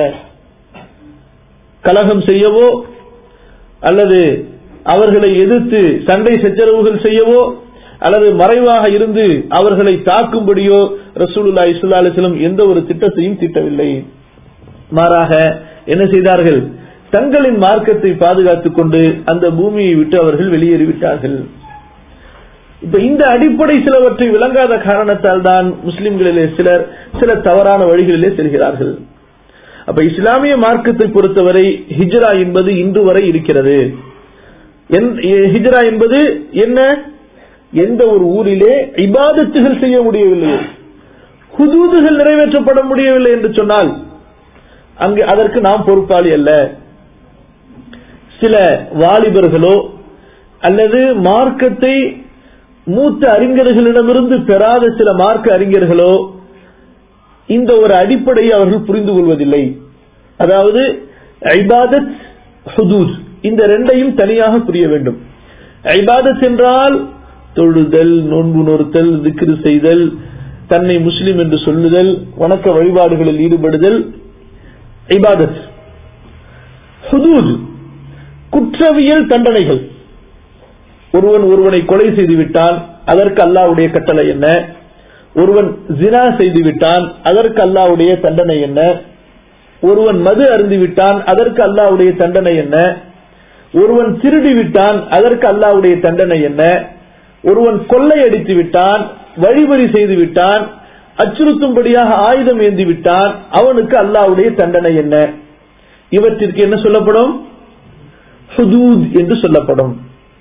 கலகம் செய்யவோ அல்லது அவர்களை எதிர்த்து சண்டை சச்சரவுகள் செய்யவோ அல்லது மறைவாக இருந்து அவர்களை தாக்கும்படியோ ரசூலுல்லாஹி ஸல்லல்லாஹு அலைஹி வஸல்லம் எந்த ஒரு திட்டத்தையும் தீட்டவில்லை மாறாக என்ன செய்தார்கள் தங்களின் மார்க்கத்தை பாதுகாத்துக் கொண்டு அந்த பூமியை விட்டு அவர்கள் வெளியேறிவிட்டார்கள் இப்ப இந்த அடிப்படை சிலவற்றை விளங்காத காரணத்தால் தான் முஸ்லிம்களிலே சிலர் சில தவறான வழிகளிலே செல்கிறார்கள் அப்ப இஸ்லாமிய மார்க்கத்தை பொறுத்தவரை ஹிஜ்ரா என்பது இன்று வரை இருக்கிறது ஹிஜ்ரா என்பது என்ன எந்த ஒரு ஊரிலே இபாதத்துகள் செய்ய முடியவில்லை ஹுதூதுகள் நிறைவேற்றப்பட முடியவில்லை என்று சொன்னால் அங்கு அதற்கு நாம் பொறுப்பாளி அல்ல சில வாலிபர்களோ அல்லது மார்க்கத்தை மூத்த அறிஞர்களிடமிருந்து பெறாத சில மார்க்க அறிஞர்களோ இந்த ஒரு அடிப்படையை அவர்கள் புரிந்து கொள்வதில்லை அதாவது ஐபாதத் ஹுதூத் இந்த ரெண்டையும் தனியாக புரிய வேண்டும் ஐபாதத் என்றால் தொழுதல் நோன்பு நொறுத்தல் திக்ரு செய்தல் தன்னை முஸ்லிம் என்று சொல்லுதல் வணக்க வழிபாடுகளில் ஈடுபடுதல் இபாதத் ஹுதூத் குற்றவியல் தண்டனைகள் ஒருவன் ஒருவனை கொலை செய்து விட்டான் அதற்கு அல்லாவுடைய கட்டளை என்ன ஒருவன் ஜினா செய்து விட்டான் அதற்கு அல்லாவுடைய தண்டனை என்ன ஒருவன் மது அருந்தி விட்டான் அதற்கு அல்லாவுடைய தண்டனை என்ன ஒருவன் திருடி விட்டான் அதற்கு அல்லாவுடைய தண்டனை என்ன ஒருவன் கொள்ளை அடித்து விட்டான் வழிபறி செய்து விட்டான் அச்சுறுத்தும்படியாக ஆயுதம் ஏந்தி விட்டான் அவனுக்கு அல்லாவுடைய தண்டனை என்ன இவற்றிற்கு என்ன சொல்லப்படும் ஹுதூத் என்று சொல்லப்படும்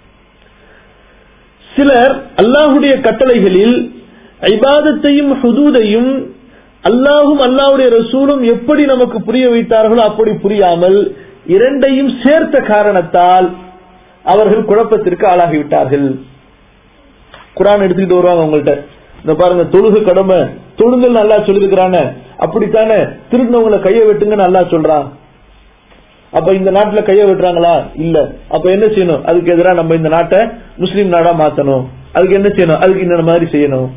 சிலர் அல்லாஹுடைய கட்டளைகளில் ஐபாதத்தையும் ஹுதூதையும் அல்லாஹும் அல்லாஹுடைய ரசூலும் எப்படி நமக்கு புரிய வைத்தார்களோ அப்படி புரியாமல் இரண்டையும் சேர்த்த காரணத்தால் அவர்கள் குழப்பத்திற்கு ஆளாகிவிட்டார்கள் குரான் எடுத்துக்கிட்டு வருவாங்க உங்கள்கிட்ட இந்த பாருங்க தொழுகு கடமை தொழுங்கள் நல்லா சொல்லிருக்கிறான அப்படித்தானே திருடினவங்களை கைய வெட்டுங்க நல்லா சொல்றான் அப்ப இந்த நாட்டுல கைய வெட்டுறாங்களா இல்ல அப்ப என்ன செய்யணும் அதுக்கு எதிராக நம்ம இந்த நாட்டை முஸ்லீம் நாடா மாத்தணும் அதுக்கு என்ன செய்யணும் அதுக்கு இந்த மாதிரி செய்யணும்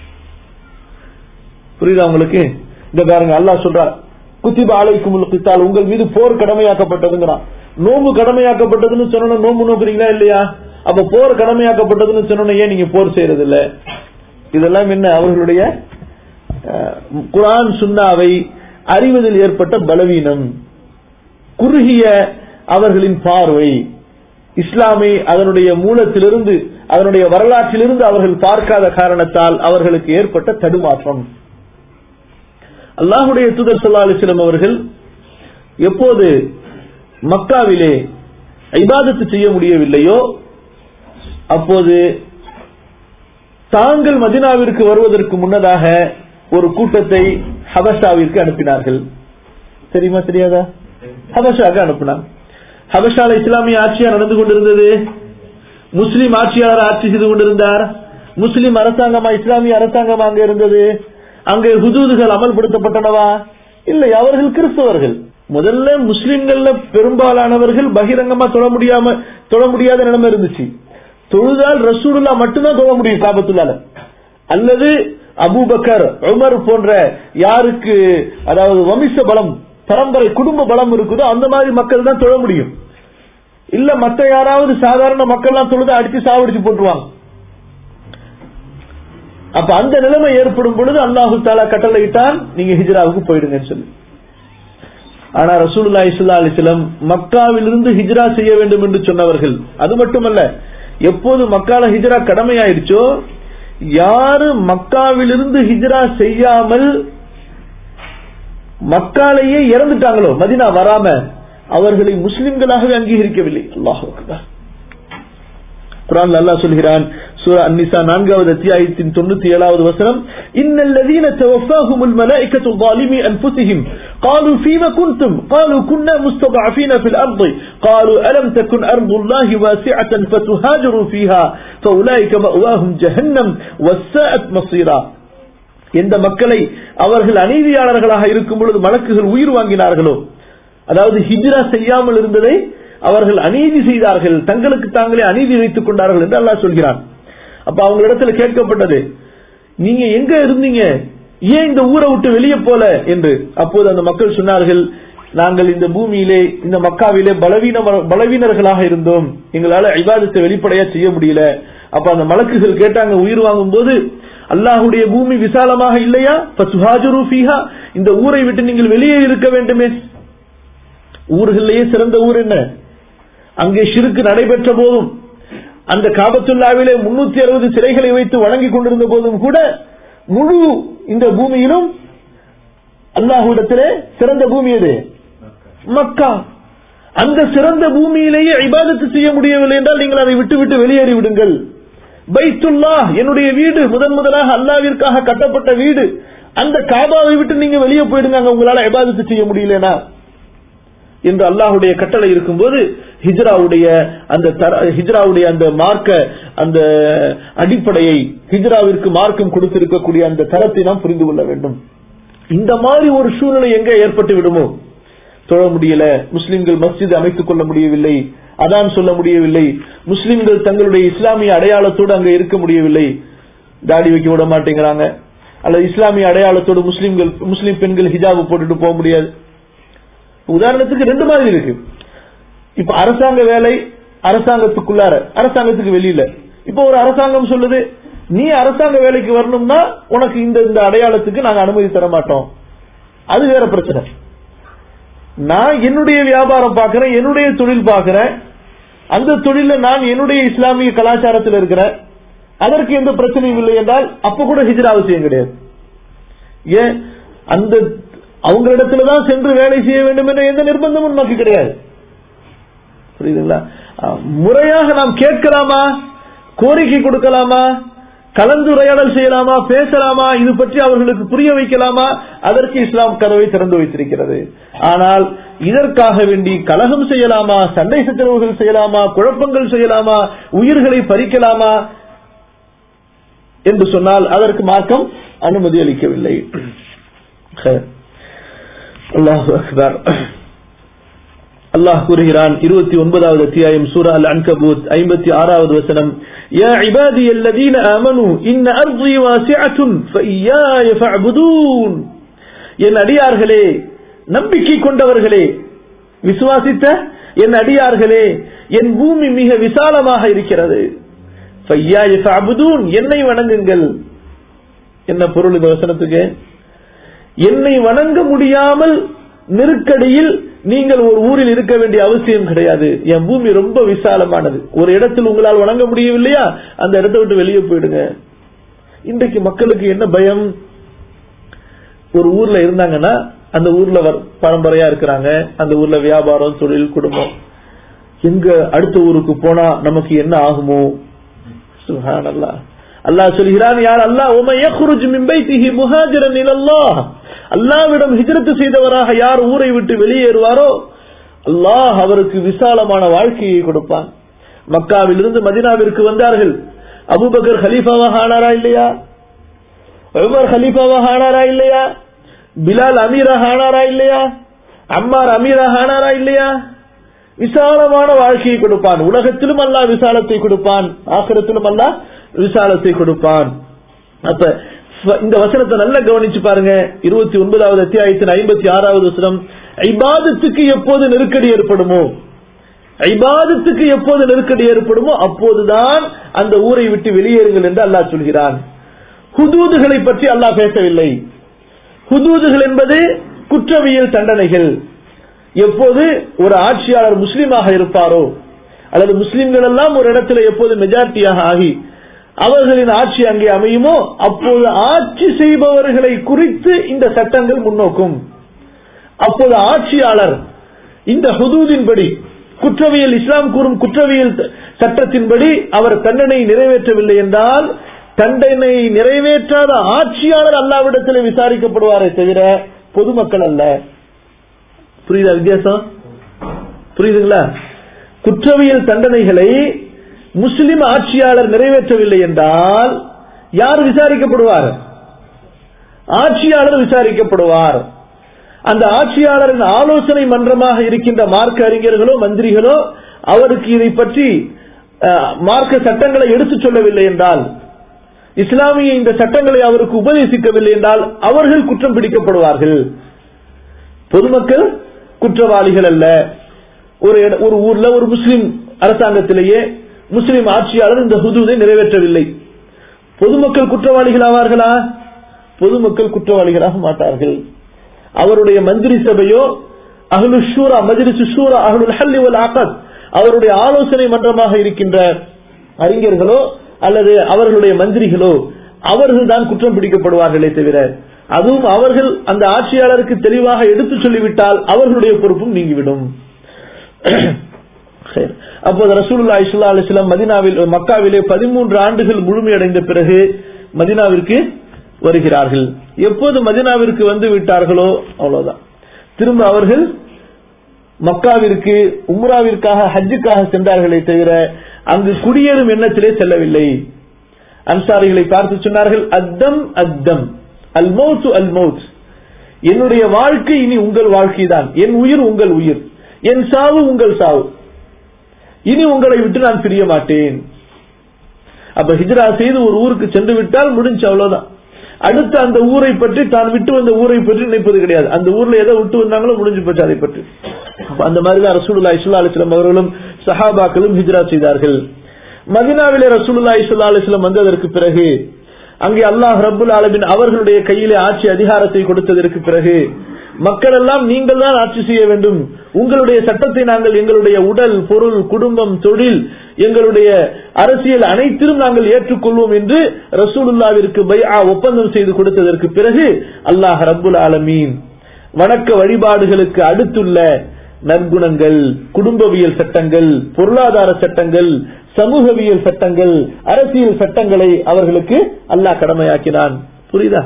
புரியுதா உங்களுக்கு இந்த பாருங்க அல்லாஹ் சொல்றா குத்திப ஆலைக்கும் கித்தால் உங்கள் மீது போர் கடமையாக்கப்பட்டதுங்கிறான் நோம்பு கடமையாக்கப்பட்டதுன்னு சொன்ன நோம்பு நோக்குறீங்களா இல்லையா அப்ப போர் கடமையாக்கப்பட்டதுன்னு சொன்ன ஏன் நீங்க போர் செய்யறது இல்ல இதெல்லாம் என்ன அவர்களுடைய அஹ், குர்ஆன் சுன்னாவை அறிவதில் ஏற்பட்ட பலவீனம் குறுகிய அவர்களின் பார்வை இஸ்லாமை அதனுடைய மூலத்திலிருந்து அதனுடைய வரலாற்றிலிருந்து அவர்கள் பார்க்காத காரணத்தால் அவர்களுக்கு ஏற்பட்ட தடுமாற்றம் அல்லாஹுடைய தூதர் ஸல்லல்லாஹு அலைஹி வஸல்லம் அவர்கள் எப்போது மக்காவிலே இபாதத்து செய்ய முடியவில்லையோ அப்போது தாங்கள் மதினாவிற்கு வருவதற்கு முன்னதாக ஒரு கூட்டத்தை ஹபஷாவிற்கு அனுப்பினார்கள் தெரியுமா தெரியாதா ஹபஷாக்கு அனுப்பினார் ஹபஷால இஸ்லாமிய ஆட்சியா நடந்து கொண்டிருந்தது முஸ்லிம் ஆட்சியாளர் ஆட்சி செய்து கொண்டிருந்தார் முஸ்லிம் அரசாங்கமா இஸ்லாமிய அரசாங்கம் அங்க இருந்தது அங்கே ஹுதூதுகள் அமல்படுத்தப்பட்டனவா இல்லை அவர்கள் கிறிஸ்தவர்கள் முதல்ல முஸ்லிம்கள்ல பெரும்பாலானவர்கள் பகிரங்கமா தொழ முடியாம தொழ முடியாத நிலைமை இருந்துச்சு தொழுதால் ரசூலுல்லா மட்டும்தான் தொழ முடியும் காபத்துள்ளால அல்லது அபூபக்கர் உமர் போன்ற யாருக்கு அதாவது வம்ச பலம் பரம்பரை குடும்ப பலம் இருக்குதோ அந்த மாதிரி மக்கள் தான் தொழ முடியும் இல்ல மத்த யாராவது சாதாரண மக்கள்லாம் தொழுது அடிச்சு சாவடிச்சு போட்டுருவாங்க அப்ப அந்த நிலைமை ஏற்படும் பொழுது அல்லாஹு தாலா கட்டளையிட்டான் நீங்க ஹிஜ்ராவுக்கு போயிடுங்கன்னு சொல்லி ஆனா ரசூலுல்லாஹி ஸல்லல்லாஹு அலைஹி வஸல்லம் மக்காவிலிருந்து ஹிஜ்ரா செய்ய வேண்டும் என்று சொன்னவர்கள் அது மட்டுமல்ல எப்போது மக்கால ஹிஜ்ரா கடமையாயிடுச்சோ யாரு மக்காவிலிருந்து ஹிஜ்ரா செய்யாமல் மக்காலேயே இறந்துட்டாங்களோ மதினா வராம அவர்களை முஸ்லிம்களாகவே அங்கீகரிக்கவில்லை அல்லாஹ் அக்பர் குரான் அல்லாஹ் சொல்கிறான் சூரா அந்நிசா நான்காவது அத்தியாயத்தின் தொண்ணூத்தி ஏழாவது வசனம் இன்னல்லதீன توفاهم الملائكة ظالمي أنفسهم قالوا فيما كنتم قالوا كنا مستضعفين في الأرض قالوا ألم تكن أرض الله واسعة فتهاجروا فيها فأولئك مأواهم جهنم والساءت مصيرا எந்த மக்களை அவர்கள் அநீதியாளர்களாக இருக்கும் பொழுது மலக்குகள் உயிர் வாங்கினார்களோ அதாவது ஹிஜ்ரா செய்யாமல் இருந்ததை அவர்கள் அநீதி செய்தார்கள் தங்களுக்கு தாங்களே அநீதி வைத்துக் கொண்டார்கள் என்று அல்லாஹ் சொல்கிறான் அப்ப அவங்க இடத்துல கேட்கப்பட்டது நீங்க எங்க இருந்தீங்க ஏன் இந்த ஊரை விட்டு வெளியே போல என்று அப்போது அந்த மக்கள் சொன்னார்கள் நாங்கள் இந்த பூமியிலே இந்த மக்காவிலே பலவீன பலவீனர்களாக இருந்தோம் எங்களால இபாதத்தை வெளிப்படையா செய்ய முடியல அப்ப அந்த மலக்குகள் கேட்டாங்க உயிர் வாங்கும் போது அல்லாஹுடைய பூமி விசாலமாக இல்லையா சுஹாஜரு ஃபீஹா இந்த ஊரை விட்டு நீங்கள் வெளியே இருக்க வேண்டுமே ஊர்களிலேயே சிறந்த ஊர் என்ன அங்கே ஷிருக்கு நடைபெற்ற போதும் அந்த காபத்துல்லாவிலே முன்னூத்தி அறுபது சிலைகளை வைத்து வணங்கிக் கொண்டிருந்த போதும் கூட முழு இந்த பூமியிலும் அல்லாஹுடத்திலே சிறந்த பூமி எது மக்கா அந்த சிறந்த பூமியிலேயே இபாதத்து செய்ய முடியவில்லை என்றால் நீங்கள் அதை விட்டு விட்டு வெளியேறி விடுங்கள் பைத்துல்லா என்னுடைய வீடு முதன் முதலாக அல்லாவிற்காக கட்டப்பட்ட வீடு அந்த காபாவை விட்டு நீங்க வெளியே போயிடுங்க அங்க உங்களால இபாதத்து செய்ய முடியலனா என்று அல்லாஹுடைய கட்டளை இருக்கும்போது ஹிஜ்ராவுடைய அந்த ஹிஜ்ராவுடைய அந்த மார்க்க அந்த அடிப்படையை ஹிஜ்ராவிற்கு மார்க்கம் கொடுத்திருக்கக்கூடிய அந்த தரத்தை நாம் புரிந்து கொள்ள வேண்டும் இந்த மாதிரி ஒரு சூழ்நிலை எங்க ஏற்பட்டு விடுமோ தொழ முடியல முஸ்லிம்கள் மஸ்ஜித் அமைத்துக் கொள்ள முடியவில்லை அதான் சொல்ல முடியவில்லை முஸ்லிம்கள் தங்களுடைய இஸ்லாமிய அடையாளத்தோடு அங்க இருக்க முடியவில்லை தாடி வைக்க விட மாட்டேங்கிறாங்க அல்லது இஸ்லாமிய அடையாளத்தோடு முஸ்லிம்கள் முஸ்லிம் பெண்கள் ஹிஜாபு போட்டுட்டு போக முடியாது உதாரணத்துக்கு ரெண்டு மாதிரி இருக்கு இப்ப அரசாங்க வேலை அரசாங்கத்துக்குள்ளார அரசாங்கத்துக்கு வெளியில இப்ப ஒரு அரசாங்கம் சொல்லுது நீ அரசாங்க வேலைக்கு வரணும்னா உனக்கு இந்த இந்த அடையாளத்துக்கு நாங்க அனுமதி தர மாட்டோம் அது வேற பிரச்சனை நான் என்னுடைய வியாபாரம் பார்க்கிறேன் என்னுடைய தொழில் பார்க்கிறேன் அந்த தொழில நான் என்னுடைய இஸ்லாமிய கலாச்சாரத்தில் இருக்கிறேன் அதற்கு எந்த பிரச்சனையும் இல்லை என்றால் அப்ப கூட ஹிஜ்ரா அவசியம் கிடையாது ஏன் அந்த அவங்க இடத்துலதான் சென்று வேலை செய்ய வேண்டும் என்ற எந்த நிர்பந்தமும் நமக்கு கிடையாது புரியுதுங்களா முறையாக நாம் கேட்கலாமா கோரிக்கை கொடுக்கலாமா கலந்துரையாடல் செய்யலாமா பேசலாமா இது பற்றி அவர்களுக்கு புரிய வைக்கலாமா அதற்கு இஸ்லாம் கதவை திறந்து வைத்திருக்கிறது ஆனால் இதற்காக வேண்டி கலகம் செய்யலாமா சண்டை சச்சரவுகள் செய்யலாமா குழப்பங்கள் செய்யலாமா உயிர்களை பறிக்கலாமா என்று சொன்னால் அதற்கு மார்க்கம் அனுமதி அளிக்கவில்லை அல்லாஹு அக்பர் அல்லாஹ் கூறுகிறான் இருபத்தி ஒன்பதாவது அத்தியாயம் சூரா அல் அன்கபூத் ஐம்பத்தி ஆறாவது வசனம் يا عبادي الذين آمنوا إن أرضي واسعة فإياي فاعبدون என் அடியார்களே நம்பிக்கை கொண்டவர்களே விசுவாசித்த என் அடியார்களே என் பூமி மிக விசாலமாக இருக்கிறது என்னை வணங்குங்கள் என்ன பொருள் இந்த வசனத்துக்கு என்னை வணங்க முடியாமல் நெருக்கடியில் நீங்கள் ஒரு ஊரில் இருக்க வேண்டிய அவசியம் கிடையாது என் பூமி ரொம்ப விசாலமானது ஒரு இடத்தில் உங்களால் வணங்க முடியவில்லையா அந்த இடத்தை விட்டு வெளியே போயிடுங்க இன்றைக்கு மக்களுக்கு என்ன பயம் ஒரு ஊர்ல இருந்தாங்கன்னா அந்த ஊர்ல வர்- பரம்பரையா இருக்கிறாங்க அந்த ஊர்ல வியாபாரம் தொழில் குடும்பம் எங்க அடுத்த ஊருக்கு போனா நமக்கு என்ன ஆகுமோ சுப்ஹானல்லாஹ் அல்லாஹ் சொல்கிறான் யார் அல்லாஹ் உமை யக்ருஜ் மின் பைத்திஹி முஹாஜிரன் இலல்லாஹ் அல்லாஹ்விடம் ஹிஜ்ரத் செய்தவராக யார் ஊரை விட்டு வெளியேறுவாரோ அல்லாஹ் அவருக்கு விசாலமான வாழ்க்கையை கொடுப்பான் மக்காவிலிருந்து மதீனாவிற்கு வந்தார்கள் அபூபக்கர் ஹலீஃபாவாக ஆனாரா இல்லையா உமர் ஹலீஃபாவாக ஆனாரா இல்லையா பிலால் அமீராக ஆனாரா இல்லையா அம்மார் அமீராக ஆனாரா இல்லையா விசாலமான வாழ்க்கையை கொடுப்பான் உலகத்திலும் அல்லாஹ் விசாலத்தை கொடுப்பான் ஆக்கிரத்திலும் அல்லாஹ் விசாலத்தை கொடுப்பான் அப்ப ஃப- இந்த வசனத்தை நல்லா கவனிச்சு பாருங்க இருபத்தி ஒன்பதாவது அத்தியாயத்தின் ஐம்பத்தி ஆறாவது வசனம் ஐபாதத்துக்கு எப்போது நெருக்கடி ஏற்படுமோ ஐபாதத்துக்கு எப்போது நெருக்கடி ஏற்படுமோ அப்போதுதான் அந்த ஊரை விட்டு வெளியேறுங்கள் என்று அல்லாஹ் சொல்கிறான் ஹுதூதுகளை பற்றி அல்லாஹ் பேசவில்லை ஹுதூதுகள் என்பது குற்றவியல் தண்டனைகள் எப்போது ஒரு ஆட்சியாளர் முஸ்லீமாக இருப்பாரோ அல்லது முஸ்லிம்கள் எல்லாம் ஒரு இடத்துல எப்போது மெஜாரிட்டியாக ஆகி அவர்களின் ஆட்சி அங்கே அமையுமோ அப்போது ஆட்சி செய்பவர்களை குறித்து இந்த சட்டங்கள் முன்னோக்கும் அப்போது ஆட்சியாளர் இந்த ஹுதூதின்படி குற்றவியல் இஸ்லாம் கூறும் குற்றவியல் த- சட்டத்தின்படி அவர் தண்டனை நிறைவேற்றவில்லை என்றால் தண்டனை நிறைவேற்றாத ஆட்சியாளர் அல்லாவிடத்தில் விசாரிக்கப்படுவாரே தவிர பொதுமக்கள் அல்ல புரியுதா வித்தியாசம் புரியுதுங்களா குற்றவியல் தண்டனைகளை முஸ்லிம் ஆட்சியாளர் நிறைவேற்றவில்லை என்றால் யார் விசாரிக்கப்படுவார் ஆட்சியாளர் விசாரிக்கப்படுவார் அந்த ஆட்சியாளரின் ஆலோசனை மன்றமாக இருக்கின்ற மார்க்க அறிஞர்களோ மந்திரிகளோ அவருக்கு இதை பற்றி அஹ், மார்க்க சட்டங்களை எடுத்துச் சொல்லவில்லை என்றால் இஸ்லாமிய இந்த சட்டங்களை அவருக்கு உபதேசிக்கவில்லை என்றால் அவர்கள் குற்றம் பிடிக்கப்படுவார்கள் பொதுமக்கள் குற்றவாளிகள் அல்ல ஒரு இட- ஒரு ஊர்ல ஒரு முஸ்லிம் அரசாங்கத்திலேயே முஸ்லிம் ஆட்சியாளர் இந்த ஹுதூதை நிறைவேற்றவில்லை பொதுமக்கள் குற்றவாளிகள் ஆவார்களா பொதுமக்கள் குற்றவாளிகளாக மாட்டார்கள் அவருடைய மந்திரி சபையோ அஹ்லு ஷூரா மஜ்லிசு ஷூரா அஹ்லுல் ஹல்லி வல் ஆகத் அவருடைய ஆலோசனை மன்றமாக இருக்கின்ற அறிஞர்களோ அல்லது அவர்களுடைய மந்திரிகளோ அவர்கள் தான் குற்றம் பிடிக்கப்படுவார்களே தவிர அதுவும் அவர்கள் அந்த ஆட்சியாளருக்கு தெளிவாக எடுத்துச் சொல்லிவிட்டால் அவர்களுடைய பொறுப்பும் நீங்கிவிடும் சரி. அப்போது ரசூலுல்லாஹி ஸல்லல்லாஹு அலைஹி வஸல்லம் மதீனாவில் மக்காவிலே 13 ஆண்டுகள் முழுமையடைந்த பிறகு மதீனாவிற்கு வருகிறார்கள் எப்போது மதீனாவிற்கு வந்து விட்டார்களோ அவ்வளவுதான் திரும்ப அவர்கள் மக்காவிற்கு உம்ராவிற்காக ஹஜ்ஜுக்காக சென்றார்களே தவிர அங்கு குடியேறும் எண்ணத்திலே செல்லவில்லை அன்சாரிகளை பார்த்து சொன்னார்கள் அத்தம் அத்தம் அல் மௌத் அல் மௌத் என்னுடைய வாழ்க்கை இனி உங்கள் வாழ்க்கைதான் என் உயிர் உங்கள் உயிர் என் சாவு உங்கள் சாவு இனி உங்களை விட்டு நான் பிரிய மாட்டேன் அப்ப ஹிஜ்ரா செய்து ஒரு ஊருக்கு சென்று விட்டால் முடிஞ்சு அவ்வளவுதான் அடுத்து அந்த ஊரை பற்றி தான் விட்டு வந்த ஊரை பற்றி நினைப்பது கிடையாது அந்த ஊர்ல எதை விட்டு வந்தாங்களோ முடிஞ்சு போச்சு அதை பற்றி அப்ப அந்த மாதிரிதான் ரசூலுல்லாஹி ஸல்லல்லாஹு அலைஹி வஸல்லம் அவர்களும் சஹாபாக்களும் ஹிஜ்ரா செய்தார்கள் மதீனாவிலே ரசூலுல்லாஹி ஸல்லல்லாஹு அலைஹி வஸல்லம் வந்ததற்கு பிறகு அங்கே அல்லாஹ் ரப்புல் ஆலமீன் அவர்களுடைய கையிலே ஆட்சி அதிகாரத்தை கொடுத்ததற்கு பிறகு மக்கள் எல்லாம் நீங்கள் தான் ஆட்சி செய்ய வேண்டும் உங்களுடைய சட்டத்தை நாங்கள் எங்களுடைய உடல் பொருள் குடும்பம் தொழில் எங்களுடைய அரசியல் அனைத்திலும் நாங்கள் ஏற்றுக்கொள்வோம் என்று ரசூலுல்லாவிற்கு பைஆ ஒப்பந்தம் செய்து கொடுத்ததற்கு பிறகு அல்லாஹ் ரப்புல் ஆலமீன் வணக்க வழிபாடுகளுக்கு அடுத்துள்ள நற்குணங்கள் குடும்பவியல் சட்டங்கள் பொருளாதார சட்டங்கள் சமூகவியல் சட்டங்கள் அரசியல் சட்டங்களை அவர்களுக்கு அல்லாஹ் கடமையாக்கினான் புரியுதா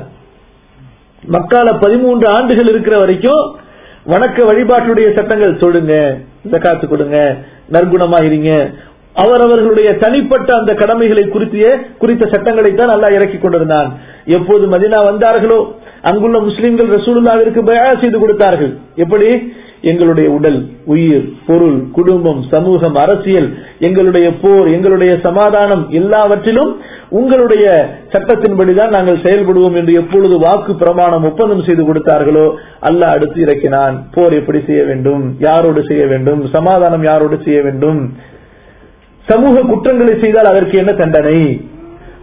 மக்கால பதிமூன்று ஆண்டுகள் இருக்கிற வரைக்கும் வணக்க வழிபாட்டுடைய சட்டங்கள் தொடுங்க ஜகாத்து கொடுங்க நற்குணமா இருங்க அவரவர்களுடைய தனிப்பட்ட அந்த கடமைகளை குறித்திய குறித்த சட்டங்களை தான் அல்லாஹ் இறக்கி கொண்டிருந்தான் எப்போது மதினா வந்தார்களோ அங்குள்ள முஸ்லிம்கள் ரசூலுல்லாவிற்கு பயா செய்து கொடுத்தார்கள் எப்படி எங்களுடைய உடல் உயிர் பொருள் குடும்பம் சமூகம் அரசியல் எங்களுடைய போர் எங்களுடைய சமாதானம் எல்லாவற்றிலும் உங்களுடைய சட்டத்தின்படிதான் நாங்கள் செயல்படுவோம் என்று எப்பொழுது வாக்கு பிரமாணம் ஒப்பந்தம் செய்து கொடுத்தார்களோ அல்லாஹ் அடுத்து இறக்கினான் போர் எப்படி செய்ய வேண்டும் யாரோடு செய்ய வேண்டும் சமாதானம் யாரோடு செய்ய வேண்டும் சமூக குற்றங்களை செய்தால் அதற்கு என்ன தண்டனை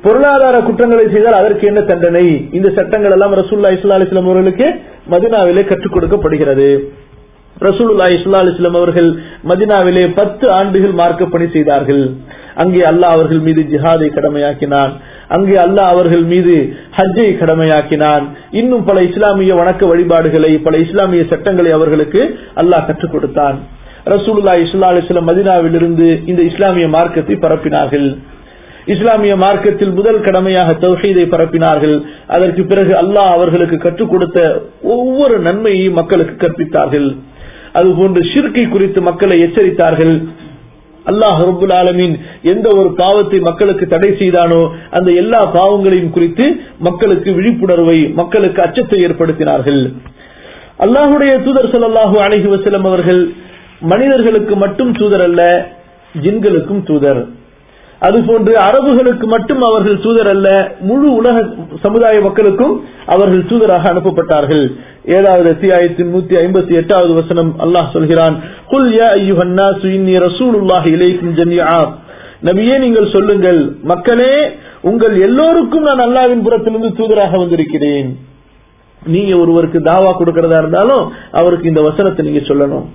பொருளாதார குற்றங்களை செய்தால் அதற்கு என்ன தண்டனை இந்த சட்டங்கள் எல்லாம் ரசூல்லா இஸ்லா அலிஸ்லாம் அவர்களுக்கு மதினாவிலே கற்றுக் கொடுக்கப்படுகிறது ரசூலுல்லா இஸ்லா அலிஸ்லாம் அவர்கள் மதினாவிலே பத்து ஆண்டுகள் மார்க்க பணி செய்தார்கள் அங்கே அல்லாஹ் அவர்கள் மீது ஜிஹாதை கடமையாக்கினான் அங்கே அல்லாஹ் அவர்கள் மீது ஹஜ்ஜை கடமையாக்கினான் இன்னும் பல இஸ்லாமிய வணக்க வழிபாடுகளை பல இஸ்லாமிய சட்டங்களை அவர்களுக்கு அல்லாஹ் கற்றுக் கொடுத்தான் ரசூலுல்லா இஸ்லா அலிஸ்லாம் மதினாவிலிருந்து இந்த இஸ்லாமிய மார்க்கத்தை பரப்பினார்கள் இஸ்லாமிய மார்க்கத்தில் முதல் கடமையாக தௌஹீதை பரப்பினார்கள் அதற்கு பிறகு அல்லாஹ் அவர்களுக்கு கற்றுக் கொடுத்த ஒவ்வொரு நன்மையையும் மக்களுக்கு கற்பித்தார்கள் அதுபோன்று ஷிர்கை குறித்து மக்களை எச்சரித்தார்கள் அல்லாஹ் ரபுல் ஆலமீன் எந்த ஒரு பாவத்தை மக்களுக்கு தடை செய்தானோ அந்த எல்லா பாவங்களையும் குறித்து மக்களுக்கு விழிப்புணர்வை மக்களுக்கு அச்சத்தை ஏற்படுத்தினார்கள் அல்லாஹுடைய தூதர் ஸல்லல்லாஹு அலைஹி வஸல்லம் அவர்கள் மனிதர்களுக்கு மட்டும் தூதர் அல்ல ஜின்களுக்கும் தூதர் அதுபோன்று அரபுகளுக்கு மட்டும் அவர்கள் தூதர் அல்ல முழு உலக சமுதாய மக்களுக்கும் அவர்கள் தூதராக அனுப்பப்பட்டார்கள் ஏழாவது அத்தியாயத்தின் நூத்தி ஐம்பத்தி எட்டாவது வசனம் அல்லாஹ் சொல்கிறான் குல் யா ஐயுஹன் நாசு இன்னி ரசூலுல்லாஹி இலைக்கும் ஜமிஆ நபியே நீங்கள் சொல்லுங்கள் மக்களே உங்கள் எல்லோருக்கும் நான் அல்லாவின் புறத்திலிருந்து தூதராக வந்திருக்கிறேன் நீங்க ஒருவருக்கு தாவா கொடுக்கறதா இருந்தாலும் அவருக்கு இந்த வசனத்தை நீங்க சொல்லணும்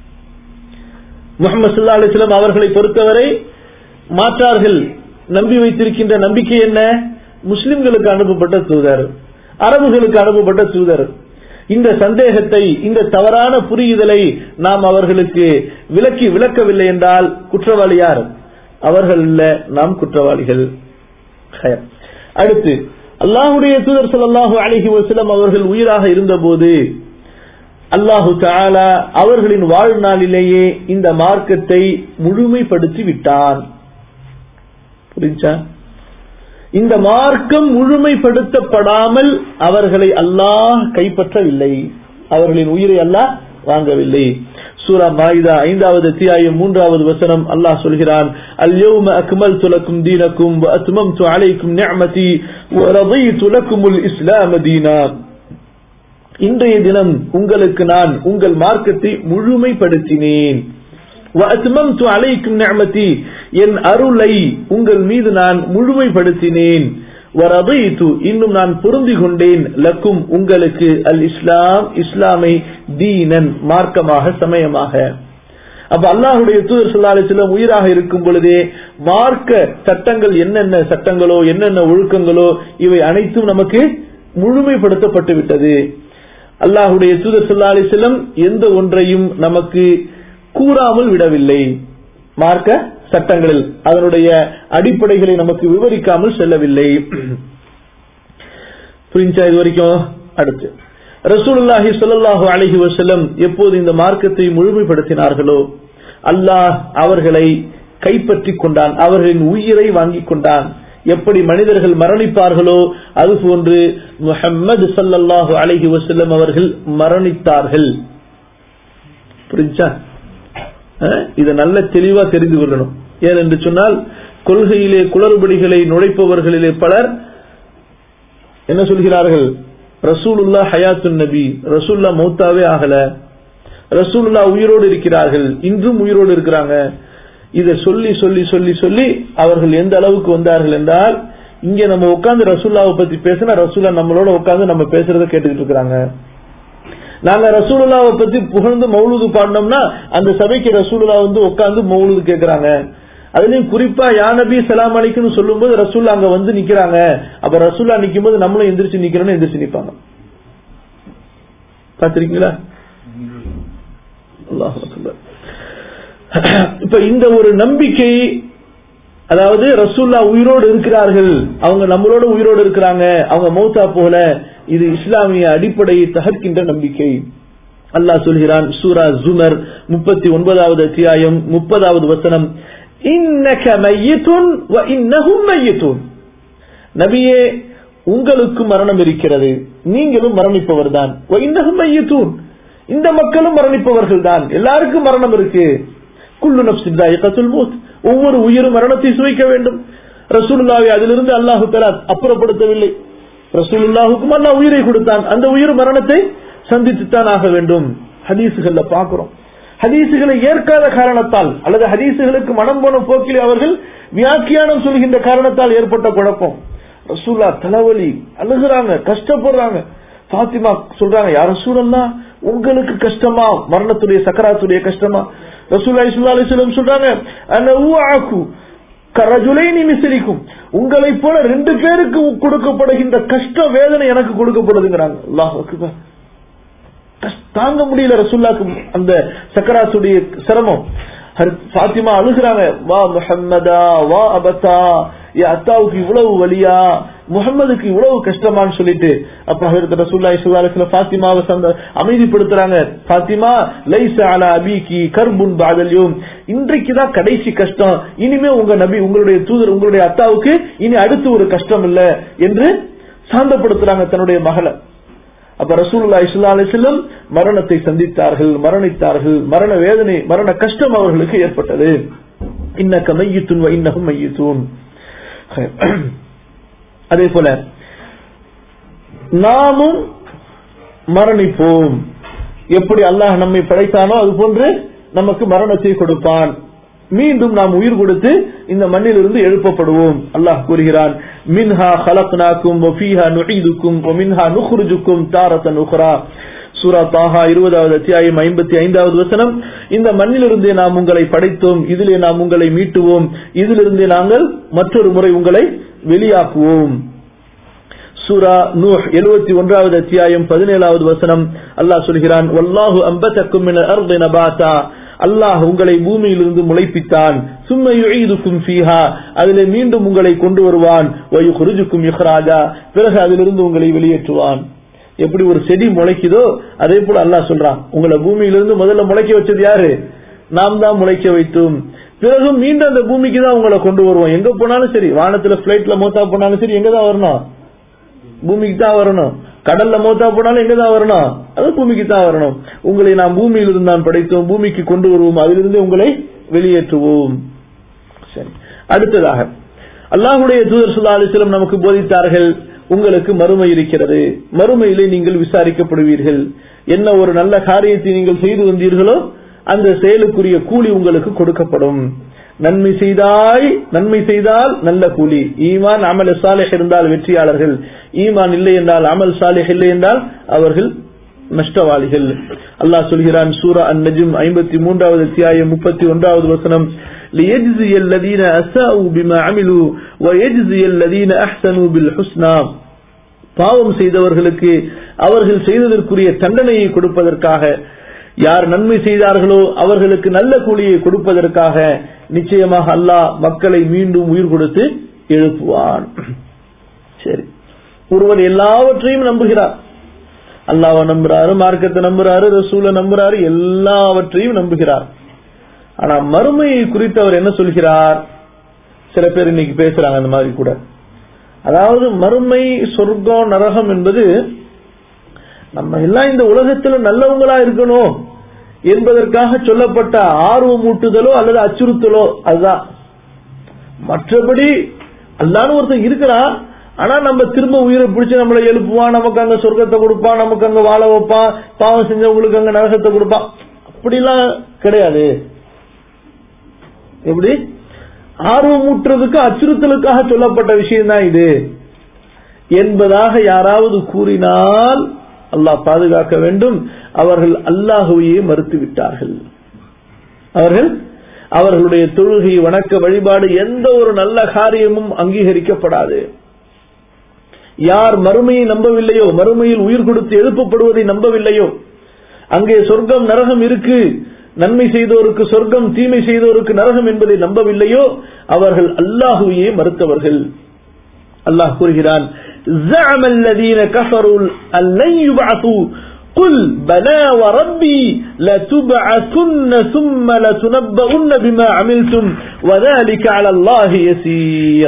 முகமது சல்லா அலிஸ்லாம் அவர்களை பொறுத்தவரை மாற்றார்கள் நம்பி வைத்திருக்கின்ற நம்பிக்கை என்ன முஸ்லிம்களுக்கு அனுப்பப்பட்ட தூதர் அரபுகளுக்கு அனுப்பப்பட்ட தூதர் இந்த சந்தேகத்தை இந்த தவறான புரியுதலை நாம் அவர்களுக்கு விலக்கி விளக்கவில்லை என்றால் குற்றவாளி யார் அவர்கள் இல்ல நாம் குற்றவாளிகள் அடுத்து அல்லாஹுடைய தூதர் ஸல்லல்லாஹு அலைஹி வஸல்லம் அவர்கள் உயிராக இருந்தபோது அல்லாஹு தஆலா அவர்களின் வாழ்நாளிலேயே இந்த மார்க்கத்தை முழுமைப்படுத்தி விட்டான் புரிஞ்சா இந்த மார்க்கம் முழுமைப்படுத்தப்படாமல் அவர்களை அல்லாஹ் கைப்பற்றவில்லை அவர்களின் உயிரை அல்லாஹ் வாங்கவில்லை சூரா மாயிதா ஐந்தாவது அத்தியாயம் மூன்றாவது வசனம் அல்லாஹ் சொல்கிறான் அல்யௌம அக்மல்து லக்கும் தீனக்கும் வ அத்மம்து அலைக்கும் நிஅமதி வ ரضيت لكم الاسلام دينا இன்றைய தினம் உங்களுக்கு நான் உங்கள் மார்க்கத்தை முழுமைப்படுத்தினேன் وَأَتْمَمْتُ عَلَيْكُمْ نِعْمَتِي என் அருளை உங்கள் மீது நான் முழுமைப்படுத்தினேன் وَرَضِيتُ இன்னும் நான் பொருந்தி கொண்டேன் லக்கும் உங்களுக்கு அல் இஸ்லாம் இஸ்லாமை தீனன் மார்க்கமாக சமயமாக அப்ப அல்லாஹுடைய தூதர் ஸல்லல்லாஹு அலைஹி வஸல்லம் உயிராக இருக்கும் பொழுதே மார்க்க சட்டங்கள் என்னென்ன சட்டங்களோ என்னென்ன ஒழுக்கங்களோ இவை அனைத்தும் நமக்கு முழுமைப்படுத்தப்பட்டு விட்டது அல்லாஹுடைய தூதர் ஸல்லல்லாஹு அலைஹி வஸல்லம் எந்த ஒன்றையும் நமக்கு கூறாமல் விடவில்லை மார்க்க சட்டங்களில் அதனுடைய அடிப்படைகளை நமக்கு விவரிக்காமல் செல்லவில்லை புரிஞ்சா இது வரைக்கும் அடுத்து ரசூலுல்லாஹி ஸல்லல்லாஹு அலைஹி வஸல்லம் எப்போது இந்த மார்க்கத்தை முழுமைப்படுத்தினார்களோ அல்லாஹ் அவர்களை கைப்பற்றிக் கொண்டான் அவர்களின் உயிரை வாங்கிக் கொண்டான் எப்படி மனிதர்கள் மரணிப்பார்களோ அதுபோன்று முஹம்மது ஸல்லல்லாஹு அலைஹி வஸல்லம் அவர்கள் மரணித்தார்கள் புரிஞ்சா இதை நல்ல தெளிவா தெரிந்து கொள்ளணும் ஏன் என்று சொன்னால் கொள்கையிலே குளறுபடிகளை நுழைப்பவர்களிலே பலர் என்ன சொல்கிறார்கள் ரசூலுல்லா ஹயாத்துன் நபி ரசூல்லா மௌத்தாவே ஆகல ரசூலுல்லா உயிரோடு இருக்கிறார்கள் இன்றும் உயிரோடு இருக்கிறாங்க இதை சொல்லி சொல்லி சொல்லி சொல்லி அவர்கள் எந்த அளவுக்கு வந்தார்கள் என்றால் இங்க நம்ம உட்கார்ந்து ரசூல்லாவை பத்தி பேசினா ரசூல்லா நம்மளோட உட்கார்ந்து நம்ம பேசுறத கேட்டுக்கிட்டு இருக்கிறாங்க நாங்க ரசூலுல்லாவை பத்தி புகழ்ந்து மௌலுது பாடினோம்னா அந்த சபைக்கு ரசூலுல்லா வந்து உட்கார்ந்து மௌலுது கேக்குறாங்க அதுலயும் குறிப்பா யா நபி சலாம் அலிக்குன்னு சொல்லும் போது ரசூல்லா அங்க வந்து நிக்கிறாங்க அப்ப ரசூல்லா நிக்கும் போது நம்மளும் எந்திரிச்சு நிக்கிறோம்னு எந்திரிச்சு நிப்பாங்க பாத்திருக்கீங்களா இப்ப இந்த ஒரு நம்பிக்கை அதாவது ரசூல்லா உயிரோடு இருக்கிறார்கள் அவங்க நம்மளோட உயிரோடு இருக்கிறாங்க அவங்க மௌத்தா போல இது இஸ்லாமிய அடிப்படையை தகர்க்கின்ற நம்பிக்கை அல்லாஹ் சொல்கிறான் சூரா ஜுமர் முப்பத்தி ஒன்பதாவது அத்தியாயம் முப்பதாவது வசனம் இன்னக மையத்துன் இன்னகும் மையத்துன் நபியே உங்களுக்கு மரணம் இருக்கிறது நீங்களும் மரணிப்பவர் தான் இன்னகும் மையத்தூன் இந்த மக்களும் மரணிப்பவர்கள் தான் எல்லாருக்கும் மரணம் இருக்கு குல்லு நப்சின் தாயகத்துல் மூத் ஒவ்வொரு உயிரும் மரணத்தை சுவைக்க வேண்டும் ரசூலுல்லாவை அதிலிருந்து அல்லாஹு தலா அப்புறப்படுத்தவில்லை ரசூலுல்லாஹுக்கும் அல்லாஹ் உயிரை கொடுத்தான் அந்த உயிர் மரணத்தை சந்தித்துத்தான் ஆக வேண்டும் ஹதீசுகள்ல பாக்குறோம் ஹதீசுகளை ஏற்காத காரணத்தால் அல்லது ஹதீசுகளுக்கு மனம் போன போக்கில் அவர்கள் வியாக்கியானம் சொல்கின்ற காரணத்தால் ஏற்பட்ட குழப்பம் ரசூல்லா தலைவலி அழுகுறாங்க கஷ்டப்படுறாங்க பாத்திமா சொல்றாங்க யார் ரசூலல்லா உங்களுக்கு கஷ்டமா மரணத்துடைய சக்கராத்துடைய கஷ்டமா ரசூல்லா இஸ்லா அலிஸ்லம் சொல்றாங்க அன ஊஆக்கு கரஜுலைனி மிசிரிக்கும் உங்களை போல ரெண்டு பேருக்கு கொடுக்கப்படுகின்ற கஷ்ட வேதனை எனக்கு கொடுக்கப்படுதுங்கிறாங்க அல்லாஹ் அக்பர் கஷ்ட- தாங்க முடியல ரசூல்லாக்கு அந்த சக்கராத்துடைய சிரமம் ஹர்- ஃபாத்திமா அழுகுறாங்க வா முஹம்மதா வா அபத்தா என் அத்தாவுக்கு இவ்வளவு வலியா முகம்மதுக்கு இவ்வளவு கஷ்டமான்னு சொல்லிட்டு அப்ப ஹஜரத் ரசூலுல்லாஹி ஸல்லல்லாஹு அலைஹி வஸல்லம் ஃபாத்திமாவை சந்த அமைதிப்படுத்துறாங்க ஃபாத்திமா லைஸ அலா அபீகி கர்புன் பஅதல் யௌம் இன்றைக்கு தான் கடைசி கஷ்டம் இனிமே உங்க நபி உங்களுடைய தூதர் உங்களுடைய அத்தாவுக்கு இனி அடுத்து ஒரு கஷ்டம் இல்ல என்று சாந்தப்படுத்துறாங்க தன்னுடைய மகளை அப்ப ரசூலுல்லாஹி ஸல்லல்லாஹு அலைஹி வஸல்லம் மரணத்தை சந்தித்தார்கள் மரணித்தார்கள் மரண வேதனை மரண கஷ்டம் அவர்களுக்கு ஏற்பட்டது இன்னக மையித்துன் வ இன்னஹும் மையித்தூன் அதே போல நாமும் மரணிப்போம் எப்படி அல்லாஹ் நம்மை படைத்தானோ அது போன்று நமக்கு மரணத்தை கொடுப்பான் மீண்டும் நாம் உயிர் கொடுத்து இந்த மண்ணிலிருந்து எழுப்பப்படுவோம் அல்லாஹ் கூறுகிறான் மின்ஹா خلقناكم وفيها نعيدكم ومنها نخرجكم تارة أخرى சூரா தாஹா இருபதாவது அத்தியாயம் ஐம்பத்தி ஐந்தாவது வசனம் இந்த மண்ணிலிருந்தே நாம் உங்களை படைத்தோம் இதிலே நாம் உங்களை மீட்டுவோம் இதிலிருந்தே நாங்கள் மற்றொரு முறை உங்களை வெளியாக்குவோம் சூரா நூஹ் எழுபத்தி ஒன்றாவது அத்தியாயம் பதினேழாவது வசனம் அல்லாஹ் சொல்கிறான் வல்லாஹு அம்பத்தக்கும் மின அர்தி நபாத்தா அல்லாஹ் உங்களை பூமியிலிருந்து முளைப்பித்தான் சும்ம யுஈதுக்கும் ஃபீஹா அதிலே மீண்டும் உங்களை கொண்டு வருவான் வயுகுருஜுக்கும் இஹ்ராஜா பிறகு அதிலிருந்து உங்களை வெளியேற்றுவான் எப்படி ஒரு செடி முளைக்குதோ அதே போல அல்லாஹ் சொல்றான் உங்களை பூமியிலிருந்து முதல்ல முளைக்க வச்சது யாரு நாம் தான் முளைக்க வைத்தோம் பிறகு மீண்டும் அந்த பூமிக்கு தான் உங்களை கொண்டு வருவோம் எங்க போனாலும் சரி வானத்துல பிளைட்ல மோத்தா போனாலும் சரி எங்க தான் வரணும் பூமிக்கு தான் வரணும் கடல்ல மோத்தா போனாலும் எங்க தான் வரணும் அது பூமிக்கு தான் வரணும் உங்களை நாம் பூமியிலிருந்து தான் படைத்தோம் பூமிக்கு கொண்டு வருவோம் அதிலிருந்து உங்களை வெளியேற்றுவோம் சரி அடுத்ததாக அல்லாஹுடைய தூதர் சுல்லா அலிஸ்லம் நமக்கு போதித்தார்கள் உங்களுக்கு மறுமை இருக்கிறது மறுமையிலே நீங்கள் விசாரிக்கப்படுவீர்கள் என்ன ஒரு நல்ல காரியத்தை நீங்கள் செய்து வந்தீர்களோ அந்த செயலுக்குரிய கூலி உங்களுக்கு கொடுக்கப்படும் நன்மை செய்தாய் நன்மை செய்தால் நல்ல கூலி ஈமான் அமல் சாலிஹ் இருந்தால் வெற்றியாளர்கள் ஈமான் இல்லை என்றால் அமல் சாலிஹ் இல்லை என்றால் அவர்கள் நஷ்டவாளிகள் அல்லாஹ் சொல்கிறான் சூரா அன் நஜும் ஐம்பத்தி மூன்றாவது அத்தியாயம் முப்பத்தி ஒன்றாவது வசனம் ليجزي الذين أساءوا بما عملوا ويجزي الذين أحسنوا بالحسنى பாவம் செய்தவர்களுக்கு அவர்கள் செய்ததற்குரிய தண்டனையை கொடுப்பதற்காக யார் நன்மை செய்தார்களோ அவர்களுக்கு நல்ல கூலியை கொடுப்பதற்காக நிச்சயமாக அல்லாஹ் மக்களை மீண்டும் உயிர் கொடுத்து எழுப்புவான் சரி ஒருவர் எல்லாவற்றையும் நம்புகிறார் அல்லாவை நம்புறாரு மார்க்கத்தை நம்புறாரு ரசூலை நம்புறாரு எல்லாவற்றையும் நம்புகிறார் ஆனா மறுமையை குறித்து அவர் என்ன சொல்கிறார் சில பேர் இன்னைக்கு பேசுறாங்க அந்த மாதிரி கூட அதாவது மறுமை சொர்க்கம் நரகம் என்பது நம்ம எல்லாம் இந்த உலகத்துல நல்லவங்களா இருக்கணும் என்பதற்காக சொல்லப்பட்ட ஆர்வம் ஊட்டுதலோ அல்லது அச்சுறுத்தலோ அதுதான் மற்றபடி அல்லான்னு ஒருத்தன் இருக்கிறான் ஆனா நம்ம திரும்ப உயிரை பிடிச்சு நம்மளை எழுப்புவான் நமக்கு அங்க சொர்க்கத்தை கொடுப்பான் நமக்கு அங்க வாழ வைப்பான் பாவம் செஞ்சவங்களுக்கு அங்க நரகத்தை கொடுப்பான் அப்படிலாம் கிடையாது எப்படி ஆர்வம் ஊட்டுறதுக்கு அச்சுறுத்தலுக்காக சொல்லப்பட்ட விஷயம் தான் இது என்பதாக யாராவது கூறினால் அல்லாஹ் பாதுகாக்க வேண்டும் அவர்கள் அல்லாஹுவையே மறுத்து விட்டார்கள் அவர்கள் அவர்களுடைய தொழுகை வணக்க வழிபாடு எந்த ஒரு நல்ல காரியமும் அங்கீகரிக்கப்படாது யார் மறுமையை நம்பவில்லையோ மறுமையில் உயிர் கொடுத்து எழுப்பப்படுவதை நம்பவில்லையோ அங்கே சொர்க்கம் நரகம் இருக்கு நன்மை செய்தோருக்கு சொர்க்கம் தீமை செய்தோருக்கு நரகம் என்பதை நம்பவில்லையோ அவர்கள் அல்லாஹுவையே மறுத்தவர்கள் அல்லாஹ் கூறுகிறான் زعم الذين كفروا أن لن يبعثوا قل بلى وربي لتبعثن ثم لتنبؤن بما عملتم وذلك على الله يسير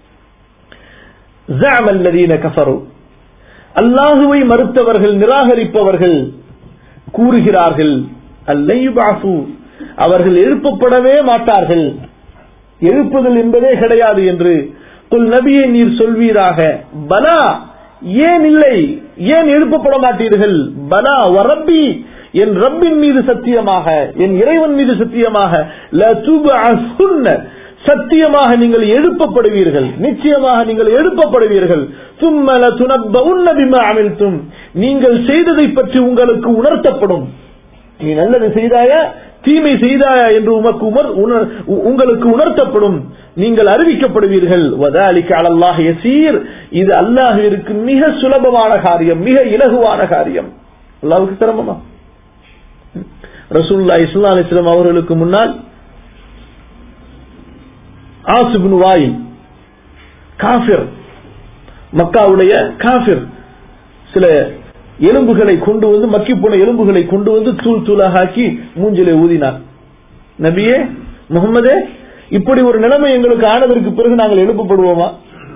زعم الذين كفروا அல்லாஹுவை மறுத்தவர்கள் நிராகரிப்பவர்கள் கூறுகிறார்கள் அல்லையுபாசு அவர்கள் எழுப்பப்படவே மாட்டார்கள் எழுப்புதல் என்பதே கிடையாது என்று குல் நபியை நீர் சொல்வீராக பலா ஏன் இல்லை ஏன் எழுப்பப்பட மாட்டீர்கள் பலா வரப்பி என் ரப்பின் மீது சத்தியமாக என் இறைவன் மீது சத்தியமாக லதுபஅசுன்ன சத்தியமாக நீங்கள் எழுப்பப்படுவீர்கள் நிச்சயமாக நீங்கள் எழுப்பப்படுவீர்கள் சும்ம லதுனப்பஉன்ன பிமா அமில்தும் நீங்கள் செய்ததை பற்றி உங்களுக்கு உணர்த்தப்படும் நீ நல்லது செய்தாயா தீமை செய்தாயா என்று உமக்கு உமர் உணர்- உ- உங்களுக்கு உணர்த்தப்படும் நீங்கள் அறிவிக்கப்படுவீர்கள் வதாலிக்க அலல்லாஹ் யசீர் இது அல்லாஹ்விற்கு மிக சுலபமான காரியம் மிக இலகுவான காரியம் அல்லாஹ்வுக்கு சிரமமா ரசூல்லா இஸ்லா அலிஸ்லாம் அவர்களுக்கு முன்னால் ஆசிபின் வாயில் காஃபிர் மக்காவுடைய காஃபிர் சில எலும்புகளை கொண்டு வந்து மக்கி போன எலும்புகளை கொண்டு வந்து தூள் தூளாக ஆக்கி மூஞ்சிலே ஊதினார் நபியே முகமதே இப்படி ஒரு நிலைமை எங்களுக்கு ஆனதற்கு பிறகு நாங்கள் எழுப்பப்படுவோமா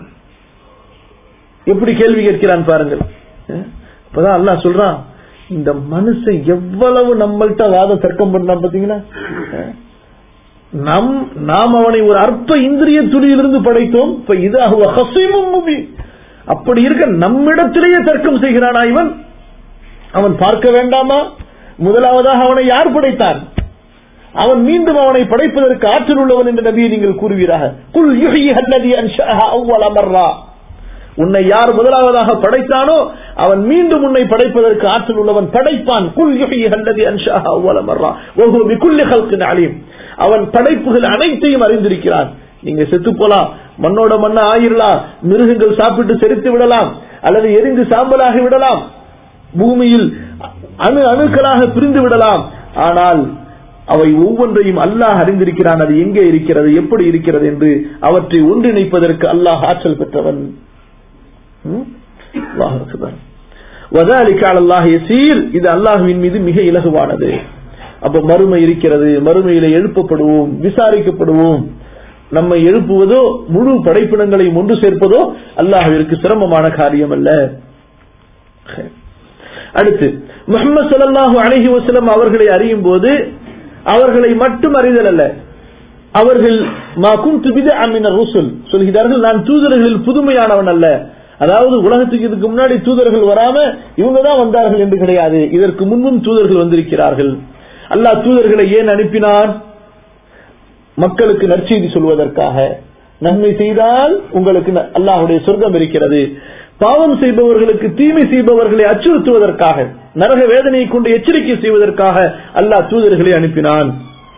எப்படி கேள்வி கேட்கிறான் பாருங்கள் அஹ், அப்பதான் அல்லாஹ் சொல்றான் இந்த மனுஷன் எவ்வளவு நம்மள்ட்ட வாத தர்க்கம் பண்ணான் பாத்தீங்களா அஹ், நம் நாம் அவனை ஒரு அற்ப இந்திரிய துளியிலிருந்து படைத்தோம் இப்ப இது அஹுவ ஹஸீமும் முபீன். அப்படி இருக்க நம்மிடத்திலேயே தர்க்கம் செய்கிறானா இவன் அவன் பார்க்க வேண்டாமா முதலாவதாக அவனை யார் படைத்தான் அவன் மீண்டும் அவனை படைப்பதற்கு ஆற்றல் உள்ளவன் என்று நபியை நீங்கள் கூறுவீராக குல் யுஹ்யி அல்லதி அன்ஷஅஹா அவ்வல மர்ரா உன்னை யார் முதலாவதாக படைத்தானோ அவன் மீண்டும் உன்னை படைப்பதற்கு ஆற்றல் உள்ளவன் படைப்பான் குல் யுஹ்யி அல்லதி அன்ஷஅஹா அவ்வல மர்ரா வஹுவ பிகுல்லி ஹல்கின் அலீம் அவன் படைப்புகள் அனைத்தையும் அறிந்திருக்கிறான் நீங்க செத்து போலாம் மண்ணோட மண்ண ஆயிரலாம் மிருகங்கள் சாப்பிட்டு செரித்து விடலாம் அல்லது எரிந்து சாம்பலாகி விடலாம் பூமியில் அணு அணுக்களாக பிரிந்து விடலாம் ஆனால் அவை ஒவ்வொன்றையும் அல்லாஹ் அறிந்திருக்கிறான் அது எங்கே இருக்கிறது எப்படி இருக்கிறது என்று அவற்றை ஒன்றிணைப்பதற்கு அல்லாஹ் ஆற்றல் பெற்றவன் ம்? அல்லாஹ் அக்பர். வதாலிக அலல்லாஹ் யசீர் இது அல்லாஹ்வின் மீது மிக இலகுவானது அப்ப மறுமை இருக்கிறது மறுமையில எழுப்பப்படுவோம் விசாரிக்கப்படுவோம் நம்மை எழுப்புவதோ முழு படைப்பினங்களையும் ஒன்று சேர்ப்பதோ அல்லாஹ்விற்கு சிரமமான காரியம் அல்ல அடுத்து முகமது ஸல்லல்லாஹு அலைஹி வஸல்லம் அவர்களை அறியும் போது அவர்களை மட்டும் அறிதல் அல்ல அவர்கள் மா குன்து பிதஅ மின ருசுல் சொல்கிறார்கள் நான் தூதர்களில் புதுமையானவன் அல்ல அதாவது உலகத்துக்கு இதுக்கு முன்னாடி தூதர்கள் வராம இவங்க தான் வந்தார்கள் என்று கிடையாது இதற்கு முன்பும் தூதர்கள் வந்திருக்கிறார்கள் அல்லாஹ் தூதர்களை ஏன் அனுப்பினான் மக்களுக்கு நற்செய்தி சொல்வதற்காக நன்மை செய்தால் உங்களுக்கு ந- அல்லாஹ்வுடைய சொர்க்கம் இருக்கிறது பாவம் செய்பவர்களுக்கு தீமை செய்பவர்களை அச்சுறுத்துவதற்காக நரக வேதனையை கொண்டு எச்சரிக்கை செய்வதற்காக அல்லாஹ் தூதர்களை அனுப்பினான்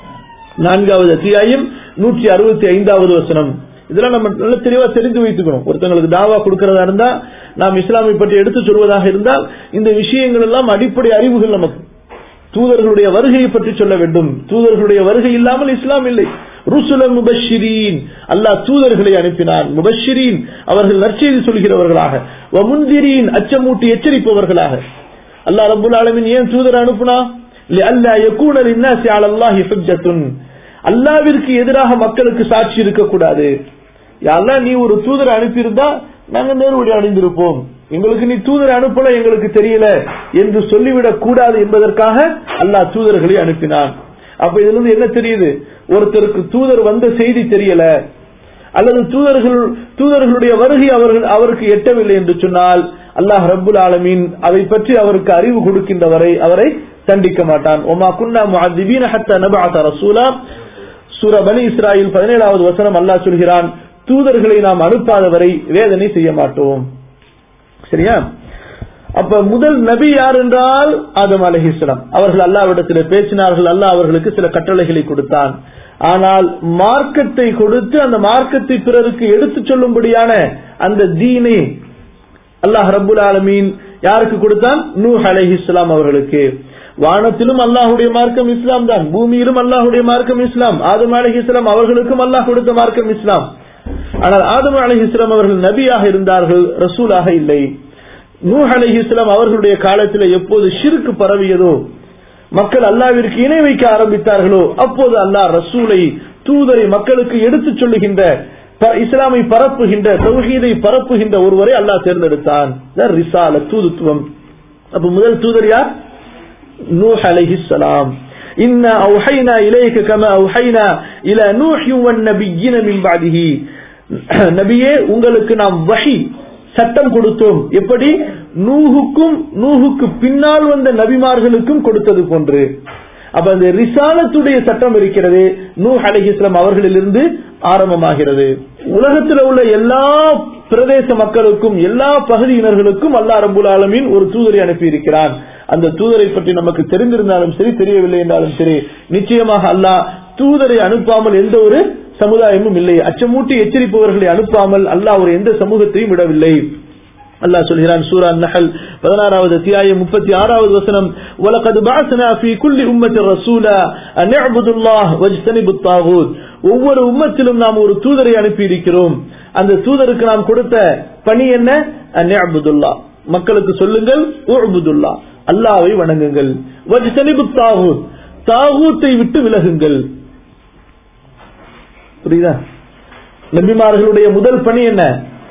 நான்காவது அத்தியாயம் நூற்றி அறுபத்தி ஐந்தாவது வசனம் இதெல்லாம் நம்ம நல்ல தெளிவா தெரிந்து வைத்துக்கணும் ஒருத்தங்களுக்கு தாவா கொடுக்கறதா இருந்தா நாம் இஸ்லாமை பற்றி எடுத்து சொல்வதாக இருந்தால் இந்த விஷயங்கள் எல்லாம் அடிப்படை அறிவுகள் நமக்கு தூதர்களுடைய வருகையை பற்றி சொல்ல வேண்டும் தூதர்களுடைய வருகை இல்லாமல் இஸ்லாம் இல்லை ருசுலன் முபஷிரீன் அல்லாஹ் தூதர்களை அனுப்பினான் முபஷிரீன் அவர்கள் நற்செய்தி சொல்கிறவர்களாக வமுந்திரீன் அச்சமூட்டி எச்சரிப்பவர்களாக அல்லாஹ் ரபுல் ஆலமின் ஏன் தூதர் அனுப்புனா அல்லா யகூன லின்னாசி அலல்லாஹி ஹுஜ்ஜத்துன் அல்லாவிற்கு எதிராக மக்களுக்கு சாட்சி இருக்கக்கூடாது யாரெல்லாம் நீ ஒரு தூதரை அனுப்பியிருந்தா நாங்க நேர்வழி அடைந்திருப்போம் எங்களுக்கு நீ தூதரை அனுப்பல எங்களுக்கு தெரியல என்று சொல்லிவிடக் கூடாது என்பதற்காக அல்லாஹ் தூதர்களை அனுப்பினான் அப்ப இதுல இருந்து என்ன தெரியுது ஒருத்தருக்கு தூதர் வந்த செய்தி தெரியல அல்லது தூதர்கள் தூதர்களுடைய வருகை அவர்கள் அவருக்கு எட்டவில்லை என்று சொன்னால் அல்லாஹ் ரப்புல் ஆலமீன் அதை பற்றி அவருக்கு அறிவு கொடுக்கின்ற வரை அவரை தண்டிக்க மாட்டான் ஒமா குன்னா முஅத்திபீன ஹத்தா நபஅத ரசூலா சூரா பனி இஸ்ராயில் பதினேழாவது வசனம் அல்லாஹ் சொல்கிறான் தூதர்களை நாம் அனுப்பாத வரை வேதனை செய்ய மாட்டோம் சரியா அப்ப முதல் நபி யார் என்றால் ஆதம் அலஹிஸ்லாம் அவர்கள் அல்லாவிடத்தில் பேசினார்கள் அல்லாஹ் அவர்களுக்கு சில கட்டளைகளை கொடுத்தான் ஆனால் மார்க்கத்தை கொடுத்து அந்த மார்க்கத்தை பிறருக்கு எடுத்துச் சொல்லும்படியான அந்த தீனை அல்லாஹ் ரப்புல் ஆலமீன் யாருக்கு கொடுத்தான் நூ அலைஹிஸ்லாம் அவர்களுக்கு வானத்திலும் அல்லாஹுடைய மார்க்கம் இஸ்லாம் தான் பூமியிலும் அல்லாஹுடைய மார்க்கம் இஸ்லாம் ஆதம் அலைஹிஸ்லாம் அவர்களுக்கும் அல்லாஹ் கொடுத்த மார்க்கம் இஸ்லாம் ஆனால் ஆதம் அலைஹிஸ்லாம் அவர்கள் நபியாக இருந்தார்கள் ரசூலாக இல்லை நூ அலைஹிஸ்லாம் அவர்களுடைய காலத்தில் எப்போது ஷிருக்கு பரவியதோ மக்கள் அல்லாவிற்கு இணை வைக்க ஆரம்பித்தார்களோ அப்போது அல்லாஹ் ரசூலை தூதரை மக்களுக்கு எடுத்துச் சொல்லுகின்ற ப- இஸ்லாமை பரப்புகின்ற தௌஹீதை பரப்புகின்ற ஒருவரை அல்லாஹ் தேர்ந்தெடுத்தான் இதான் ரிசால தூதுத்துவம் அப்ப முதல் தூதர் யார் நூஹ் அலைஹிஸ்ஸலாம் இன்னா அவுஹைனா இலைக கமா அவுஹைனா இலா நூஹ் வன் நபிய்யின மின் பஅதிஹி நபியே உங்களுக்கு நாம் வஹி சட்டம் கொடுத்தோம் எப்படி நூஹுக்கும் நூஹுக்கு பின்னால் வந்த நபிமார்களுக்கும் கொடுத்தது போன்று அப்ப அந்த ரிசாலத்துடைய சட்டம் இருக்கிறது நூ அலிஹிஸ்லாம் அவர்களிலிருந்து ஆரம்பமாகிறது உலகத்தில் உள்ள எல்லா பிரதேச மக்களுக்கும் எல்லா பகுதியினர்களுக்கும் அல்லா ரபுல் ஆலமீன் ஒரு தூதரை அனுப்பி இருக்கிறான் அந்த தூதரை பற்றி நமக்கு தெரிந்திருந்தாலும் சரி தெரியவில்லை என்றாலும் சரி நிச்சயமாக அல்லாஹ் தூதரை அனுப்பாமல் எந்த ஒரு சமுதாயமும் இல்லை அச்சமூட்டி எச்சரிப்பவர்களை அனுப்பாமல் அல்லாஹ் ஒரு எந்த சமூகத்தையும் விடவில்லை அல்லாஹ் சொல்கிறான் சூரா நஹல் பதினாறாவது அத்தியாயம் முப்பத்தி ஆறாவது வசனம் வலகது பாசனா ஃபி குல்லி உம்மத்தி ரசூலா அன் இஅ்புதுல்லாஹ் வஜ்தனிபுத் தாகூத் ஒவ்வொரு உம்மத்திலும் நாம் ஒரு தூதரை அனுப்பி இருக்கிறோம் அந்த தூதருக்கு நாம் கொடுத்த பணி என்ன அன் இஅ்புதுல்லாஹ் மக்களுக்கு சொல்லுங்கள் உஅ்புதுல்லாஹ் அல்லாஹ்வை வணங்குங்கள் வஜ்தனிபுத் தாகூத் தாகூத்தை விட்டு விலகுங்கள் புரியுதா நபிமார்களுடைய முதல் பணி என்ன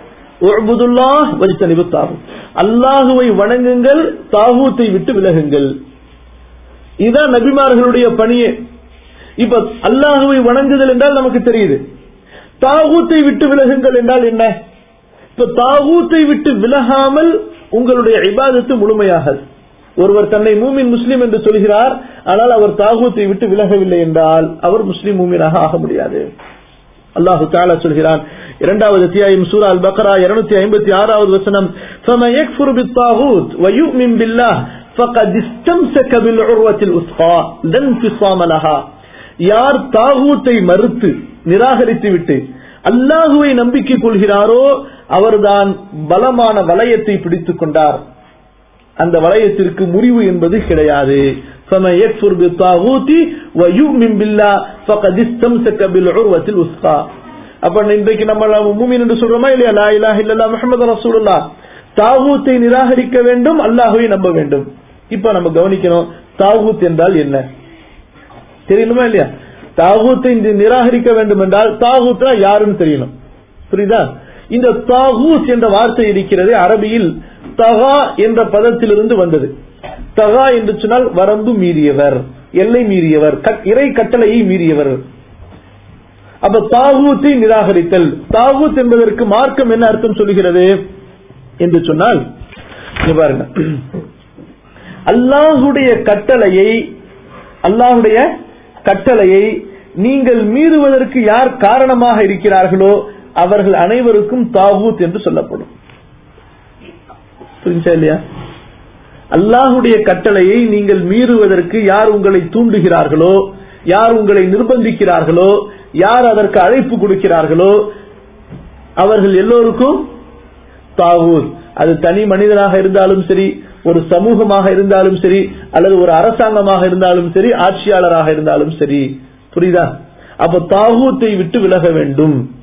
அல்லாஹுவை வணங்குங்கள் தாகூத்தை விட்டு விலகுங்கள் இதுதான் நபிமார்களுடைய பணியே இப்ப அல்லாஹுவை வணங்குதல் என்றால் நமக்கு தெரியுது தாகூத்தை விட்டு விலகுங்கள் என்றால் என்ன இப்ப தாகூத்தை விட்டு விலகாமல் உங்களுடைய இபாதத்து முழுமையாகாது ஒருவர் தன்னை மூமின் முஸ்லீம் என்று சொல்கிறார் ஆனால் அவர் தாகூத்தை விட்டு விலகவில்லை என்றால் அவர் முஸ்லீம் மூமினாக ஆக முடியாது அல்லாஹு தாலா சொல்கிறான் இரண்டாவது அத்தியாயம் சூரா அல் பக்ரா இருநூத்தி ஐம்பத்தி ஆறாவது வசனம் فَمَن يَكْفُرْ بِالطَّاغُوتِ وَيُؤْمِن بِاللَّهِ فَقَدِ اسْتَمْسَكَ بِالْعُرْوَةِ الْوُثْقَى لَا انفِصَامَ لَهَا யார் தாகூத்தை மறுத்து நிராகரித்து விட்டு அல்லாஹுவை நம்பிக்கை கொள்கிறாரோ அவர்தான் பலமான வளையத்தை பிடித்துக் கொண்டார் அந்த வளையத்திற்கு முறிவு என்பது கிடையாது فمن يكفر بالطاغوت ويؤمن بالله فقد استمسك بالعروة الوثقى அப்ப இன்றைக்கு நம்ம மூமின் என்று சொல்றோமா இல்லையா லா இலாஹ இல்லல்லாஹ் முஹம்மது ரசூலுல்லாஹ் தாகூத்தை நிராகரிக்க வேண்டும் அல்லாஹ்வை நம்ப வேண்டும் இப்ப நம்ம கவனிக்கணும் தாகூத் என்றால் என்ன தெரியணுமா இல்லையா தாகூத்தை நிராகரிக்க வேண்டும் என்றால் தாகூத்னா யாருன்னு தெரியணும் புரியுதா இந்த தாகூத் என்ற வார்த்தை இருக்கிறது அரபியில் தகா என்ற பதத்திலிருந்து வந்தது தகா என்று சொன்னால் வரம்பு மீறியவர் எல்லை மீறியவர் இறை கட்டளையை மீறியவர் அப்ப தாகூத்தை நிராகரித்தல் தாகூத் என்பதற்கு மார்க்கம் என்ன அர்த்தம் சொல்லுகிறது என்று சொன்னால் பாருங்க அல்லாஹுடைய கட்டளையை அல்லாஹுடைய கட்டளையை நீங்கள் மீறுவதற்கு யார் காரணமாக இருக்கிறார்களோ அவர்கள் அனைவருக்கும் தாகூத் என்று சொல்லப்படும் புரிஞ்சா இல்லையா அல்லாஹுடைய கட்டளையை நீங்கள் மீறுவதற்கு யார் உங்களை தூண்டுகிறார்களோ யார் உங்களை நிர்பந்திக்கிறார்களோ யார் அதற்கு அழைப்பு கொடுக்கிறார்களோ அவர்கள் எல்லோருக்கும் தாவூத் அது தனி மனிதனாக இருந்தாலும் சரி ஒரு சமூகமாக இருந்தாலும் சரி அல்லது ஒரு அரசாங்கமாக இருந்தாலும் சரி ஆட்சியாளராக இருந்தாலும் சரி புரியுதா அப்ப தாகூத்தை விட்டு விலக வேண்டும்